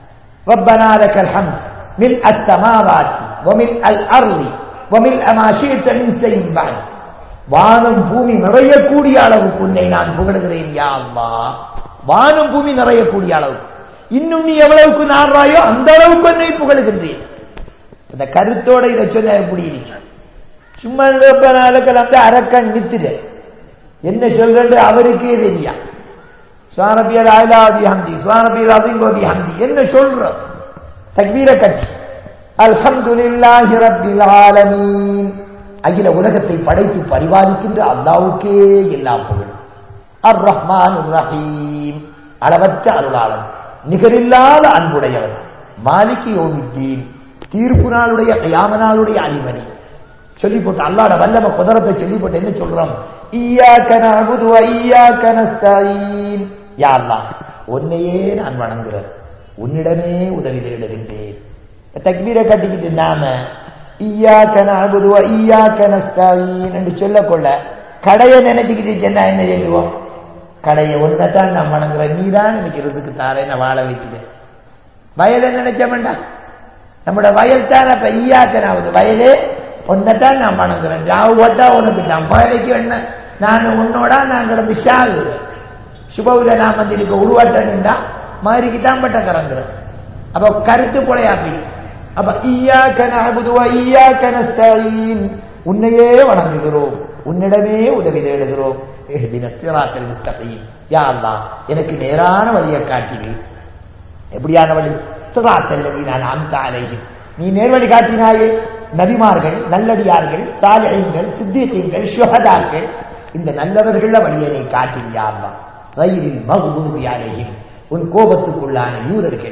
[SPEAKER 1] ربنا لك الحمد ملء السماوات وملء الارض وملء ما شئت من شيء بعد வானம் பூமி நிறையக்கூடிய அளவுக்கு உன்னை நான் புகழுகிறேன் யா அல்லாஹ் வானம் பூமி நிறையக்கூடிய அளவுக்கு இன்னும் நீ எவ்வளவுக்கு நாடுறாயோ அந்த அளவுக்கு என்னை புகழுகின்றேன் இந்த கருத்தோட இதை சொன்ன எப்படி இருக்கு சும்மா நாளுக்கள் வந்து அரக்கன் நித்துடு என்ன சொல்றது அவருக்கே தெரியா சுவானபியர் ஆயிலாதி ஹந்தி சுவானபியர் அதிங்கோபி ஹந்தி என்ன சொல்ற தக்வீர கட்டி அல்ஹம்துலில்லாஹி ரப்பில் ஆலமீன் அகில உலகத்தை படைத்து பரிபாலிக்கின்ற அல்லாவுக்கே எல்லா புகழும் அர் ரஹ்மான் ரஹீம் அளவற்ற அருளாளன் நிகரில்லாத அன்புடையவன் மாலிகி யோமித்தீன் தீர்ப்பு நாளுடைய கயாம நாளுடைய அதிபதி சொல்லி போட்டு அல்லாட வல்லம குதிரத்தை சொல்லி போட்டு என்ன சொல்றோம் ஈயாக்க நஅபுது வ ஈயாக்க நஸ்தஈன் யா அல்லாஹ் உன்னையே நான் வணங்குறேன் உன்னிடமே உதவி தேடுகின்றேன் தக்பீரை கட்டிக்கிட்டு நாம ஈயாக்க நஅபுது வ ஈயாக்க நஸ்தஈன் என்று சொல்லக்கொள்ள கடையை நினைச்சுக்கிட்டு சொன்னா என்ன சொல்லுவோம் கடையை ஒன்னதான் நான் வணங்குறேன் நீதான் எனக்கு ரிசுக்கு தாரேன் நான் வாழ வைக்கிறேன் வயலை நினைச்ச வேண்டாம் நம்மட வயல் தான் அப்ப ஈயாக்கனாவது வயலே ஒன்னதான் நான் வணங்குறேன் ராவு ஓட்டா உனக்கு நான் வயலைக்கு என்ன நான் உன்னோட நான் கிடந்து ஷாகுறேன் சுபவுல நான் வந்து இருக்க உருவாட்டா மாறிக்கு தான் பட்ட கறங்குறேன் அப்ப கருத்து புலையாப்பி அப்ப ஈயாக்க நஅபுது வ ஈயாக்க நஸ்தஈன் உன்னையே வணங்குகிறோம் உன்னிடமே உதவி தேடுகிறோம் இஹ்தின ஸிராத்தல் முஸ்தகீம் யா அல்லாஹ் எனக்கு நேரான வழியை காட்டிடு எப்படியான வழி ஸிராத்தல் லதீன அன்அம்த அலைஹிம் நீ நேர்வழி காட்டினாயே நபிமார்கள் நல்லடியார்கள் சாலிஹீன்கள் சித்திகீன்கள் ஷுஹதாக்கள் இந்த நல்லவர்கள வழியை நீ காட்டினியா அல்லாஹ் ரயிலில் மகுதூபி அலைஹிம் உன் கோபத்துக்குள்ளான யூதர்கள்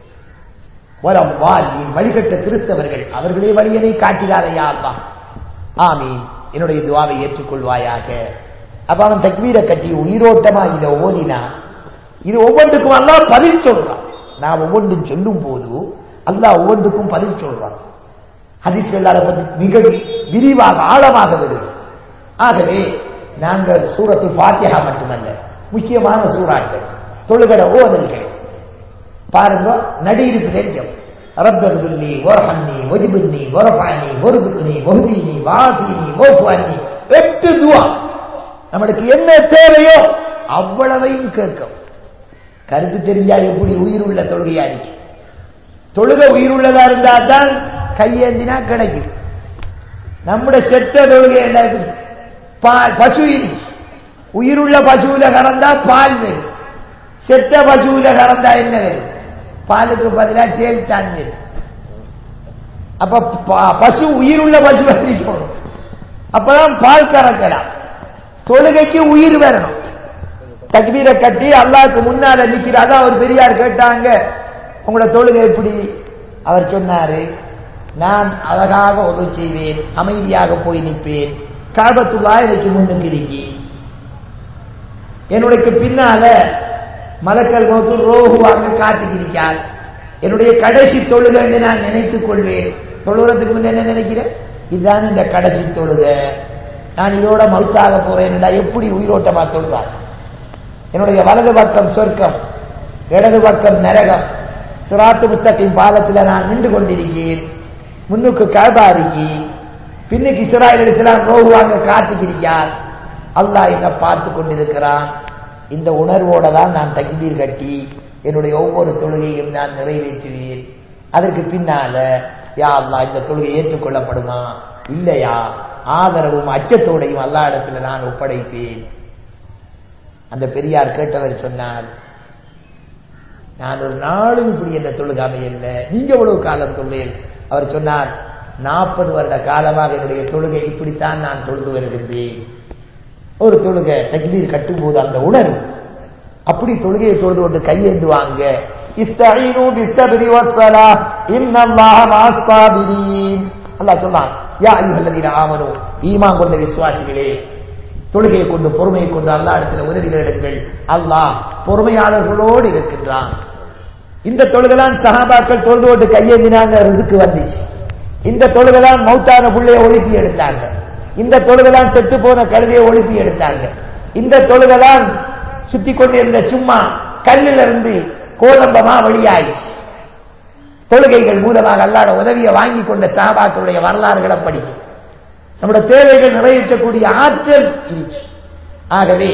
[SPEAKER 1] வலம் வாலியின் வழிகட்ட கிறிஸ்தவர்கள் அவர்களே வழியனை காட்டினாரையா அல்லாஹ் ஆமீன் என்னுடைய துவாவை ஏற்றுக்கொள்வாயாக அப்ப அவன் தக்வீரை கட்டி உயிரோட்டமா இதை ஓதினா இது ஒவ்வொன்றுக்கும் அல்லாஹ் பதில் சொல்றான் நான் ஒவ்வொன்றும் சொல்லும் போது அல்லாஹ் ஒவ்வொன்றுக்கும் பதில் சொல்றான் ஹதீஸ்கள் அதை பற்றி மிக விரிவாக ஆழமாக வருது ஆகவே நாங்கள் சூரத்து பாத்தியா மட்டுமல்ல முக்கியமான சூறாக்கள் தொழுகட ஓதல்கள் பாருங்க நடியிருப்பு தெரியும் ரப்பகுல்லி ஒரஹன்னி ஒஜிபுன்னி ஒரபானி ஒருதுக்குனி ஒஹுதீனி வாஃபீனி ஓஃபானி எட்டு துவா நம்மளுக்கு என்ன தேவையோ அவ்வளவையும் கேட்கும் கருத்து தெரிஞ்சா எப்படி உயிர் உள்ள தொழுகையா இருக்கு தொழுகை உயிர் உள்ளதா இருந்தா தான் கையேந்தினா கிடைக்கும் நம்முடைய செத்த தொழுகை என்ன பால் பசு இருக்கு உயிருள்ள பசுவில கறந்தா பால் வரும் செத்த பசுவில கறந்தா என்ன வரும் பாலுக்கு பதிலாக சேல்தான் வரும் அப்ப ப- பசு உயிருள்ள பசு வரைக்கும் அப்பதான் பால் கறக்கலாம் தொழுகைக்கு உயிர் வரணும் தக்பீரை கட்டி அல்லாஹ்க்கு முன்னால நிக்கிறாங்க அவர் பெரியார் கேட்டாங்க உங்களோட தொழுகை எப்படி அவர் சொன்னாரு நான் அழகாக உதவி செய்வேன் அமைதியாக போய் நிற்பேன் காபத்துல்லா எனக்கு முன்னுக்கு இருக்கி என்னுடைய பின்னால மலக்கல் மோத்து ரோகுவாங்க காத்துக்கிறிக்கார் என்னுடைய கடைசி தொழுகை என்று நான் நினைத்துக் கொள்வேன் தொழுகிறதுக்கு முன்ன என்ன நினைக்கிறேன் இதுதான் இந்த கடைசி தொழுகை நான் இதோட மவுத்தாக போறேன் எப்படி உயிரோட்டமா தொழுவார் என்னுடைய வலது பக்கம் சொர்க்கம் இடது பக்கம் நரகம் சிராத்து புஸ்தகின் பாலத்தில் நான் நின்று கொண்டிருக்கிறேன் முன்னுக்கு கல்பா இருக்கி பின்னுக்கு இஸ்ராயல் இஸ்லாம் ரோகுவாங்க காத்துக்கிறியார் அல்லாஹ் என்ன பார்த்து கொண்டிருக்கிறான் இந்த உணர்வோட தான் நான் தக்பீர் கட்டி என்னுடைய ஒவ்வொரு தொழுகையும் நான் நிறைவேற்றுவேன் அதற்கு பின்னால யா அல்லா இந்த தொழுகை ஏற்றுக்கொள்ளப்படுமா இல்லையா ஆதரவும் அச்சத்தோடையும் அல்லா இடத்துல நான் ஒப்படைப்பேன் அந்த பெரியார் கேட்டவர் சொன்னார் நான் ஒரு நாளும் இப்படி என்ற தொழுகை அமையல நீங்க எவ்வளவு காலம் தொழுகை அவர் சொன்னார் நாற்பது வருட காலமாக என்னுடைய தொழுகை இப்படித்தான் நான் தொழுது வருகின்றேன் ஒரு தொழுகை தக்பீர் கட்டும் போது அந்த உணர்வு அப்படி தொழுகையை தொழுது கொண்டு கையேந்துவாங்க இஸ்தஈனு பிஸ்ஸப்ரி வஸ்ஸலாஹ் இன்னல்லாஹ மஅஸ்ஸாபிரீன் அல்லாஹ் சொன்னான் யா அய்யுஹல்லதீன ஆமனு ஈமான் கொண்ட விசுவாசிகளே தொழுகையை கொண்டு பொறுமையை கொண்டு அல்லாஹ் இடத்துல உதவிகள் எடுங்கள் அல்லாஹ் பொறுமையாளர்களோடு இருக்கின்றான் இந்த தொழுகெல்லாம் சஹாபாக்கள் தொழுது கொண்டு கையேந்தினாங்க ரிசுக்கு வந்துச்சு இந்த தொழுகெல்லாம் மௌத்தான புள்ளைய ஒழுப்பி எடுத்தாங்க இந்த தொழுகெல்லாம் செத்து போன கழுதையை ஒழுப்பி எடுத்தாங்க இந்த தொழுகெல்லாம் சுத்தி கொண்டு இருந்த சும்மா கல்லில் இருந்து கோலம்பமா வெளியாயிடுச்சு தொழுகைகள் மூலமாக அல்லாட உதவியை வாங்கி கொண்ட சாபாக்களுடைய வரலாறுகளை படிக்கும் நம்முடைய தேவைகள் நிறைவேற்றக்கூடிய ஆற்றல் இருக்கு ஆகவே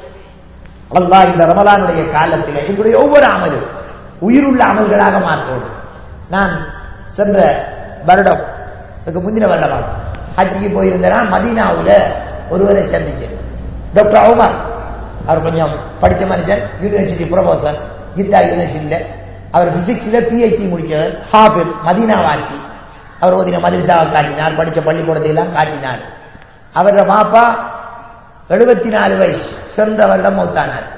[SPEAKER 1] அல்லா இந்த ரமலானுடைய காலத்தில் எங்களுடைய ஒவ்வொரு அமலும் உயிருள்ள அமல்களாக மாற்றோம் நான் சென்ற வருடம் இதுக்கு முந்தின வருடமா ஹஜ்ஜிக்கு போயிருந்தேன்னா மதீனாவில் ஒருவரை சந்திச்சேன் டாக்டர் அவுமார் அவர் கொஞ்சம் படித்த மனுஷன் யூனிவர்சிட்டி ப்ரொஃபசர் கீதா யூனிவர்சிட்டியில் அவர் பிசிக்ஸில் பிஹெச்டி முடித்தவர் ஹாபிப் மதீனா வாசி அவர் ஓதின மதிரசாவை காட்டினார் படித்த பள்ளிக்கூடத்தை எல்லாம் காட்டினார் அவரோட மாப்பா எழுபத்தி நாலு வயசு சென்ற வருடம் மௌத்தானார்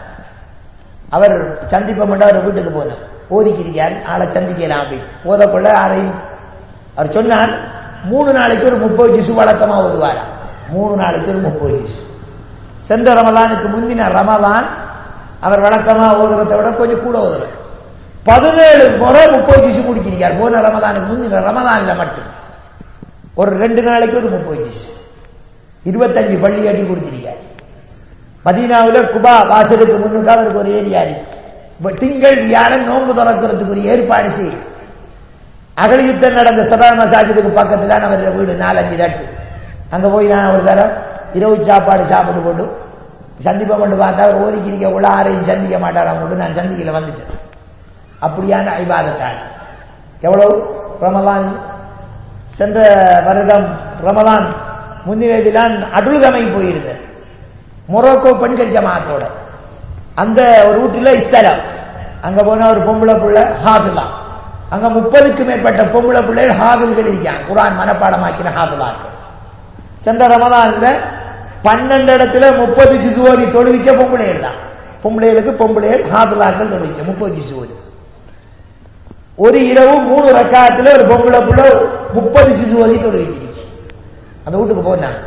[SPEAKER 1] அவர் சந்திப்ப மட்டும் அவர் வீட்டுக்கு போனார் ஓதிக்கிறியார் ஆளை சந்திக்கலாம் அப்படின்னு ஓதக்குள்ள யாரையும் அவர் சொன்னார் மூணு நாளைக்கு ஒரு முப்பது ஜிசு வழக்கமா ஓதுவாரா மூணு நாளைக்கு ஒரு முப்பது ஜிசு சென்ற ரமலானுக்கு முந்தின ரமலான் அவர் வழக்கமா ஓதுறதை விட கொஞ்சம் கூட ஓதுறார் பதினேழு முறை முப்பது ஜிசு முடிக்கிறார் போன ரமலானுக்கு முந்தின ரமலான்ல மட்டும் ஒரு ரெண்டு நாளைக்கு ஒரு முப்பது ஜிசு இருபத்தஞ்சு பள்ளி அடி கொடுத்திருக்கார் மதீனாவில் குபா வாசலுக்கு முன்னுக்கு அவருக்கு ஒரு ஏரியா இருக்கு திங்கள் வியாழன் நோன்பு திறக்கிறதுக்கு ஒரு ஏற்பாடு செய்யும் அகல யுத்தம் நடந்த சபா மசாஜிதுக்கு பக்கத்துல அவர் வீடு நாலஞ்சு தட்டு அங்க போய் நான் ஒரு தரம் இரவு சாப்பாடு சாப்பிட்டு போட்டு சந்திப்பை கொண்டு பார்த்தா அவர் ஓதிக்கிறிக்க உள்ள ஆரையும் சந்திக்க மாட்டாராம் கொண்டு நான் சந்திக்கல வந்துட்டேன் அப்படியான ஐபாதத்தால் எவ்வளவு ரமலான் சென்ற வருடம் ரமலான் முன்னிலையிலான் அடுகமை போயிருந்தேன் மொரோக்கோ பெண்கள் ஜமாத்தோட அந்த ஒரு வீட்டில் இஸ்தலம் அங்க போன ஒரு பொம்பளை பிள்ளை ஹாபிலா அங்க முப்பதுக்கு மேற்பட்ட பொம்பளை பிள்ளைகள் ஹாபில்கள் இருக்காங்க குரான் மனப்பாடமாக்கின ஹாபிலாக்கள் சென்ற ரமலான்ல பன்னெண்டு இடத்துல முப்பது ஜிசுவோதி தொழுவிச்ச பொம்பளைகள் தான் பொம்பளைகளுக்கு பொம்பளைகள் ஹாபிலாக்கள் தொழுவிச்ச முப்பது ஜிசுவோதி ஒரு இரவு மூணு ரக்காத்துல ஒரு பொம்பளை பிள்ளை முப்பது ஜிசுவோதி தொழுவிச்சிருச்சு அந்த வீட்டுக்கு போனாங்க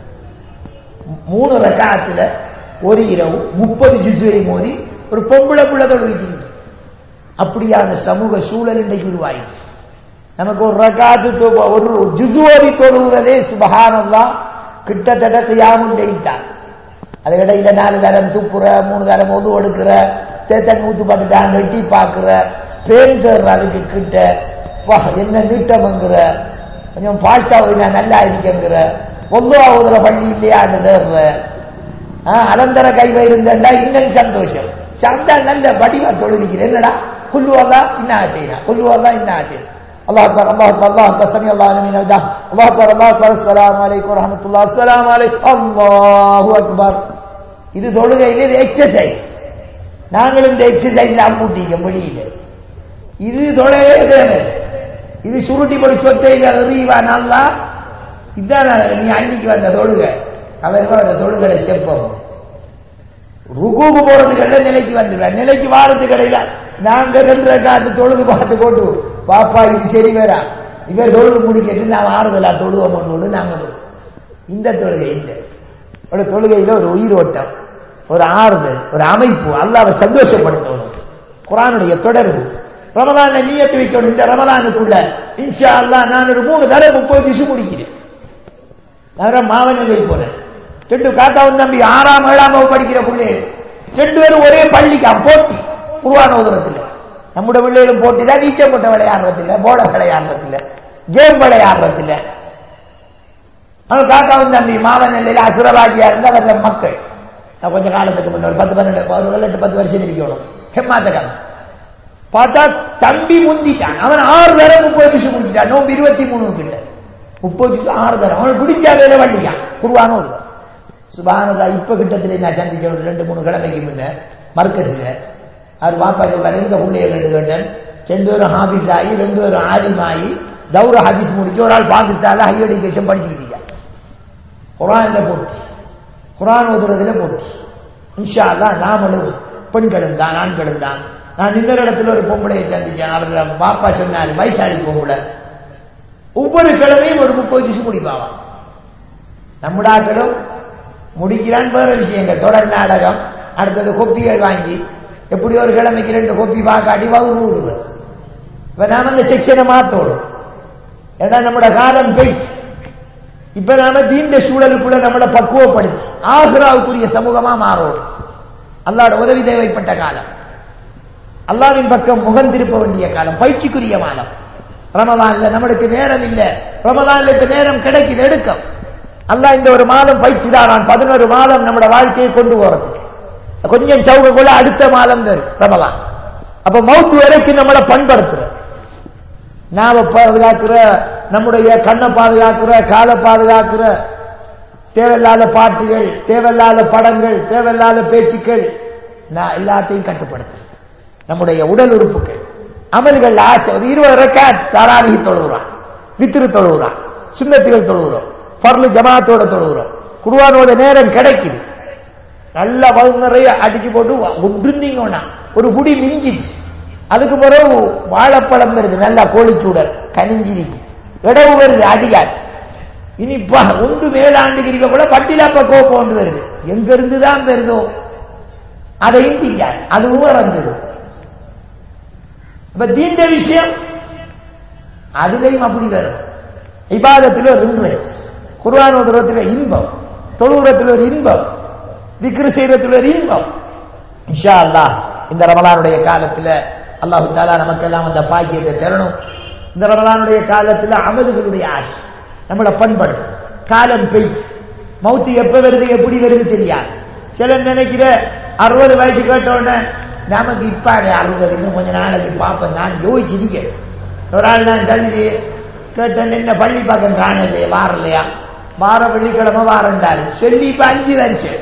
[SPEAKER 1] மூணு ரக்காத்துல ஒரு இரவு முப்பது ஜிசுவை மோதி ஒரு பொம்பளை பிள்ளை தொழுவிச்சிருக்கு அப்படியான சமூக சூழல் இன்றைக்கு உருவாயிடுச்சு நமக்கு ஒரு ரகாத்து ஒரு ஜுசுவோதி தொழுகிறதே சுபகானல்லா கிட்டத்தட்ட கியாமும் டெய்ட்டான் அது இடையில நாலு தரம் துப்புற மூணு தரம் ஒது ஒடுக்கிற தேத்தன் ஊத்து பட்டுட்டான் வெட்டி பார்க்கிற பேன் தேர்ற அதுக்கு கிட்ட வா என்ன நீட்டம்ங்கிற கொஞ்சம் பால்ட்டா நான் நல்லா இருக்கங்கிற ஒவ்வொரு ஊதுற பள்ளி இல்லையான்னு தேர்ற அலந்தர கைவ இருந்தா இன்னும் சந்தோஷம் சந்தா நல்ல வடிவா தொழுவிக்கிறேன் என்னடா குல்லுவல்லா இன்னா செய்யலாம் குல்லுவல்லா இன்னா செய்யலாம் الله اكبر الله اكبر الله اكبر سمع الله لمن حمده الله اكبر الله اكبر السلام عليكم ورحمه الله السلام عليكم الله اكبر இது தொழுகையில் இது எக்ஸசைஸ் நாங்களும் இந்த எக்ஸசைஸ் அம்மூட்டிக்க வெளியில இது தொழுகை தேவை இது சுருட்டி படி சொத்தையில் எறிவா நல்லா இதான் நீ அன்னைக்கு வந்த தொழுகை அவருக்கு அந்த தொழுகை செப்பம் ருகுக்கு போறதுக்கு நிலைக்கு வந்துடுவேன் நிலைக்கு வாரத்துக்கு இடையில நாங்க ரெண்டு காத்து தொழுது பார்த்து போட்டு பாப்பா இது சரி வேறா இவர் தொழுது முடிக்கிட்டு நான் ஆறுதலா தொழுவோம் ஒன்று நாங்க இந்த தொழுகை இல்லை ஒரு தொழுகையில ஒரு உயிரோட்டம் ஒரு ஆறுதல் ஒரு அமைப்பு அல்லாவை சந்தோஷப்படுத்தணும் குரானுடைய தொடர்பு ரமலான நீயத்து வைக்கணும் இந்த ரமலானுக்குள்ள இன்ஷா அல்லா நான் ஒரு மூணு தடவை முப்பது நிமிஷம் முடிக்கிறேன் நான் மாவநிலை போனேன் ரெண்டு காத்தாவும் தம்பி ஆறாம் ஏழாம் வகுப்பு படிக்கிற பிள்ளைகள் ரெண்டு பேரும் ஒரே பள்ளிக்கா போட்டி உருவான உதவத்தில் நம்முடைய பிள்ளைகளும் போட்டி தான் நீச்சல் போட்ட விளையாடுறதில்ல போல விளையாடுறதில்ல கேம் விளையாடுறதில்ல அவன் காக்காவும் தம்பி மாவநிலையில் அசுரவாதியா இருந்தா வர்ற மக்கள் நான் கொஞ்சம் காலத்துக்கு முன்னாடி பத்து பன்னெண்டு ஒரு எட்டு பத்து வருஷம் இருக்கணும் ஹெம்மாத்த காலம் பார்த்தா தம்பி முந்திட்டான் அவன் ஆறு தரம் முப்பது நிமிஷம் முடிச்சிட்டான் நோம்பு இருபத்தி மூணு கிட்ட முப்பது நிமிஷம் ஆறு தரம் அவன் பிடிச்சா வேலை வள்ளியான் குருவானோ ஓதுவான் சுபானதா இப்ப கிட்டத்தில் நான் சந்திச்ச ஒரு ரெண்டு மூணு கிழமைக்கு முன்ன மர்க்கத்தில் அவர் பாப்பா சொல்றாரு இந்த பிள்ளைகள் ரெண்டு கேட்டேன் ரெண்டு பேரும் ஹாபிஸ் ஆகி ரெண்டு பேரும் ஆலிம் ஆகி தௌர ஹதீஸ் முடிச்சு ஒரு ஆள் பாகிஸ்தான்ல ஹையர் எஜுகேஷன் படிச்சுக்கிட்டீங்க குரான்ல போட்டி குரான் ஓதுறதுல போட்டி இன்ஷா அல்லா நாமளும் பெண்களும் தான் ஆண்களும் தான் நான் இன்னொரு இடத்துல ஒரு பொம்பளையை சந்திச்சேன் அவர் பாப்பா சொன்னார் வயசாளி பொம்பளை ஒவ்வொரு கிழமையும் ஒரு முப்பது நிமிஷம் முடிப்பாவான் நம்முடாக்களும் முடிக்கிறான் வேற விஷயங்கள் தொடர் நாடகம் அடுத்தது கொப்பிகள் வாங்கி எப்படி ஒரு கிழமைக்கு ரெண்டு கொப்பி பாக்காட்டி வகுப்பு ஊறுது இப்ப நாம அந்த செக்ஷனை மாத்தோடும் ஏன்னா நம்மட காலம் போயிட்டு இப்ப நாம தீண்ட சூழலுக்குள்ள நம்மளை பக்குவப்படுத்தி ஆகுராவுக்குரிய சமூகமா மாறோம் அல்லாட உதவி தேவைப்பட்ட காலம் அல்லாவின் பக்கம் முகம் திருப்ப வேண்டிய காலம் பயிற்சிக்குரிய காலம் ரமதான்ல நம்மளுக்கு நேரம் இல்ல ரமதான்ல இப்ப நேரம் கிடைக்குது எடுக்கம் அல்லாஹ் இந்த ஒரு மாதம் பயிற்சி தான் பதினோரு மாதம் நம்மளோட வாழ்க்கையை கொண்டு போறதுக்கு கொஞ்சம் சவுகக்குள்ள அடுத்த மாதம் தரும் ரமலான் அப்ப மௌத்து வரைக்கும் நம்மளை பண்படுத்துற நாம பாதுகாக்கிற நம்முடைய கண்ணை பாதுகாக்கிற காலை பாதுகாக்கிற தேவையில்லாத பாட்டுகள் தேவையில்லாத படங்கள் தேவையில்லாத பேச்சுக்கள் நான் எல்லாத்தையும் கட்டுப்படுத்து நம்முடைய உடல் உறுப்புகள் அமல்கள் ஆசை ஒரு இருபது ரெக்கார்ட் தாராணி தொழுகிறான் வித்திரு தொழுகிறான் சுண்ணத்துகள் தொழுகிறோம் பர்லு ஜமாத்தோட தொழுகிறோம் குருவானோட நேரம் கிடைக்குது நல்ல வகுப்பு நிறைய அடிச்சு போட்டு ஒன்றுந்தீங்கன்னா ஒரு குடி மிஞ்சிச்சு அதுக்கு பிறகு வாழைப்பழம் வருது நல்லா கோழிச்சூடல் கனிஞ்சிருக்கு இடவு வருது அடியார் இனி ஒன்று மேலாண்டுக்கு இருக்க கூட பட்டிலாப்ப கோப்பம் ஒன்று வருது எங்க இருந்து தான் வருதோ அதையும் திங்கார் அதுவும் இறந்துடும் இப்ப தீண்ட விஷயம் அதுலையும் அப்படி வரும் இபாதத்தில் ஒரு இன்ட்ரெஸ்ட் குர்வான் உதவத்தில் இன்பம் தொழுவுரத்தில் ஒரு இன்பம் திக்ரு செய்யறதுல ஒரு இன்பம் இன்ஷா அல்லா இந்த ரமலானுடைய காலத்தில் அல்லாஹு தாலா நமக்கெல்லாம் அந்த பாக்கியத்தை தரணும் இந்த ரமலானுடைய காலத்தில் அமல்களுடைய ஆசை நம்மளை பண்படும் காலம் பெய் மவுத்து எப்ப வருது எப்படி வருது தெரியாது சில நினைக்கிற அறுபது வயசு கேட்டோடனே நமக்கு இப்ப அறுபது இன்னும் கொஞ்ச நாளைக்கு பார்ப்பேன் நான் யோசிச்சிருக்கேன் ஒரு ஆள் நான் தள்ளி கேட்டேன் என்ன பள்ளி பக்கம் காணலையே வாரலையா வார வெள்ளிக்கிழமை வாரண்டாரு சொல்லி இப்ப அஞ்சு வருஷம்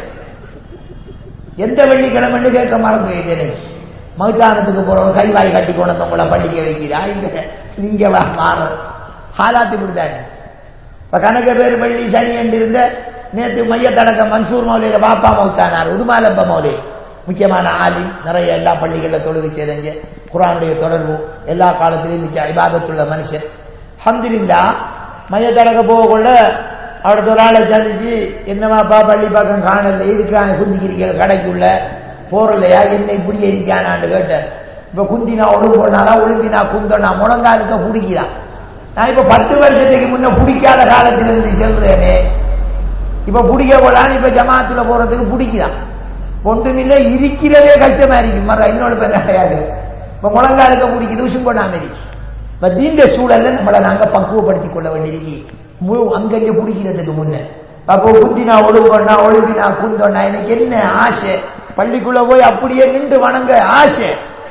[SPEAKER 1] எந்த வெள்ளிக்கிழமைன்னு கேட்க மறந்து எனக்கு மௌத்தானத்துக்கு போறவங்க கைவாய் கட்டி கொண்டு உங்களை பள்ளிக்க வைக்கிறா இங்க நீங்க மாற ஹாலாத்து விடுதாரு இப்ப கணக்க பேர் பள்ளி சனி என்று இருந்த நேற்று மையத்தடக்க மன்சூர் மௌலியில பாப்பா மௌத்தானார் உதுமாலப்ப மௌலி முக்கியமான ஆலி நிறைய எல்லா பள்ளிகளில் தொழுகை செய்தங்க குரானுடைய தொடர்பு எல்லா காலத்திலையும் மிச்ச ஐபாதத்துள்ள மனுஷன் ஹந்திரில்லா மையத்தடக்க போகக்குள்ள அவரது ஒரு ஆளை சந்திச்சு என்னமாப்பா பள்ளி பக்கம் காணல இதுக்கான குந்திக்கிறீங்க கடைக்குள்ள போறலையா என்ன இப்படி எரிக்கானான்னு கேட்டேன் இப்ப குந்தினா ஒழுங்கு போனாரா ஒழுங்கினா குந்தனா முழங்காலுக்க பிடிக்கிறான் நான் இப்ப பத்து வருஷத்துக்கு முன்ன பிடிக்காத காலத்துல இருந்து சொல்றேனே இப்ப பிடிக்க போலான்னு இப்ப ஜமாத்துல போறதுக்கு பிடிக்கிறான் ஒன்றுமில்ல இருக்கிறதே கஷ்டமா இருக்கு மர இன்னொரு பேர் கிடையாது இப்ப முழங்காலுக்க பிடிக்குது உசும் கொண்டாம இருக்கு இப்ப தீண்ட சூழல்ல நம்மளை நாங்க பக்குவப்படுத்திக் கொள்ள வேண்டியிருக்கு முழு அங்கங்க பிடிக்கிறதுக்கு முன்ன அப்போ குந்தினா ஒழுங்கொண்டா ஒழுங்கினா குந்தோண்டா எனக்கு என்ன ஆசை பள்ளிக்குள்ள போய் அப்படியே நின்று வணங்க ஆசை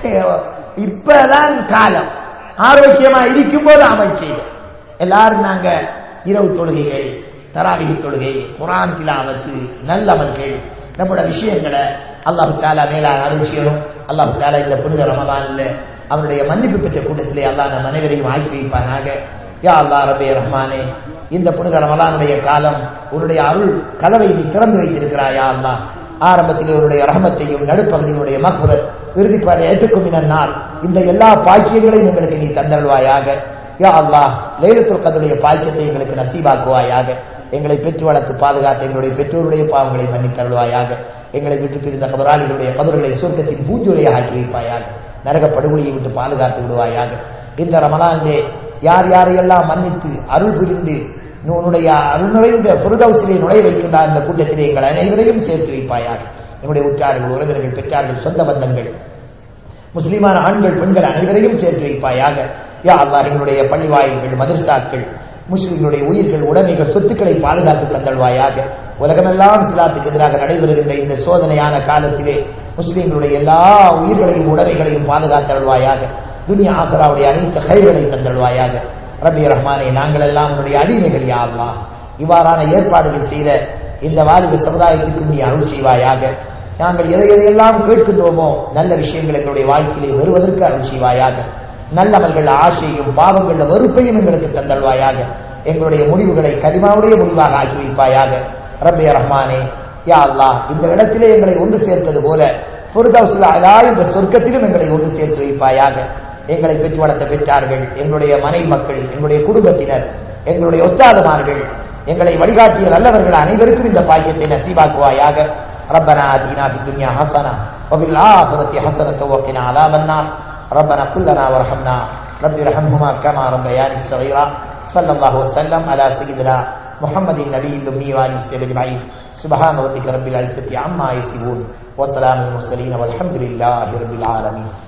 [SPEAKER 1] இப்பதான் காலம் ஆரோக்கியமா இருக்கும் போது அமல் செய்யும் எல்லாரும் நாங்க இரவு தொழுகைகள் தராவிகி தொழுகை குரான் திலாவத்து நல்ல அமல்கள் நம்மளோட விஷயங்களை அல்லாஹு தாலா மேலாக அருள் செய்யணும் அல்லாஹு தாலா இந்த புனித ரமதான்ல அவருடைய மன்னிப்பு பெற்ற கூட்டத்திலே அல்லாஹ் நம் அனைவரையும் ஆக்கி வைப்பானாக யா அல்லா ரபே ரஹ்மானே இந்த புனித ரமலானுடைய காலம் உன்னுடைய அருள் கதவை நீ திறந்து வைத்திருக்கிறாயா அல்லா ஆரம்பத்தில் உன்னுடைய ரஹமத்தையும் நடுப்பகுதியினுடைய மக்குரத் இறுதிப்பாதை ஏற்றுக்கும் நாள் இந்த எல்லா பாக்கியங்களையும் எங்களுக்கு நீ தந்தருவாயாக யா அல்லா லைலத்துல் கதருடைய பாக்கியத்தை எங்களுக்கு நசீபாக்குவாயாக எங்களை பெற்று வளர்த்து பாதுகாத்து எங்களுடைய பெற்றோருடைய பாவங்களை மன்னித்தருள்வாயாக எங்களை விட்டு பிரிந்த கபராளிகளுடைய கபர்களை சுருக்கத்தின் பூஜையாக ஆக்கி வைப்பாயாக நரக படுகொலையை விட்டு பாதுகாத்து விடுவாயாக இந்த ரமலானிலே யார் யாரையெல்லாம் மன்னித்து அருள் புரிந்து உன்னுடைய அருள் நிறைந்த புருதவசிலே நுழைய வைக்கின்ற அந்த கூட்டத்திலே எங்கள் அனைவரையும் சேர்த்து வைப்பாயாக எங்களுடைய உற்றார்கள் உறவினர்கள் பெற்றார்கள் சொந்த பந்தங்கள் முஸ்லிமான ஆண்கள் பெண்கள் அனைவரையும் சேர்த்து வைப்பாயாக யா அல்லாஹ் எங்களுடைய பள்ளி வாயில்கள் மதர்சாக்கள் முஸ்லிம்களுடைய உயிர்கள் உடைமைகள் சொத்துக்களை பாதுகாத்து தந்தல்வாயாக உலகமெல்லாம் இஸ்லாத்துக்கு எதிராக நடைபெறுகின்ற இந்த சோதனையான காலத்திலே முஸ்லீம்களுடைய எல்லா உயிர்களையும் உடமைகளையும் பாதுகாத்தருள்வாயாக துனியா ஆசராவுடைய அனைத்து கைகளையும் தந்தருள்வாயாக ரபி ரஹ்மானே நாங்கள் எல்லாம் உன்னுடைய அடிமைகள் யாருலா இவ்வாறான ஏற்பாடுகள் செய்த இந்த வாலிப சமுதாயத்துக்கு நீ அருள் செய்வாயாக நாங்கள் எதை எதையெல்லாம் கேட்கின்றோமோ நல்ல விஷயங்கள் எங்களுடைய வாழ்க்கையிலே வருவதற்கு அருள் செய்வாயாக நல்லவர்கள் ஆசையும் பாவங்கள் வெறுப்பையும் எங்களுக்கு தந்தல்வாயாக எங்களுடைய முடிவுகளை கரிமாவுடைய முடிவாக ஆக்கி வைப்பாயாக ரபே ரஹ்மானே யா அல்லாஹ் இந்த இடத்திலே எங்களை ஒன்று சேர்த்தது போல பொருதவுசுல அலா என்ற சொர்க்கத்திலும் எங்களை ஒன்று சேர்த்து வைப்பாயாக எங்களை பெற்று வளர்த்த பெற்றார்கள் எங்களுடைய மனைவி மக்கள் எங்களுடைய குடும்பத்தினர் எங்களுடைய ஒஸ்தாதுமார்கள் எங்களை வழிகாட்டிய நல்லவர்கள் அனைவருக்கும் இந்த பாக்கியத்தை நசீவாக்குவாயாக ربنا آتنا في الدنيا حسنة وفي الآخرة حسنة وقنا عذاب النار ربنا كن لنا وارحمنا رب ارحمهما كما ربياني صغيرا صلى الله وسلم على سيدنا محمد النبي الأمي وآله وصحبه أجمعين سبحان ربك رب العزة عما يصفون وسلام المرسلين والحمد لله رب العالمين